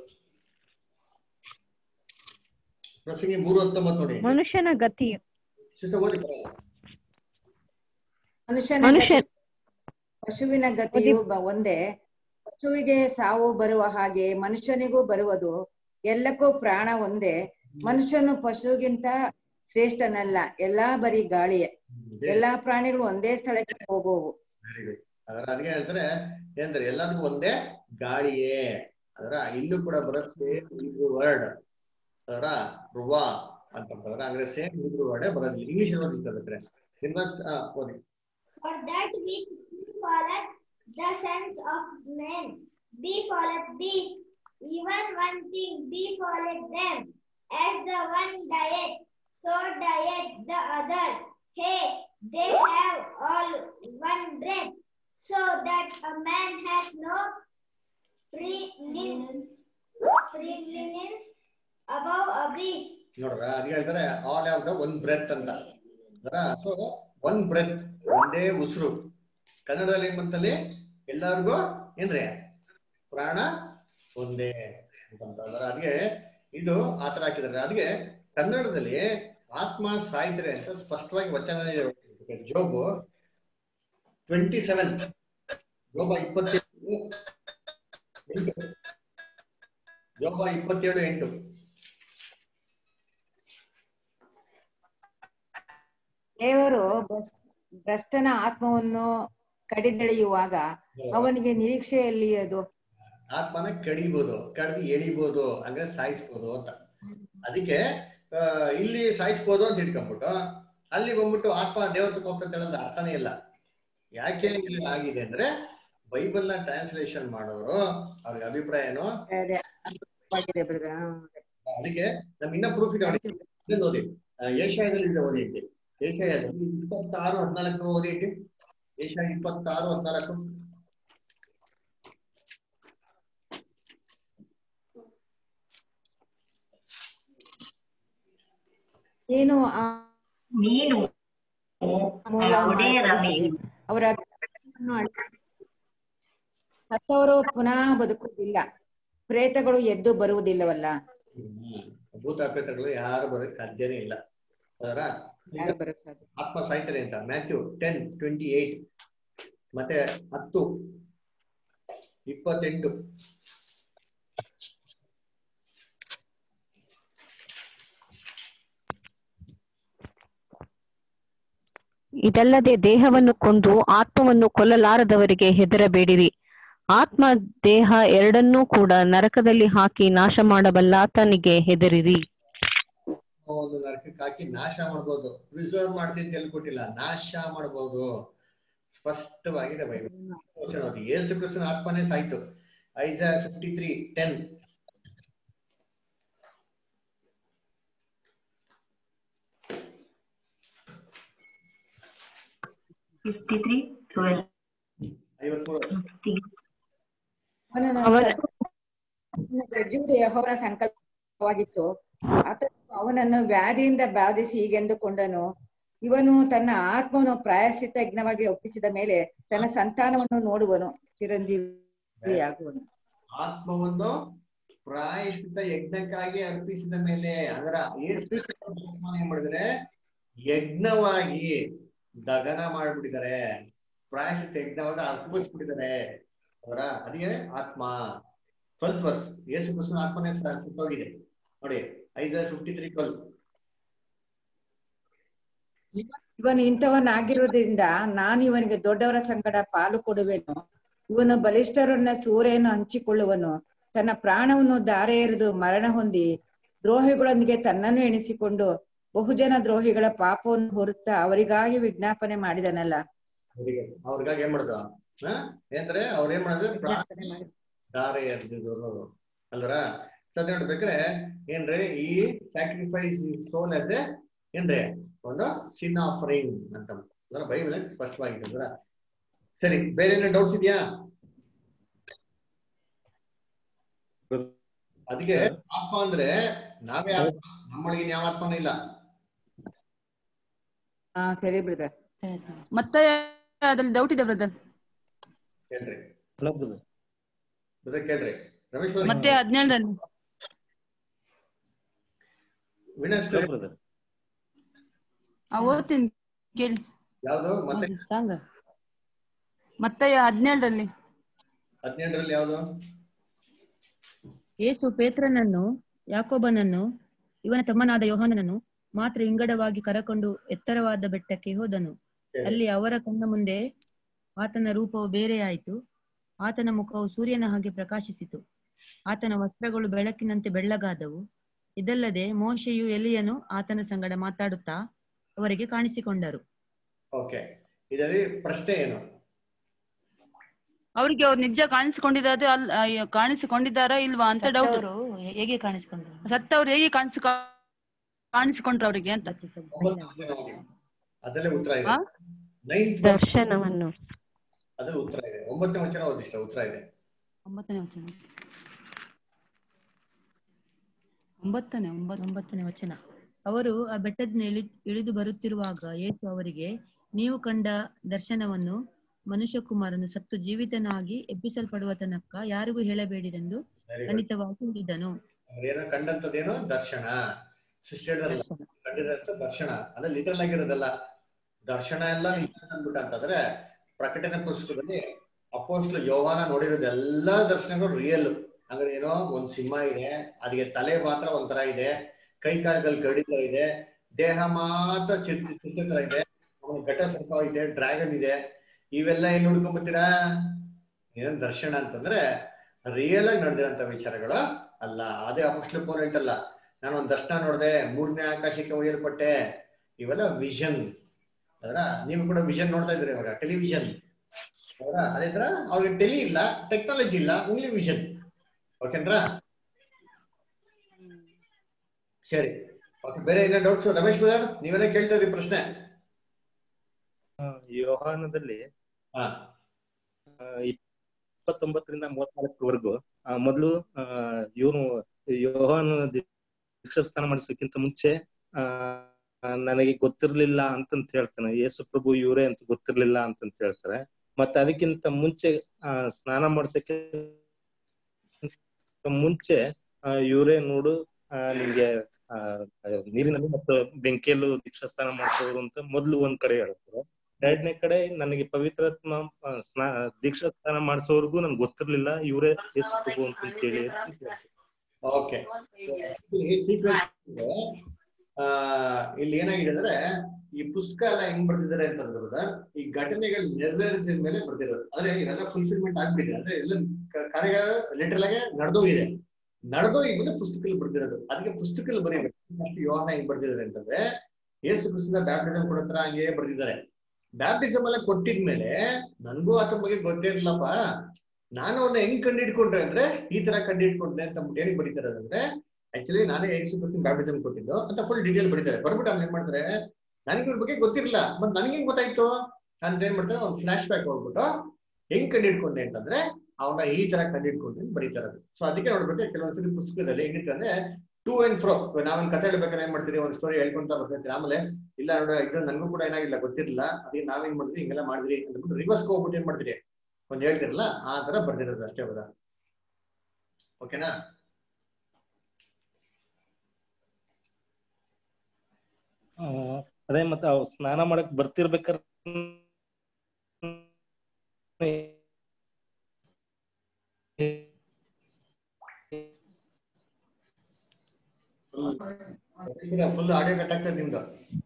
ಪ್ರಸಂಗಿ ಮೂರು ಹತ್ತೊಂಬತ್ತು ನೋಡಿ ಮನುಷ್ಯನ ಗತಿ ಸಿಸ್ಟರ್ ಓದಿ ಪರವಾಗಿಲ್ಲ. ಮನುಷ್ಯನ ಮನುಷ್ಯ ಗತಿ- ಪಶುವಿನ ಗತಿಯು ಬ- ಒಂದೇ ಪಶುವಿಗೆ ಸಾವು ಬರುವ ಹಾಗೆ ಮನುಷ್ಯನಿಗೂ ಬರುವುದು ಎಲ್ಲಕ್ಕೂ ಪ್ರಾಣ ಒಂದೇ ಮನುಷ್ಯನು ಪಶುಗಿಂತ ಶ್ರೇಷ್ಠನಲ್ಲ ಎಲ್ಲಾ ಬರೀ ಗಾಳಿಯೇ ಎಲ್ಲಾ ಪ್ರಾಣಿಗಳು ಒಂದೇ ಸ್ಥಳಕ್ಕೆ ಹೋಗುವವು ವೆರಿ ಗುಡ್ ಅದರ ಅದಕ್ಕೆ ಹೇಳ್ತಾರೆ ಏನಂದ್ರೆ ಎಲ್ಲದಕ್ಕೂ ಒಂದೇ ಗಾಳಿಯೇ ಅದರ ಇಲ್ಲೂ ಕೂಡ ಬರುತ್ತೆ ಹಿಬ್ರು ವರ್ಡ್ ಅದರ ರುವಾ ಅಂತ ಬರ್ತದ್ರ ಅಂದ್ರೆ ಸೇಮ್ ಹಿಬ್ರು ವರ್ಡೇ ಬರೋದಿಲ್ಲ ಇಂಗ್ಲಿಷ್ ಓದಿರ್ತದೆ ಇನ್ವೆಸ್ಟ್ ಓದಿ For that which befalleth the sons of men befalleth beasts, even one thing befalleth them. As the one dieth, so dieth the other. Hey, they have all one breath, so that a man hath no preeminence, preeminence above a beast. ನೋಡ್ರ ಅದ್ ಹೇಳ್ತಾರೆ all have the one breath ಅಂತ so one breath ಒಂದೇ ಉಸಿರು ಕನ್ನಡದಲ್ಲಿ ಏನ್ ಬಂತಲ್ಲಿ ಎಲ್ಲಾರ್ಗೂ ಏನ್ರಿ ಪ್ರಾಣ ಒಂದೇ ಅಂತಂದ್ರೆ ಅದಕ್ಕೆ ಇದು ಆತರ ಹಾಕಿದ್ದಾರೆ ಅದಕ್ಕೆ ಕನ್ನಡದಲ್ಲಿ ಆತ್ಮ ಸಾಯ್ತಾರೆ ಅಂತ ಸ್ಪಷ್ಟವಾಗಿ ವಚನ ಇದೆ. ಜೋಬು ಟ್ವೆಂಟಿ ಸೆವೆನ್ ಜೋಬ ಇಪ್ಪತ್ತೇಳು ಎಂಟು ಜೋಬ ಇಪ್ಪತ್ತೇಳು ಎಂಟು ದೇವರು ಭ್ರಷ್ಟ- ಭ್ರಷ್ಟನ ಆತ್ಮವನ್ನು ಕಡಿದೆಳೆಯುವಾಗ ಅವನಿಗೆ ನಿರೀಕ್ಷೆಯಲ್ಲಿ ಅದು ಆತ್ಮನ ಕಡಿಬೋದು ಕಡ್ದು ಎಳಿಬೋದು ಅಂದ್ರೆ ಸಾಯಿಸ್ಬೋದು ಅಂತ ಅದಕ್ಕೆ ಆ, ಇಲ್ಲಿ ಸಾಯಿಸ್ಬೋದು ಅಂತ ಇಟ್ಕೊಂಡ್ಬಿಟ್ಟು ಅಲ್ಲಿ ಬಂದ್ಬಿಟ್ಟು ಆತ್ಮ ದೇವತ್ವಕ್ಕೆ ಹೋಗ್ತಂತ ಹೇಳೋದು ಅರ್ಥನೇ ಇಲ್ಲ ಯಾಕೆ ಇಲ್ಲಿ ಆಗಿದೆ ಅಂದ್ರೆ ಬೈಬಲ್ ನ ಟ್ರಾನ್ಸ್ಲೇಷನ್ ಮಾಡೋರು ಅವ್ರಿಗೆ ಅಭಿಪ್ರಾಯ ಏನು ಅದೇ ಅರ್ಥವಾಗಿದೆ brother. ಹ್ಮ್. ಅದಕ್ಕೆ ನಮ್ ಇನ್ನ ಪ್ರೂಫ್ ಇದೆ ನೋಡಿ ಇದನ್ನ ಓದಿ ಆ, ಏಷ್ಯಾದಲ್ಲಿ ಇದೆ ಓದಿ ಇಟ್ಟು ಏಷ್ಯಾದಲ್ಲಿ ಇಪ್ಪತ್ತಾರು ಹದಿನಾಲ್ಕು ಓದಿ ಇಟ್ಟು ಏಷ್ಯಾ ಇಪ್ಪತ್ತಾರು ಹದಿನಾಲ್ಕು ನೀನು ಆ ನೀನು ಮೂಲ ಒಡೆಯರ ಮಾರ್ಪಡಿಸಿ ಅವರ ಜ್ಞಾನವನ್ನು ಅಳಿಸಿ ಸತ್ತವರು ಪುನಃ ಬದುಕುವುದಿಲ್ಲ ಪ್ರೇತಗಳು ಎದ್ದು ಬರುವುದಿಲ್ಲವಲ್ಲ ಹ್ಮ್. ಭೂತ ಪ್ರೇತಗಳು ಯಾರು ಬರೋಕ್ ಸಾಧ್ಯನೇ ಇಲ್ಲ ಅದರ ಯಾರು ಬರಕ್ ಸಾಧ್ಯ ಆತ್ಮ ಸಾಯ್ತಾರೆ ಅಂತ ಮ್ಯಾಥ್ಯೂ ಟೆನ್ ಟ್ವೆಂಟಿ ಏಟ್ ಮತ್ತೆ ಹತ್ತು ಇಪ್ಪತ್ತೆಂಟು ಇದಲ್ಲದೆ ದೇಹವನ್ನು ಕೊಂದು ಆತ್ಮವನ್ನು ಕೊಲ್ಲಲಾರದವರಿಗೆ ಹೆದರಬೇಡಿರಿ ಆತ್ಮ ದೇಹ ಎರಡನ್ನೂ ಕೂಡ ನರಕದಲ್ಲಿ ಹಾಕಿ ನಾಶ ಮಾಡಬಲ್ಲಾತನಿಗೆ ಹೆದರಿರಿ ಒಂದು ನರಕಕ್ಕೆ ಹಾಕಿ ನಾಶ ಮಾಡ್ಬೋದು ಪ್ರಿಸರ್ವ್ ಮಾಡ್ತೀನಿ ಅಂತ ಹೇಳ್ಕೊಟ್ಟಿಲ್ಲ ನಾಶ ಮಾಡ್ಬೋದು ಸ್ಪಷ್ಟವಾಗಿದೆ ಬೈಬಲ್ ವಚನ ಓದಿ. ಯೇಸು ಕ್ರಿಸ್ತನ ಆತ್ಮನೇ ಸಾಯ್ತು ಐಸ fifty three ten fifty three twelve ಐವತ್ಮೂರು ಅವನನ್ನು ಅವನ- ಅವನನ್ನು ಜಜ್ಜುವುದು ಯೆಹೋವನ ಸಂಕಲ್ಪವಾಗಿತ್ತು ಆತನು ಅವನನ್ನು ವ್ಯಾಧಿಯಿಂದ ಬಾಧಿಸಿ ಹೀಗೆಂದುಕೊಂಡನು ಇವನು ತನ್ನ ಆತ್ಮವನ್ನು ಪ್ರಾಯಶ್ಚಿತ್ತ ಯಜ್ಞವಾಗಿ ಒಪ್ಪಿಸಿದ ಮೇಲೆ ತನ್ನ ಸಂತಾನವನ್ನು ನೋಡುವನು ಚಿರಂಜೀವಿಯಾಗುವನು ಆತ್ಮವನ್ನು ಪ್ರಾಯಶ್ಚಿತ ಯಜ್ಞಕ್ಕಾಗಿ ಅರ್ಪಿಸಿದ ಮೇಲೆ ಅದರ ಯೇಸು ಕ್ರಿಸ್ತನ ಏನ್ ಮಾಡಿದ್ರೆ ಯಜ್ಞವಾಗಿ ದಗನ ಮಾಡ್ಬಿಟ್ಟಿದ್ದಾರೆ ಪ್ರಾಯಶ್ಚಿತ ಯಜ್ಞವಾಗಿ ಅರ್ಪಿಸ್ಬಿಟ್ಟಿದ್ದಾರೆ ಅವರ ಅದೇ ಆತ್ಮ ಟ್ವೆಲ್ತ್ ವರ್ಸ್ ಯೇಸು ಕ್ರಿಸ್ತನ ಆತ್ಮನೇ ಸ- ಸುತ್ತೋಗಿದೆ ನೋಡಿ ಐಸ ಫಿಫ್ಟಿ ತ್ರೀ ಟ್ವೆಲ್ ಇವನು ಇಂಥವನಾಗಿರುವುದರಿಂದ ನಾನು ಇವನಿಗೆ ದೊಡ್ಡವರ ಸಂಗಡ ಪಾಲು ಕೊಡುವೆನು ಇವನು ಬಲಿಷ್ಠರನ್ನ ಸೂರ್ಯನು ಹಂಚಿಕೊಳ್ಳುವನು ತನ್ನ ಪ್ರಾಣವನ್ನು ದಾರೆ ಎರೆದು ಮರಣ ಹೊಂದಿ ದ್ರೋಹಿಗಳೊಂದಿಗೆ ತನ್ನನ್ನು ಎಣಿಸಿಕೊಂಡು ಬಹುಜನ ದ್ರೋಹಿಗಳ ಪಾಪವನ್ನು ಹೊರುತ್ತಾ ಅವರಿಗಾಗಿ ವಿಜ್ಞಾಪನೆ ಮಾಡಿದನಲ್ಲ ಅವ್ರಿಗಾಗಿ ಏನ್ ಮಾಡಿದ್ರು ಹಾ ಏನಂದ್ರೆ ಅವ್ರ ಏನ್ ಮಾಡಿದ್ರು ಪ್ರಾಣ ದಾರೆ ಎರೆದಿದ್ರು ಅಲ್ವರ ಸದ್ ನೋಡ್ಬೇಕ್ರೆ ಏನ್ರಿ ಈ ಸ್ಯಾಕ್ರಿಫೈಸ್ ಸೋಲ್ ಆಸ್ ಎ ಏನ್ರಿ ಒಂದು ಸಿನ್ ಆಫರಿಂಗ್ ಅಂತ ಅಂದ್ರೆ ಬೈಬಲ್ ಸ್ಪಷ್ಟವಾಗಿದೆ ಅಲ್ವರ ಸರಿ ಬೇರೆ ಏನೋ ಡೌಟ್ಸ್ ಇದೆಯಾ ಅದಕ್ಕೆ ಆತ್ಮ ಅಂದ್ರೆ ನಾವೇ ಆತ್ಮ ನಮ್ಮೊಳಗಿನ ಯಾವ ಆತ್ಮನೂ ಇಲ್ಲ ಹಾ ಸರಿ ಬ್ರದರ್ ಮತ್ತೆ ಅದ್ರಲ್ಲಿ ಡೌಟ್ ಇದೆ ಬ್ರದರ್ ಕೇಳ್ರಿ ಬ್ರದರ್ ಕೇಳ್ರಿ ರಮೇಶ್ brother. ಮತ್ತೆ ಹದಿನೇಳರಲ್ಲಿ ವಿನಸ್ ಆ ಓದ್ತೀನಿ ಕೇಳಿ ಯಾವ್ದು ಮತ್ತೆ ಮತ್ತೆ ಹದಿನೇಳರಲ್ಲಿ ಹದಿನೇಳರಲ್ಲಿ ಯಾವ್ದು ಯೇಸು ಪೇತ್ರನನ್ನು ಯಾಕೋಬನನ್ನು ಇವನ ತಮ್ಮನಾದ ಯೋಹಾನನನ್ನು ಮಾತ್ರ ಇಂಗಡವಾಗಿ ಕರಕೊಂಡು ಎತ್ತರವಾದ ಬೆಟ್ಟಕ್ಕೆ ಹೋದನು ಅಲ್ಲಿ ಅವರ ಕಣ್ಣ ಮುಂದೆ ಆತನ ರೂಪವು ಬೇರೆಯಾಯಿತು ಆತನ ಮುಖವು ಸೂರ್ಯನ ಹಾಗೆ ಪ್ರಕಾಶಿಸಿತು ಆತನ ವಸ್ತ್ರಗಳು ಬೆಳಕಿನಂತೆ ಬೆಳ್ಳಗಾದವು ಇದಲ್ಲದೆ ಮೋಶೆಯು ಎಲಿಯನು ಆತನ ಸಂಗಡ ಮಾತಾಡುತ್ತಾ ಅವರಿಗೆ ಕಾಣಿಸಿಕೊಂಡರು ಓಕೆ ಇದರಲ್ಲಿ ಪ್ರಶ್ನೆ ಏನು ಅವರಿಗೆ ಅವ್ರು ನಿಜ ಕಾಣಿಸಿಕೊಂಡಿದ್ದಾರೆ ಅಲ್ ಅಯ್ಯೋ, ಕಾಣಿಸಿಕೊಂಡಿದ್ದಾರಾ ಇಲ್ವಾ ಅಂತ ಡೌಟ್ ಸತ್ತವರು ಹೇಗೆ ಕಾಣಿಸ್ಕೊಂಡ್ರು ಸತ್ತವ್ರು ಹೇಗೆ ಕಾಣಿಸಿ ಕಾಣಿಸಿಕೊಂಡ್ರು ಅವರಿಗೆ ಅಂತ ಒಂಬತ್ತನೇ ವಚನ ಓದಿ. ಅದರಲ್ಲೇ ಉತ್ತರ ಇದೆ ಆ? ನೈನ್ತ್ ದರ್ಶನವನ್ನು ಅದ್ರಲ್ಲಿ ಉತ್ತರ ಇದೆ ಒಂಬತ್ತನೇ ವಚನ ಓದಿಷ್ಟ ಉತ್ತರ ಇದೆ ಒಂಬತ್ತನೇ ವಚನ ಒಂಬತ್ತನೇ ಒಂಬತ್ತು ಒಂಬತ್ತನೇ ವಚನ ಅವರು ಆ ಬೆಟ್ಟದಿಂದ ಇಳಿ ಇಳಿದು ಬರುತ್ತಿರುವಾಗ ಯೇಸು ಅವರಿಗೆ ನೀವು ಕಂಡ ದರ್ಶನವನ್ನು ಮನುಷ್ಯಕುಮಾರನು ಸತ್ತು ಜೀವಿತನಾಗಿ ಎಬ್ಬಿಸಲ್ಪಡುವ ತನಕ ಯಾರಿಗೂ ಹೇಳಬೇಡಿರೆಂದು Very good. ಖಂಡಿತವಾಗಿ ಹೇಳಿದನು ಅವ್ರೇನೋ ಕಂಡಂತದೇನೋ ದರ್ಶನ ಸಿಸ್ಟರ್ ಕಂಡಿರೋಂಥ ದರ್ಶನ ಅದ ಲಿಟರಲ್ ಆಗಿರೋದಲ್ಲ ದರ್ಶನ ಎಲ್ಲ ನಿಜ ಅಂದ್ಬಿಟ್ಟ ಅಂತಂದ್ರೆ ಪ್ರಕಟಣೆ ಪುಸ್ತಕದಲ್ಲಿ ಅಪೋಸ್ಟ್ಲು ಯೋಹಾನ ನೋಡಿರೋದು ಎಲ್ಲಾ ದರ್ಶನಗಳು ರಿಯಲ್ ಅಂದ್ರೆ ಏನೋ ಒಂದ್ ಸಿಂಹ ಇದೆ ಅದಕ್ಕೆ ತಲೆ ಮಾತ್ರ ಒಂಥರ ಇದೆ ಕೈ ಕಾಲುಗಳು ಗಡಿ ತರ ಇದೆ ದೇಹ ಮಾತ್ರ ಚಿತ್ತ ಚಿತ್ತ ತರ ಇದೆ ಅವನ ಘಟ ಸರ್ಪ ಇದೆ ಡ್ರ್ಯಾಗನ್ ಇದೆ ಇವೆಲ್ಲ ಎಲ್ಲಿ ಹುಡ್ಕೊಂಬತ್ತೀರಾ ಏನ್ ದರ್ಶನ ಅಂತಂದ್ರೆ ರಿಯಲ್ ಆಗಿ ನಡೆದಿರೋಂಥ ವಿಚಾರಗಳು ಅಲ್ಲ ಅದೇ ಅಪೋಸ್ಟ್ಲು ಫೋನ್ ಹೇಳ್ತಲ್ಲ ನಾನು ಒಂದ್ ದರ್ಶನ ನೋಡಿದೆ ಮೂರನೇ ಆಕಾಶಕ್ಕೆ ಒಯ್ಯಲ್ಪಟ್ಟೆ ಇವೆಲ್ಲ ವಿಷನ್ ಅದರ ನೀವು ಕೂಡ ವಿಷನ್ ನೋಡ್ತಾ ಇದ್ರಿ ಇವಾಗ ಟೆಲಿವಿಷನ್ ಅವರ ಅದೇ ತರ ಅವ್ರಿಗೆ ಟೆಲಿ ಇಲ್ಲ ಟೆಕ್ನಾಲಜಿ ಇಲ್ಲ ಓನ್ಲಿ ವಿಷನ್ ಓಕೆನ್ರಾ ಸರಿ ಓಕೆ ಬೇರೆ ಏನೋ ಡೌಟ್ಸ್ ರಮೇಶ್ ಬ್ರದರ್ ನೀವೇನೇ ಕೇಳ್ತಾ ಇದ್ರಿ ಪ್ರಶ್ನೆ ಆ, ಯೋಹಾನದಲ್ಲಿ ಹಾ ಆ, ಇಪ್ಪತ್ತೊಂಬತ್ತರಿಂದ ಮೂವತ್ನಾಲ್ಕರವರೆಗೂ ಮೊದಲು ಇವನು ಯೋಹಾನ ದೀಕ್ಷಾಸ್ನಾನ ಮಾಡಿಸೋಕ್ಕಿಂತ ಮುಂಚೆ ಆ ನನಗೆ ಗೊತ್ತಿರ್ಲಿಲ್ಲ ಅಂತಂತ ಹೇಳ್ತಾನೆ ಯೇಸು ಪ್ರಭು ಇವರೇ ಅಂತ ಗೊತ್ತಿರ್ಲಿಲ್ಲ ಅಂತಂತ ಹೇಳ್ತಾರೆ ಮತ್ತೆ ಅದಕ್ಕಿಂತ ಮುಂಚೆ ಆ ಸ್ನಾನ ಮಾಡ್ಸಕ್ಕೆ ಮುಂಚೆ ಆ, ಇವರೇ ನೋಡು ಆ, ನಿಮ್ಗೆ ಆ ನೀರಿನಲ್ಲಿ ಮತ್ತು ಬೆಂಕಿಯಲ್ಲೂ ದೀಕ್ಷಾಸ್ನಾನ ಮಾಡಿಸೋರು ಅಂತ ಮೊದ್ಲು ಒಂದ್ ಕಡೆ ಹೇಳ್ತಾರೆ ಎರಡನೇ ಕಡೆ ನನಗೆ ಪವಿತ್ರಾತ್ಮ ಆ, ಸ್ನಾ ದೀಕ್ಷಾ ಸ್ನಾನ ಮಾಡಿಸೋರ್ಗು ನನ್ಗೆ ಗೊತ್ತಿರ್ಲಿಲ್ಲ ಇವರೇ ಯೇಸು ಪ್ರಭು ಅಂತ ಹೇಳಿ ಓಕೆ ಸೀಕ್ವೆನ್ಸ್ ಆ ಇಲ್ಲಿ ಏನಾಗಿದೆ ಅಂದ್ರೆ ಈ ಪುಸ್ತಕ ಎಲ್ಲ ಹೆಂಗ್ ಬರ್ದಿದ್ದಾರೆ ಅಂತಂದ್ರೆ brother, ಈ ಘಟನೆಗಳು ನೆರವೇರಿದ ಮೇಲೆ ಬರ್ದಿರೋದು ಅಂದ್ರೆ ಇವೆಲ್ಲ ಫುಲ್ಫಿಲ್ಮೆಂಟ್ ಆಗ್ಬಿಟ್ಟಿದೆ ಅಂದ್ರೆ ಎಲ್ಲ ಕ- ಕಾರ್ಯ ಲಿಟರಲ್ ಆಗಿ ನಡೆದೋಗಿದೆ ನಡೆದೋಗಿದ್ಮೇಲೆ ಪುಸ್ತಕದಲ್ಲಿ ಬರ್ದಿರೋದು ಅದಕ್ಕೆ ಪುಸ್ತಕದಲ್ಲಿ ಬರೀಬೇಕು ಅಷ್ಟು ಯೋಹನ ಹೆಂಗ್ ಬರ್ದಿದ್ದಾರೆ ಅಂತಂದ್ರೆ ಯೇಸು ಕ್ರಿಸ್ತನ ಬ್ಯಾಪ್ಟಿಸಮ್ ಕೊಡತ್ರ ಹಂಗೆ ಬರ್ದಿದ್ದಾರೆ ಬ್ಯಾಪ್ಟಿಸಮ್ ಎಲ್ಲ ಕೊಟ್ಟಿದ್ಮೇಲೆ ನನ್ಗೂ ಆತನ ಬಗ್ಗೆ ಗೊತ್ತೇ ಇರ್ಲಪ್ಪ ನಾನು ಅವನ್ನ ಹೆಂಗ್ ಕಂಡಿಡ್ಕೊಂಡ್ರೆ ಅಂದ್ರೆ ಈ ತರ ಕಂಡಿಡ್ಕೊಂಡೆ ಅಂತ ಅಂದ್ಬಿಟ್ಟು ಏನಕ್ಕೆ ಬರೀತಾರೆ ಅಂದ್ರೆ ಆಕ್ಚುಲಿ ನಾನೇ ಯೇಸು ಕ್ರಿಸ್ತನ ಬ್ಯಾಪ್ಟಿಸಮ್ ಕೊಟ್ಟಿದ್ದು ಅಂತ ಫುಲ್ ಡೀಟೇಲ್ ಬರೀತಾರೆ ಬರ್ಬಿಟ್ಟು ಆಮೇಲೆ ಏನ್ ಮಾಡ್ತಾರೆ ನನಗೆ ಇವ್ರ ಬಗ್ಗೆ ಗೊತ್ತಿರಲಿಲ್ಲ ಮತ್ ನನಗೆ ಹೆಂಗ್ ಗೊತ್ತಾಯ್ತು ಅಂತ ಏನ್ ಮಾಡ್ತಾರೆ ಒಂದು ಫ್ಲಾಶ್ ಬ್ಯಾಕ್ ಹೋಗ್ಬಿಟ್ಟು ಹೆಂಗ್ ಕಂಡಿಡ್ಕೊಂಡೆ ಅಂತಂದ್ರೆ ಅವನ ಈ ತರ ಕಂಡಿಡ್ಕೊಂಡೆ ಅಂತ ಬರೀತಾರೆ ಅದು ಸೊ ಅದಕ್ಕೆ ನೋಡ್ಬೇಕು ಕೆಲವೊಂದ್ಸರಿ ಪುಸ್ತಕದಲ್ಲಿ ಹೆಂಗಿರುತ್ತೆ ಅಂದ್ರೆ ಟೂ ಅಂಡ್ ಫ್ರೋ ನಾವೊಂದ್ ಕತೆ ಹೇಳ್ಬೇಕಾದ್ರೆ ಏನ್ ಮಾಡ್ತೀರಿ ಒಂದು ಸ್ಟೋರಿ ಹೇಳ್ಕೊಂತ ಬರ್ತಿರ್ತೀರಿ ಆಮೇಲೆ ಇಲ್ಲ ನೋಡ ಇದು ನನಗೂ ಕೂಡ ಏನಾಗಿಲ್ಲ ಗೊತ್ತಿರಲಿಲ್ಲ ಅದಕ್ಕೆ ನಾವೇನ್ ಮಾಡಿದ್ವಿ ಹಿಂಗೆಲ್ಲ ಮಾಡಿದ್ರಿ ಅಂದ್ಬಿಟ್ಟು ರಿವರ್ಸ್ ಹೋಗ್ಬಿಟ್ಟು ಏನ್ ಮಾಡ್ತೀರಿ ಒಂದ್ ಹೇಳ್ತಿರಲ್ಲ ಆ ತರ ಬರ್ದಿರೋದು ಅಷ್ಟೇ ಹೌದಾ ಓಕೆನಾ ಆ, ಅದೇ ಮತ್ತೆ ಅವ್ ಸ್ನಾನ ಮಾಡಕ್ ಬರ್ತಿರ್ಬೇಕಾದ್ರೆ ಫುಲ್ ಆಡಿಯೋ ಕಟ್ ಆಗ್ತದೆ ನಿಮ್ದು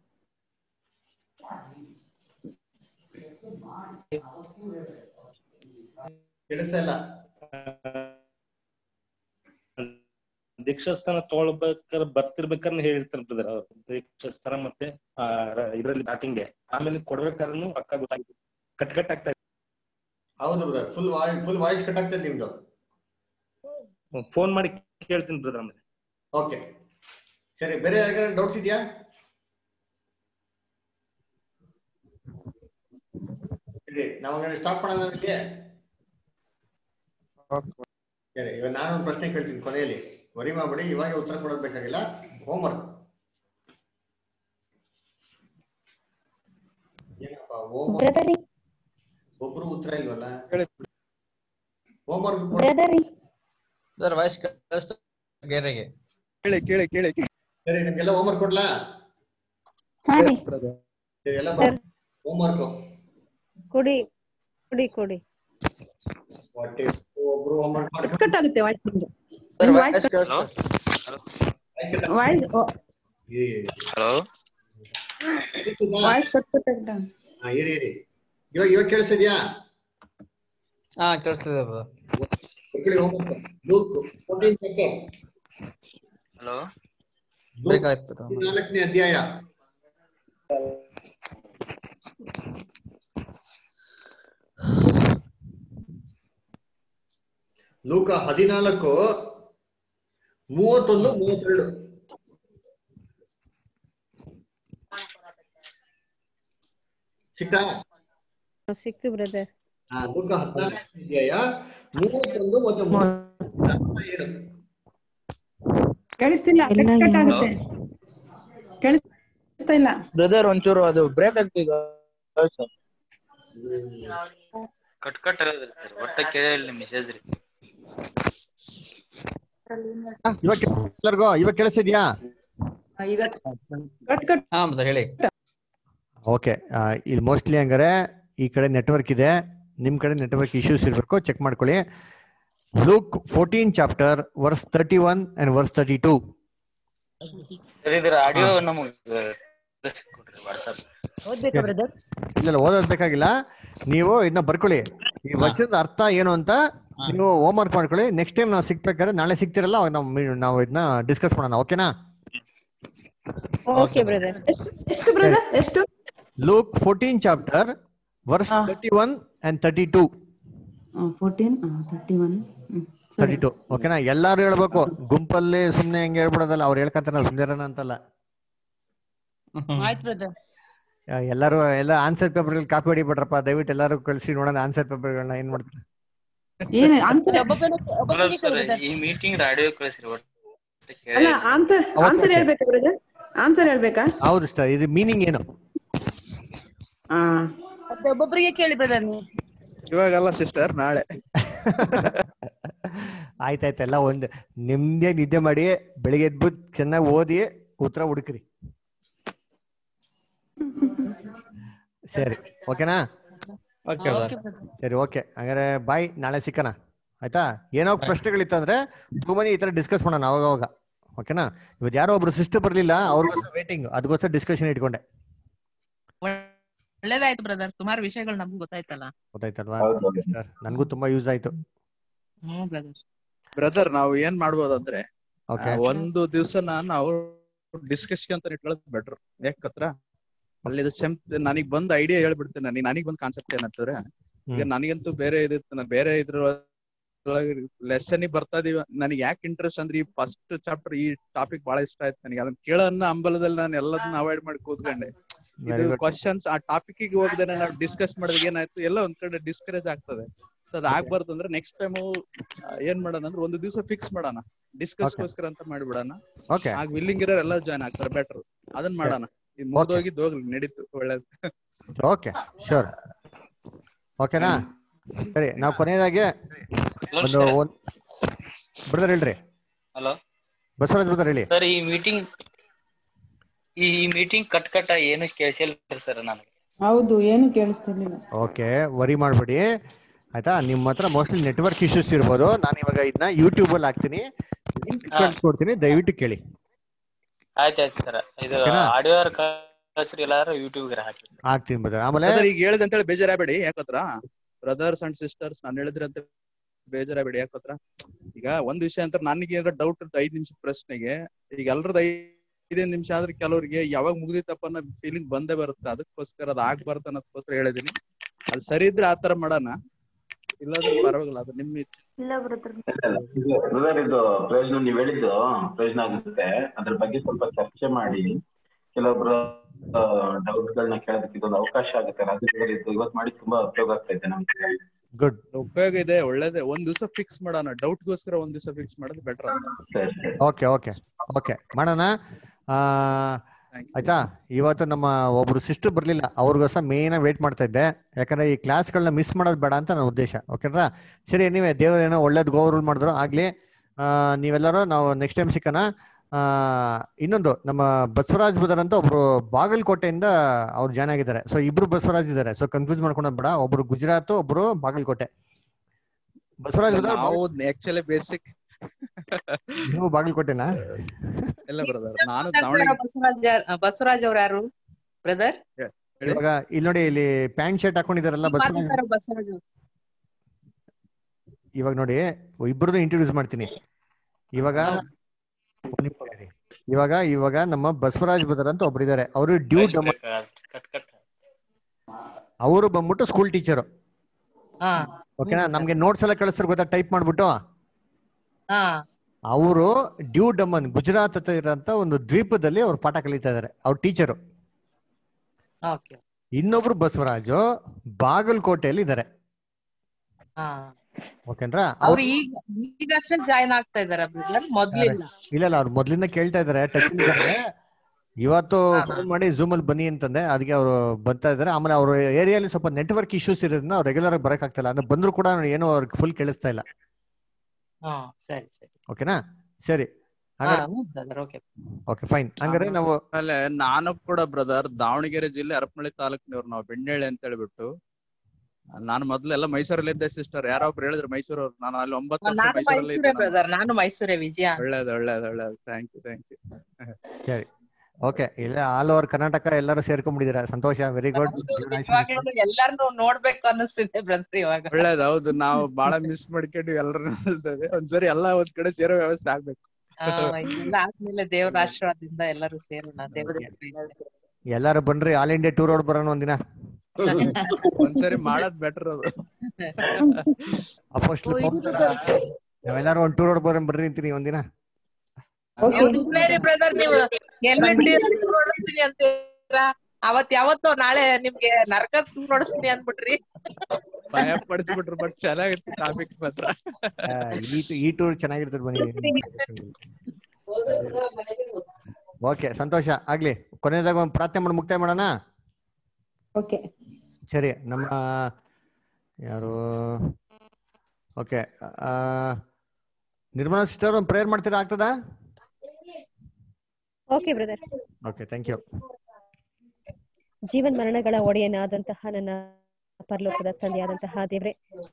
ಕೇಳಿಸ್ತಾ ಇಲ್ಲ ದೀಕ್ಷಾಸ್ಥಾನ ತಗೊಳ್ಬೇಕಾದ್ರೆ ಬರ್ತಿರ್ಬೇಕಾದ್ರೆ ಹೇಳಿರ್ತಾರೆ ಬ್ರದರ್ ಅವ್ರು ದೀಕ್ಷಾಸ್ಥಾನ ಮತ್ತೆ ಆ ರ- ಇದ್ರಲ್ಲಿ ಬ್ಯಾಟಿಂಗ್ಗೆ ಆಮೇಲೆ ಕೊಡ್ಬೇಕಾದ್ರೂ ಪಕ್ಕ ಗೊತ್ತಾಗಿತ್ತು ಕಟ್ ಕಟ್ ಆಗ್ತಾ ಹೌದು brother full voice full voice cut ಆಗ್ತದೆ ನಿಮ್ದು ಫೋನ್ ಮಾಡಿ ಕೇಳ್ತೀನಿ ಬ್ರದರ್ ಆಮೇಲೆ ಓಕೆ ಸರಿ ಬೇರೆ ಯಾರಿಗಾರ ಡೌಟ್ಸ್ ಇದೆಯಾ ಸರಿ ನಾವಾಗ ಸ್ಟಾಪ್ ಮಾಡೋಣ ಅದಕ್ಕೆ ಸರಿ ಇವಾಗ ನಾನು ಒಂದು ಪ್ರಶ್ನೆ ಕೇಳ್ತೀನಿ ಕೊನೆಯಲ್ಲಿ ವರಿ ಮಾಡ್ಬೇಡಿ ಇವಾಗ ಉತ್ತರ ಕೊಡೋದ್ ಬೇಕಾಗಿಲ್ಲ ಹೋಮ್ವರ್ಕ್ ಏನಪ್ಪ ಹೋಮ್ವರ್ಕ್ ಬ್ರದರ್ ಒಬ್ರು ಉತ್ತರ ಇಲ್ವಲ್ಲ ಹೋಮ್ವರ್ಕ್ ಬ್ರದರ್ ಸರ್ ವಾಯ್ಸ್ ಗೇರೆಗೆ ಕೇಳಿ ಕೇಳಿ ಕೇಳಿ ಸರಿ ನಿಮ್ಗೆಲ್ಲ ಹೋಮ್ವರ್ಕ್ ಕೊಡ್ಲಾ ಹಾ ರೀ ಸರಿ ಎಲ್ಲ ಹೋಮ್ವರ್ಕ್ ಕೊಡಿ ಕೊಡಿ ಕೊಡಿ ಒಬ್ರು ಹೋಮ್ವರ್ಕ್ ಕಟ್ ಕಟ್ ಆಗುತ್ತೆ ವಾಯ್ಸ್ ನಿಮ್ದು ಸರ್ ನಿಮ್ voice voice voice hello voice cut cut ಆಗುತ್ತೆ ಹಾ ಇರಿ ಇರಿ ಇವಾಗ ಇವಾಗ ಕೇಳಿಸ್ತಿದ್ಯಾ ಹಾ ಕೇಳಿಸ್ತಿದೆ ಮಕ್ಕಳಿಗೆ homework Luke fourteen chapter hello break ಆಯ್ತು ನಾಲ್ಕನೇ ಅಧ್ಯಾಯ ಲೂಕ ಹದಿನಾಲ್ಕು ಮೂವತ್ತೊಂದು ಮೂವತ್ತೆರಡು ಸಿಕ್ತಾ ಸಿಕ್ತು ಬ್ರದರ್ ಆ, ಲೂಕ ಹದಿನಾಲ್ಕು ಅಧ್ಯಾಯ ಮೂವತ್ತೊಂದು ಮತ್ತು ಮೂವತ್ತೆರಡು ಏನು ಕೇಳಿಸ್ತಿಲ್ಲ ಕಟ್ ಕಟ್ ಆಗುತ್ತೆ ಕೇಳಿಸ್ತಾ ಇಲ್ಲ ಬ್ರದರ್ ಒಂಚೂರು ಅದು ಬ್ರೇಕ್ ಆಗ್ತಿದೆ ಕಟ್ ಕಟ್ ಆಗೋದಿಲ್ಲ ಸರ್ ಒಟ್ಟ ಕೇಳಿಲ್ಲ ಮೆಸೇಜ್ ರೀ ಇವಾಗ ಎಲ್ಲರಿಗೂ ಇವಾಗ ಕೇಳಿಸಿದ್ಯಾ ಕಟ್ ಕಟ್ ಹಾ ಬ್ರದರ್ ಹೇಳಿ ಓಕೆ ಇಲ್ಲಿ ಮೋಸ್ಟ್ಲಿ ಹಂಗಾರೆ ಈ ಕಡೆ ನೆಟ್ವರ್ಕ್ ಇದೆ ನಿಮ್ ಕಡೆ ನೆಟ್ವರ್ಕ್ ಇಶ್ಯೂಸ್ ಇರಬೇಕು ಚೆಕ್ ಮಾಡ್ಕೊಳ್ಳಿ Luke fourteen chapter verse thirty one and verse thirty two sir ಇದ್ರ ಆಡಿಯೋ ನಮಗ್ ಕೊಡ್ರಿ ವಾಟ್ಸಪ್ ಓದ್ಬೇಕಾ ಬ್ರದರ್ ಇಲ್ಲ ಓದೋದ್ ಬೇಕಾಗಿಲ್ಲ ನೀವು ಇದನ್ನ ಬರ್ಕೊಳ್ಳಿ ಈ ವಚನದ ಅರ್ಥ ಏನು ಅಂತ ನೀವು ಹೋಮ್ ವರ್ಕ್ ಮಾಡ್ಕೊಳ್ಳಿ ನೆಕ್ಸ್ಟ್ ಟೈಮ್ ನಾವು ಸಿಗ್ಬೇಕಾದ್ರೆ ನಾಳೆ ಸಿಗ್ತಿರಲ್ಲ ಅವಾಗ ನಾವು ಮೀ- ನಾವು ಇದನ್ನ ಡಿಸ್ಕಸ್ ಮಾಡೋಣ ಓಕೆನಾ ಓಕೆ ಬ್ರದರ್ ಎಷ್ಟು ಬ್ರದರ್ ಎಷ್ಟು Luke fourteen chapter verse thirty one and thirty two fourteen thirty one thirty two ಓಕೆನಾ ಎಲ್ಲಾರು ಹೇಳ್ಬೇಕು ಗುಂಪಲ್ಲಿ ಸುಮ್ನೆ ಹೆಂಗೆ ಹೇಳ್ಬಿಡೋದಲ್ಲ ಅವ್ರು ಹೇಳ್ಕಂತಾರ ಸುಂದರನ ಅಂತಲ್ಲ ಆಯ್ತು ಬ್ರದರ್ ಆ, ಎಲ್ಲಾರು ಎಲ್ಲ ಆನ್ಸರ್ ಪೇಪರ್ ಕಾಪಿ ಹೊಡಿಬಿಟ್ರಪ್ಪ ದಯವಿಟ್ಟು ಎಲ್ಲಾರು ಕಳಿಸಿ ನೋಡೋಣ ಆನ್ಸರ್ ಪೇಪರ್ಗಳನ್ನ ಏನ್ ಮಾಡ್ತಾರೆ ಏನು ಆನ್ಸರ್ ಅಲ್ಲ ಸರ್ ಈ ಮೀಟಿಂಗ್ ಆಡಿಯೋ ಕಳಿಸ್ರಿ ಒಟ್ಟ ಅಲ್ಲ ಕೇಳಿ ಆನ್ಸರ್ Okay, ಆನ್ಸರ್ okay. ಹೇಳ್ಬೇಕಾ ಬ್ರದರ್ ಆನ್ಸರ್ ಹೇಳ್ಬೇಕಾ ಹೌದು ಸರ್ ಇದು ಮೀನಿಂಗ್ ಏನು ಹಾ ಮತ್ತೆ ಒಬ್ಬೊಬ್ಬರಿಗೆ ಕೇಳಿ ಬ್ರದರ್ ನೀವು ಇವಾಗಲ್ಲ ಸಿಸ್ಟರ್ ನಾಳೆ ಆಯ್ತಾಯ್ತು ಎಲ್ಲ ಒಂದು ನಿಮ್ದೇ ನಿದ್ದೆ ಮಾಡಿ ಬೆಳಿಗ್ಗೆ ಎದ್ಬಿಟ್ಟು ಚೆನ್ನಾಗಿ ಓದಿ ಉತ್ತರ ಹುಡುಕ್ರಿ ಸರಿ ಓಕೆನಾ ಓಕೆ ಓಕೆ ಬ್ರದರ್ ಸರಿ ಓಕೆ ಹಂಗಾರೆ ಬಾಯ್ ನಾಳೆ ಸಿಕ್ಕನ ಆಯ್ತಾ ಏನೋ ಪ್ರಶ್ನೆಗಳಿತ್ತು ಅಂದ್ರೆ ತುಂಬಾನೇ ಈ ತರ ಡಿಸ್ಕಸ್ ಮಾಡೋಣ ಅವಾಗ ಅವಾಗ ಓಕೆನಾ ಇವತ್ತು ಯಾರೋ ಒಬ್ರು ಸಿಸ್ಟರ್ ಬರ್ಲಿಲ್ಲ ಅವ್ರಿಗೋಸ್ಕರ ವೇಟಿಂಗ್ ಅದಕ್ಕೋಸ್ಕರ ಡಿಸ್ಕಷನ್ ಇಟ್ಕೊಂಡೆ ಒಳ್ಳೇದಾಯ್ತು ಬ್ರದರ್ ಸುಮಾರು ವಿಷಯಗಳು ನಮ್ಗೆ ಗೊತ್ತಾಯ್ತಲ್ಲ ಗೊತ್ತಾಯ್ತಲ್ವಾ ಸಿಸ್ಟರ್ ನನಗೂ ತುಂಬಾ ಯೂಸ್ ಆಯ್ತು ಹ್ಞೂ ಬ್ರದರ್ ಬ್ರದರ್ ನಾವು ಏನ್ ಮಾಡ್ಬೋದಂದ್ರೆ Okay. ಆ, ಒಂದು ದಿವ್ಸನ ನಾವು ಡಿಸ್ಕಷನ್ ಅಂತ ಇಟ್ಕೊಳ್ಳೋದು ಬೆಟ್ರ್ ಯಾಕತ್ರ ಅಲ್ಲಿ ಇದು ಚೆಂಪ್ ನನಗ್ ಬಂದ್ ಐಡಿಯಾ ಹೇಳ್ಬಿಡ್ತೇನೆ ನನಗೆ ನನಗ್ ಬಂದ್ ಕಾನ್ಸೆಪ್ಟ್ ಏನಂತಂದ್ರೆ ಈಗ ಹ್ಮ್. ನನಗಂತೂ ಬೇರೆ ಇದಿತ್ತು ನಾನು ಬೇರೆ ಇದ್ರ ಲೆಸನ್ ಬರ್ತಾ ಇದೀವಿ ನನಗೆ ಯಾಕೆ ಇಂಟ್ರೆಸ್ಟ್ ಅಂದ್ರೆ ಈ ಫಸ್ಟ್ ಚಾಪ್ಟರ್ ಈ ಟಾಪಿಕ್ ಬಹಳ ಇಷ್ಟ ಆಯ್ತು ನನಗೆ ಅದನ್ನ ಕೇಳೋನ್ನ ಅಂಬಲದಲ್ಲಿ ನಾನು ಎಲ್ಲದನ್ನ ಅವಾಯ್ಡ್ ಮಾಡಿ ಕೂತ್ಕೊಂಡೆ Very ಇದು good. ಕ್ವಶನ್ಸ್ ಆ ಟಾಪಿಕ್ ಗೆ ಹೋಗದೇನೆ ನಾವು ಡಿಸ್ಕಸ್ ಮಾಡಿದಾಗ ಏನಾಯ್ತು ಎಲ್ಲ ಒಂದ್ ಕಡೆ ಡಿಸ್ಕರೇಜ್ ಆಗ್ತದೆ ಸೊ ಅದ್ ಆಗ್ಬಾರ್ದು ಅಂದ್ರೆ ನೆಕ್ಸ್ಟ್ ಟೈಮ್ ಏನ್ ಮಾಡೋಣ ಅಂದ್ರೆ ಒಂದು ದಿವಸ ಫಿಕ್ಸ್ ಮಾಡೋಣ ಡಿಸ್ಕಸ್ ಗೋಸ್ಕರ ಅಂತ ಮಾಡ್ಬಿಡೋಣ Okay. ಆಗ ವಿಲ್ಲಿಂಗ್ ಇರೋರು ಎಲ್ಲ ಜಾಯ್ನ್ ಆಗ್ತಾರೆ ಬೆಟರ್ ಅದನ್ನ ಮಾಡೋಣ ಇದು ಮುಗ್ದೋಗಿದ್ದು ಹೋಗ್ಲಿ ನಡೀತು ಒಳ್ಳೇದು ಓಕೆ ಶೋರ್ ಓಕೆನಾ ಸರಿ ನಾವು ಕೊನೆಯದಾಗಿ ಒಂದು ಒಂದ್ ಬ್ರದರ್ ಹೇಳ್ರಿ ಹಲೋ ಬಸವರಾಜ್ ಬ್ರದರ್ ಹೇಳಿ ಸರ್ ಈ ಮೀಟಿಂಗ್ ಈ ಮೀಟಿಂಗ್ ಕಟ್ ಕಟ್ಟ ಏನು ಕೇಳಿಸಿಲ್ಲ ಸರ್ ನನಗೆ ಹೌದು ಏನು ಕೇಳಿಸ್ತಿರ್ಲಿಲ್ಲ ಓಕೆ ವರಿ ಮಾಡಬೇಡಿ ಆಯ್ತಾ ನಿಮ್ಮ ಹತ್ರ ಮೋಸ್ಟ್ಲಿ ನೆಟ್ವರ್ಕ್ ಇಶ್ಯೂಸ್ ಇರ್ಬೋದು ನಾನು ಇವಾಗ ಇದನ್ನ ಯೂಟ್ಯೂಬ್ ಅಲ್ಲಿ ಹಾಕ್ತೀನಿ ಲಿಂಕ್ ಕಳ್ಸ್ಕೊಡ್ತೀನಿ ದಯವಿಟ್ಟು ಕೇಳಿ ಆಯ್ತಾಯ್ತು ಸರ್ ಇದು ಓಕೆನಾ? ಆಡಿಯೋ ಕಳಿಸ್ರಿ ಎಲ್ಲಾರು ಯೂಟ್ಯೂಬ್ ಹಾಕಿ ಹಾಕ್ತೀನಿ ಬ್ರದರ್ ಆಮೇಲೆ Brother, ಈಗ ಹೇಳಿದೆ ಅಂತೇಳಿ ಬೇಜಾರಾಗಬೇಡಿ ಯಾಕತ್ರ ಬ್ರದರ್ಸ್ ಅಂಡ್ ಸಿಸ್ಟರ್ಸ್ ನಾನು ಹೇಳಿದ್ರೆ ಅಂತ ಬೇಜಾರಾಗಬೇಡಿ ಯಾಕತ್ರ ಈಗ ಒಂದ್ ವಿಷಯ ಅಂತ ನನಗೆ ಏನಾರ ಡೌಟ್ ಇರುತ್ತೆ ಐದ್ ನಿಮಿಷ ಪ್ರಶ್ನೆಗೆ ಈಗ ಎಲ್ರದ್ದು ಐದೈದು ನಿಮಿಷ ಆದ್ರೆ ಕೆಲವರಿಗೆ ಯಾವಾಗ ಮುಗ್ದಿತ್ತಪ್ಪ ಅನ್ನೋ ಫೀಲಿಂಗ್ ಬಂದೇ ಬರುತ್ತೆ ಅದಕ್ಕೋಸ್ಕರ ಅದ್ ಆಗ್ಬಾರ್ದು ಅನ್ನೋದಕ್ಕೋಸ್ಕರ ಹೇಳಿದೀನಿ ಅದು ಸರಿ ಇದ್ರೆ ಆತರ ಮಾಡೋಣ ಇಲ್ಲಾಂದ್ರೆ ಪರವಾಗಿಲ್ಲ ಅದು ನಿಮ್ಮ ಇಚ್ಛೆ ಇಲ್ಲ ಬ್ರದರ್ ಬ್ರದರ್ ಇದು ಪ್ರಯೋಜನ ನೀವ್ ಹೇಳಿದ್ದು ಪ್ರಯೋಜನ ಆಗುತ್ತೆ ಅದ್ರ ಬಗ್ಗೆ ಸ್ವಲ್ಪ ಚರ್ಚೆ ಮಾಡಿ ಕೆಲವೊಬ್ರು ಡೌಟ್ ಗಳನ್ನ ಕೇಳೋದಕ್ಕೆ ಇದೊಂದು ಅವಕಾಶ ಆಗುತ್ತೆ ರಾಜ್ಯದಲ್ಲಿ ಇದು ಇವತ್ತು ಮಾಡಿ ತುಂಬಾ ಉಪಯೋಗ ಆಗ್ತಾ ಇದೆ ನಮ್ಗೆ ಗುಡ್ ಉಪಯೋಗ ಇದೆ ಒಳ್ಳೇದೇ ಒಂದ್ ದಿವಸ ಫಿಕ್ಸ್ ಮಾಡೋಣ ಡೌಟ್ ಗೋಸ್ಕರ ಒಂದ್ ದಿವಸ ಫಿಕ್ಸ್ ಮಾಡೋದು ಬೆಟರ್ ಅಂತ ಓಕೆ ಓಕೆ ಓಕೆ ಮಾಡೋಣ ಆ, ಆಯ್ತಾ ಇವತ್ತು ನಮ್ಮ ಒಬ್ರು ಸಿಸ್ಟರ್ ಬರ್ಲಿಲ್ಲ ಅವ್ರಿಗೋಸ್ಕರ ಮೇನ್ ವೇಟ್ ಮಾಡ್ತಾ ಇದ್ದೆ ಯಾಕಂದ್ರೆ ಈ ಕ್ಲಾಸ್ಗಳನ್ನ ಮಿಸ್ ಮಾಡೋದು ಬೇಡ ಅಂತ ನನ್ನ ಉದ್ದೇಶ ಓಕೆನಾ ಸರಿ ನೀವೇ ದೇವರು ಏನೋ ಒಳ್ಳೇದು ಗೌರವ ಮಾಡಿದ್ರು ಆಗ್ಲಿ ಆ, ನೀವೆಲ್ಲರೂ ನಾವು ನೆಕ್ಸ್ಟ್ ಟೈಮ್ ಸಿಕ್ಕನ ಆ, ಇನ್ನೊಂದು ನಮ್ಮ ಬಸವರಾಜ್ ಬದರ್ ಅಂತ ಒಬ್ರು ಬಾಗಲಕೋಟೆಯಿಂದ ಅವ್ರು ಜಾಯ್ನ್ ಆಗಿದ್ದಾರೆ ಸೊ ಇಬ್ರು ಬಸವರಾಜ್ ಇದ್ದಾರೆ ಸೊ ಕನ್ಫ್ಯೂಸ್ ಮಾಡ್ಕೊಳೋದ್ ಬೇಡ ಒಬ್ರು ಗುಜರಾತ್ ಒಬ್ರು ಬಾಗಲಕೋಟೆ ಬಸವರಾಜ್ ಬದರ್ ನಾವು ಆಕ್ಚುಲಿ ಬೇಸಿಕ್ ನೀವು ಬಾಗಲಕೋಟೆನಾ ಇಲ್ಲ ಬ್ರದರ್ ನಾನು ಮಾತಾಡ್ತಾ ದಾವಣಗೆರೆ ಇರೋ ಬಸವರಾಜ್ ಯಾರ್- ಬಸವರಾಜ್ ಅವ್ರು ಯಾರು ಬ್ರದರ್ ಇವಾಗ ಇಲ್ಲಿ ನೋಡಿ ಇಲ್ಲಿ ಪ್ಯಾಂಟ್ ಶರ್ಟ್ ಹಾಕೊಂಡಿದಾರಲ್ಲ ಬಸವರಾಜ್ ಮಾತಾಡ್ತಾ ಇರೋ ಬಸವರಾಜ್ ಅವ್ರು. ಇವಾಗ ನೋಡಿ ಇಬ್ಬರದ್ದು ಇಂಟ್ರೊಡ್ಯೂಸ್ ಮಾಡ್ತೀನಿ ಇವಾಗ ಒಂದ್ ನಿಮಿಷ ಇರಿ. ಇವಾಗ ಇವಾಗ ನಮ್ಮ ಬಸವರಾಜ್ ಬದರ್ ಅಂತ ಒಬ್ರು ಇದಾರೆ ಅವರು ಡ್ಯೂ ಡಮ ಕಟ್ ಕಟ್ ಅವರು ಬಂದ್ಬಿಟ್ಟು ಸ್ಕೂಲ್ ಟೀಚರು ಹಾ ಓಕೆನಾ ನಮ್ಗೆ ನೋಟ್ಸ್ ಎಲ್ಲ ಕಳಿಸ್ತಾರೆ ಗೊತ್ತಾ ಟೈಪ್ ಮಾಡ್ಬಿಟ್ಟು ಹಾ ಅವರು ಡ್ಯೂ ಡಮನ್ ಗುಜರಾತ್ ಹತ್ರ ಇರೋಂತ ಒಂದು ದ್ವೀಪದಲ್ಲಿ ಅವ್ರು ಪಾಠ ಕಲಿತಾ ಇದಾರೆ ಅವ್ರ ಟೀಚರು ಓಕೆ ಇನ್ನೊಬ್ರು ಬಸವರಾಜು ಬಾಗಲಕೋಟೆಯಲ್ಲಿ ಇದ್ದಾರೆ ಹಾ ಓಕೆನ್ರಾ ಅವ್ರು ಈಗ ಈಗಷ್ಟೇ ಜಾಯ್ನ್ ಆಗ್ತಾ ಇದಾರ ಬ್ರದರ್ ಮೊದ್ಲಿಲ್ಲ ಇಲ್ಲ ಇಲ್ಲ ಅವ್ರು ಮೊದ್ಲಿಂದ ಕೇಳ್ತಾ ಇದಾರೆ ಟಚ್ ಇದ್ದಾರೆ ಇವತ್ತು ಫೋನ್ ಮಾಡಿ ಝೂಮ್ ಅಲ್ಲಿ ಬನ್ನಿ ಅಂತಂದೆ ಅದಕ್ಕೆ ಅವರು ಬರ್ತಾ ಇದಾರೆ ಆಮೇಲೆ ಅವ್ರ ಏರಿಯಾಲಿ ಸ್ವಲ್ಪ ನೆಟ್ವರ್ಕ್ ಇಶ್ಯೂಸ್ ಇರೋದ್ರಿಂದ ಅವ್ರು ರೆಗ್ಯುಲರ್ ಆಗಿ ಬರಕ್ ಆಗ್ತಿಲ್ಲ ಅಂದ್ರೆ ಬಂದ್ರು ಕೂಡ ಏನೋ ಅವ್ರಿಗೆ ಫುಲ್ ಕೇಳಿಸ್ತಾ ಇಲ್ಲ ಹಾ ಸರಿ ಸರಿ ಓಕೆನಾ ಸರಿ ಹಾ ಹಾಗಾದ್ರೆ ಬ್ರದರ್ ಓಕೆ ಓಕೆ ಫೈನ್ ಹಂಗಾರೆ ನಾವು ಆಮೇಲೆ ನಾನು ಕೂಡ ಬ್ರದರ್ ದಾವಣಗೆರೆ ಜಿಲ್ಲೆ ಹರಪನಹಳ್ಳಿ ತಾಲೂಕಿನವ್ರು ನಾವು ಬೆಣ್ಣೆಳೆ ಅಂತ ಹೇಳ್ಬಿಟ್ಟು ನಾನು ಮೊದ್ಲೆಲ್ಲ ಮೈಸೂರಲ್ಲಿ ಇದ್ದೆ ಸಿಸ್ಟರ್ ಯಾರೋ ಒಬ್ರು ಹೇಳಿದ್ರು ಮೈಸೂರವ್ರು ನಾನು ಅಲ್ಲಿ ಒಂಬತ್ತು ವರ್ಷ ನಾನು ಮೈಸೂರಲ್ಲಿ ಮೈಸೂರೇ ಇದ್ದೆ ನಾನು. ಬ್ರದರ್ ನಾನು ಮೈಸೂರೇ ವಿಜಯ ಅಂತ. ಒಳ್ಳೇದು ಒಳ್ಳೇದು ಒಳ್ಳೇದು ಥ್ಯಾಂಕ್ ಯು ಥ್ಯಾಂಕ್ ಯು ಸರಿ ಓಕೆ ಇಲ್ಲ ಆಲ್ ಓವರ್ ಕರ್ನಾಟಕ ಎಲ್ಲರೂ ಸೇರ್ಕೊಂಡ್ಬಿಟ್ಟಿದ್ದೀರಾ ಸಂತೋಷ ವೆರಿ ಗುಡ್ ಇವಾಗ್ಲೂ ಎಲ್ಲಾರ್ನು ನೋಡ್ಬೇಕು ಅನ್ನಿಸ್ತಿದೆ ಬ್ರದರ್ ಇವಾಗ ಒಳ್ಳೇದು ಹೌದು ನಾವು ಬಹಳ ಮಿಸ್ ಮಾಡ್ಕೊಂಡು ಎಲ್ಲರೂ ಅನಿಸ್ತದೆ ಒಂದ್ಸರಿ ಎಲ್ಲ ಒಂದ್ ಕಡೆ ಸೇರೋ ವ್ಯವಸ್ಥೆ ಆಗ್ಬೇಕು ಆ, ಇದೆಲ್ಲ ಆದ್ಮೇಲೆ ದೇವರ ಆಶೀರ್ವಾದದಿಂದ ಎಲ್ಲರೂ ಸೇರೋಣ ದೇವ್ರ ಎಲ್ಲಾರು ಬನ್ರಿ ಆಲ್ ಇಂಡಿಯಾ ಟೂರ್ ರೋಡ್ ಬರೋಣ ಒಂದಿನ ಒಂದ್ಸರಿ ಮಾಡೋದ್ ಬೆಟರ್ ಅದು ಅಪೋಸ್ಟ್ಲ್ ನಾವೆಲ್ಲರೂ ಒಂದ್ ಟೂರ್ ರೋಡ್ ಬರೋಣ ಬರ್ರಿ ಅಂತೀನಿ ಒಂದಿನ ನೀವು ಸುಮ್ನೆ ಬ್ರದರ್ ನೀವು ಎಲ್ಲಿ ನೋಡಿಸ್ತೀನಿ ಅಂತೀರಾ ಅವತ್ ಯಾವತ್ತೋ ನಾಳೆ ನಿಮ್ಗೆ ನರಕ ನೋಡಿಸ್ತೀನಿ ಅಂದ್ಬಿಟ್ರಿ ಭಯ ಪಡಿಸ್ಬಿಟ್ರು ಬಟ್ ಚೆನ್ನಾಗಿತ್ತು ಟಾಪಿಕ್ ಮಾತ್ರ ಆ, ಈ ಈ ಟೂರ್ ಚೆನ್ನಾಗಿರ್ತದೆ ಬನ್ನಿ ಓಕೆ ಸಂತೋಷ ಆಗ್ಲಿ ಕೊನೆಯದಾಗ ಒಂದು ಪ್ರಾರ್ಥನೆ ಮಾಡಿ ಮುಕ್ತಾಯ ಮಾಡೋಣ ಓಕೆ ಸರಿ ನಮ್ಮ ಯಾರು ಓಕೆ ನಿರ್ಮಲಾ ಸಿಸ್ಟರ್ ಒಂದು ಪ್ರೇಯರ್ ಮಾಡ್ತೀರಾ ಆಗ್ತದಾ okay brother okay thank you ಜೀವನ್ ಮರಣಗಳ ಒಡೆಯನಾದಂತಹ ನನ್ನ ಪರಲೋಕದ ತಂದೆಯಾದಂತಹ ದೇವ್ರೆ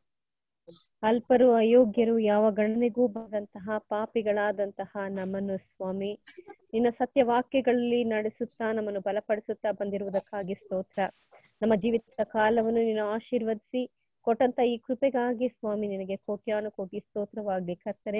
ಅಲ್ಪರು ಅಯೋಗ್ಯರು ಯಾವ ಗಣನೆಗೂ ಬಂದಂತಹ ಪಾಪಿಗಳಾದಂತಹ ನಮ್ಮನ್ನು ಸ್ವಾಮಿ ನಿನ್ನ ಸತ್ಯ ವಾಕ್ಯಗಳಲ್ಲಿ ನಡೆಸುತ್ತಾ ನಮ್ಮನ್ನು ಬಲಪಡಿಸುತ್ತಾ ಬಂದಿರುವುದಕ್ಕಾಗಿ ಸ್ತೋತ್ರ ನಮ್ಮ ಜೀವಿತ ಕಾಲವನ್ನು ನೀನು ಆಶೀರ್ವದಿಸಿ ಕೊಟ್ಟಂತ ಈ ಕೃಪೆಗಾಗಿ ಸ್ವಾಮಿ ನಿನಗೆ ಕೋಟ್ಯಾನು ಕೋಟಿ ಸ್ತೋತ್ರವಾಗ್ಲಿ ಕರ್ತರೆ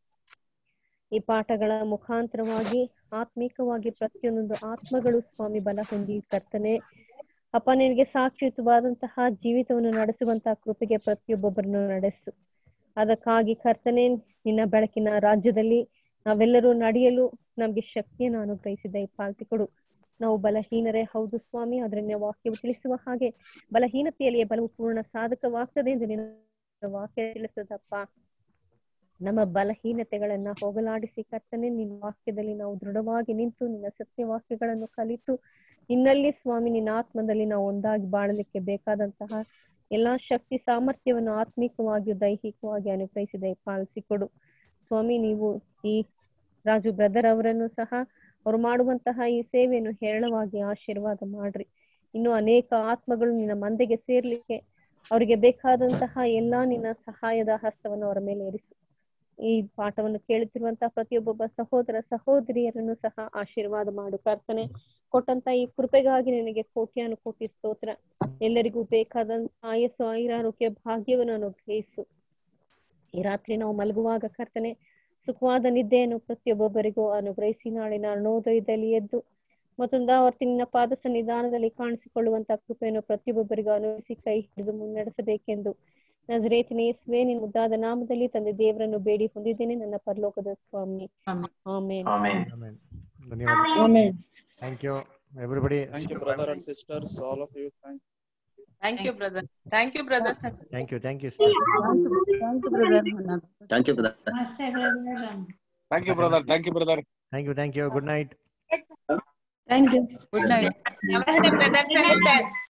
ಈ ಪಾಠಗಳ ಮುಖಾಂತರವಾಗಿ ಆತ್ಮಿಕವಾಗಿ ಪ್ರತಿಯೊಂದೊಂದು ಆತ್ಮಗಳು ಸ್ವಾಮಿ ಬಲ ಹೊಂದಿ ಕರ್ತನೆ ಅಪ್ಪ ನಿನಗೆ ಸಾಕ್ಷಿಯುತವಾದಂತಹ ಜೀವಿತವನ್ನು ನಡೆಸುವಂತಹ ಕೃಪೆಗೆ ಪ್ರತಿಯೊಬ್ಬೊಬ್ಬರನ್ನು ನಡೆಸು ಅದಕ್ಕಾಗಿ ಕರ್ತನೆ ನಿನ್ನ ಬೆಳಕಿನ ರಾಜ್ಯದಲ್ಲಿ ನಾವೆಲ್ಲರೂ ನಡೆಯಲು ನಮ್ಗೆ ಶಕ್ತಿಯನ್ನು ಅನುಗ್ರಹಿಸಿದ ಈ ಪಾಲ್ತಿ ಕೊಡು ನಾವು ಬಲಹೀನರೇ ಹೌದು ಸ್ವಾಮಿ ಆದ್ರೆ ನಿನ್ನ ವಾಕ್ಯವು ತಿಳಿಸುವ ಹಾಗೆ ಬಲಹೀನತೆಯಲ್ಲಿ ಬಲವು ಪೂರ್ಣ ಸಾಧಕವಾಗ್ತದೆ ಎಂದು ನಿನ್ನ ವಾಕ್ಯ ತಿಳಿಸದಪ್ಪ ನಮ್ಮ ಬಲಹೀನತೆಗಳನ್ನ ಹೋಗಲಾಡಿಸಿ ಕರ್ತನೆ ನಿನ್ನ ವಾಕ್ಯದಲ್ಲಿ ನಾವು ದೃಢವಾಗಿ ನಿಂತು ನಿನ್ನ ಸತ್ಯವಾಕ್ಯಗಳನ್ನು ಕಲಿತು ನಿನ್ನಲ್ಲಿ ಸ್ವಾಮಿ ನಿನ್ನ ಆತ್ಮದಲ್ಲಿ ನಾವು ಒಂದಾಗಿ ಬಾಳಲಿಕ್ಕೆ ಬೇಕಾದಂತಹ ಎಲ್ಲಾ ಶಕ್ತಿ ಸಾಮರ್ಥ್ಯವನ್ನು ಆತ್ಮಿಕವಾಗಿಯೂ ದೈಹಿಕವಾಗಿ ಅನುಗ್ರಹಿಸಿದೆ ಪಾಲಿಸಿಕೊಡು ಸ್ವಾಮಿ ನೀವು ಈ ರಾಜು ಬ್ರದರ್ ಅವರನ್ನು ಸಹ ಅವರು ಮಾಡುವಂತಹ ಈ ಸೇವೆಯನ್ನು ಹೇರಳವಾಗಿ ಆಶೀರ್ವಾದ ಮಾಡ್ರಿ ಇನ್ನು ಅನೇಕ ಆತ್ಮಗಳು ನಿನ್ನ ಮಂದೆಗೆ ಸೇರ್ಲಿಕ್ಕೆ ಅವರಿಗೆ ಬೇಕಾದಂತಹ ಎಲ್ಲಾ ನಿನ್ನ ಸಹಾಯದ ಹಸ್ತವನ್ನು ಅವರ ಮೇಲೆ ಇರಿಸು ಈ ಪಾಠವನ್ನು ಕೇಳುತ್ತಿರುವಂತಹ ಪ್ರತಿಯೊಬ್ಬೊಬ್ಬ ಸಹೋದರ ಸಹೋದರಿಯರನ್ನು ಸಹ ಆಶೀರ್ವಾದ ಮಾಡು ಪ್ರಾರ್ಥನೆ ಕೊಟ್ಟಂತ ಈ ಕೃಪೆಗಾಗಿ ನಿನಗೆ ಕೋಟ್ಯಾನು ಕೋಟಿ ಸ್ತೋತ್ರ ಎಲ್ಲರಿಗೂ ಬೇಕಾದಂತ ಆಯಸ್ಸು ಐರಾರೋಗ್ಯ ಭಾಗ್ಯವನ್ನು ಅನುಗ್ರಹಿಸು ಈ ರಾತ್ರಿ ನಾವು ಮಲಗುವಾಗ ಕರ್ತನೆ ಸುಖವಾದ ನಿದ್ದೆಯನ್ನು ಪ್ರತಿಯೊಬ್ಬೊಬ್ಬರಿಗೂ ಅನುಗ್ರಹಿಸಿ ನಾಳಿನ ಅರುಣೋದಯದಲ್ಲಿ ಎದ್ದು ಮತ್ತೊಂದು ಆವರ್ತಿ ನಿನ್ನ ಪಾದ ಸನ್ನಿಧಾನದಲ್ಲಿ ಕಾಣಿಸಿಕೊಳ್ಳುವಂತ ಕೃಪೆಯನ್ನು ಪ್ರತಿಯೊಬ್ಬರಿಗೂ ಅನುಭವಿಸಿ ಕೈ ಹಿಡಿದು ಮುನ್ನಡೆಸಬೇಕೆಂದು ನಜರೇತಿನ ಯೇಸುವೆ ನಿನ್ನ ಮುದ್ದಾದ ನಾಮದಲ್ಲಿ ತಂದೆ ದೇವರನ್ನು ಬೇಡಿ ಹೊಂದಿದ್ದೇನೆ ನನ್ನ ಪರಲೋಕದ ಸ್ವಾಮಿ ಆಮೇನ್ ಧನ್ಯವಾದ thank you everybody thank you brother and sisters all of you thank thank you brother thank you brother thank you thank you thank you brother thank you brother thank you brother thank you thank you good night thank you good night ನಮಸ್ತೆ brother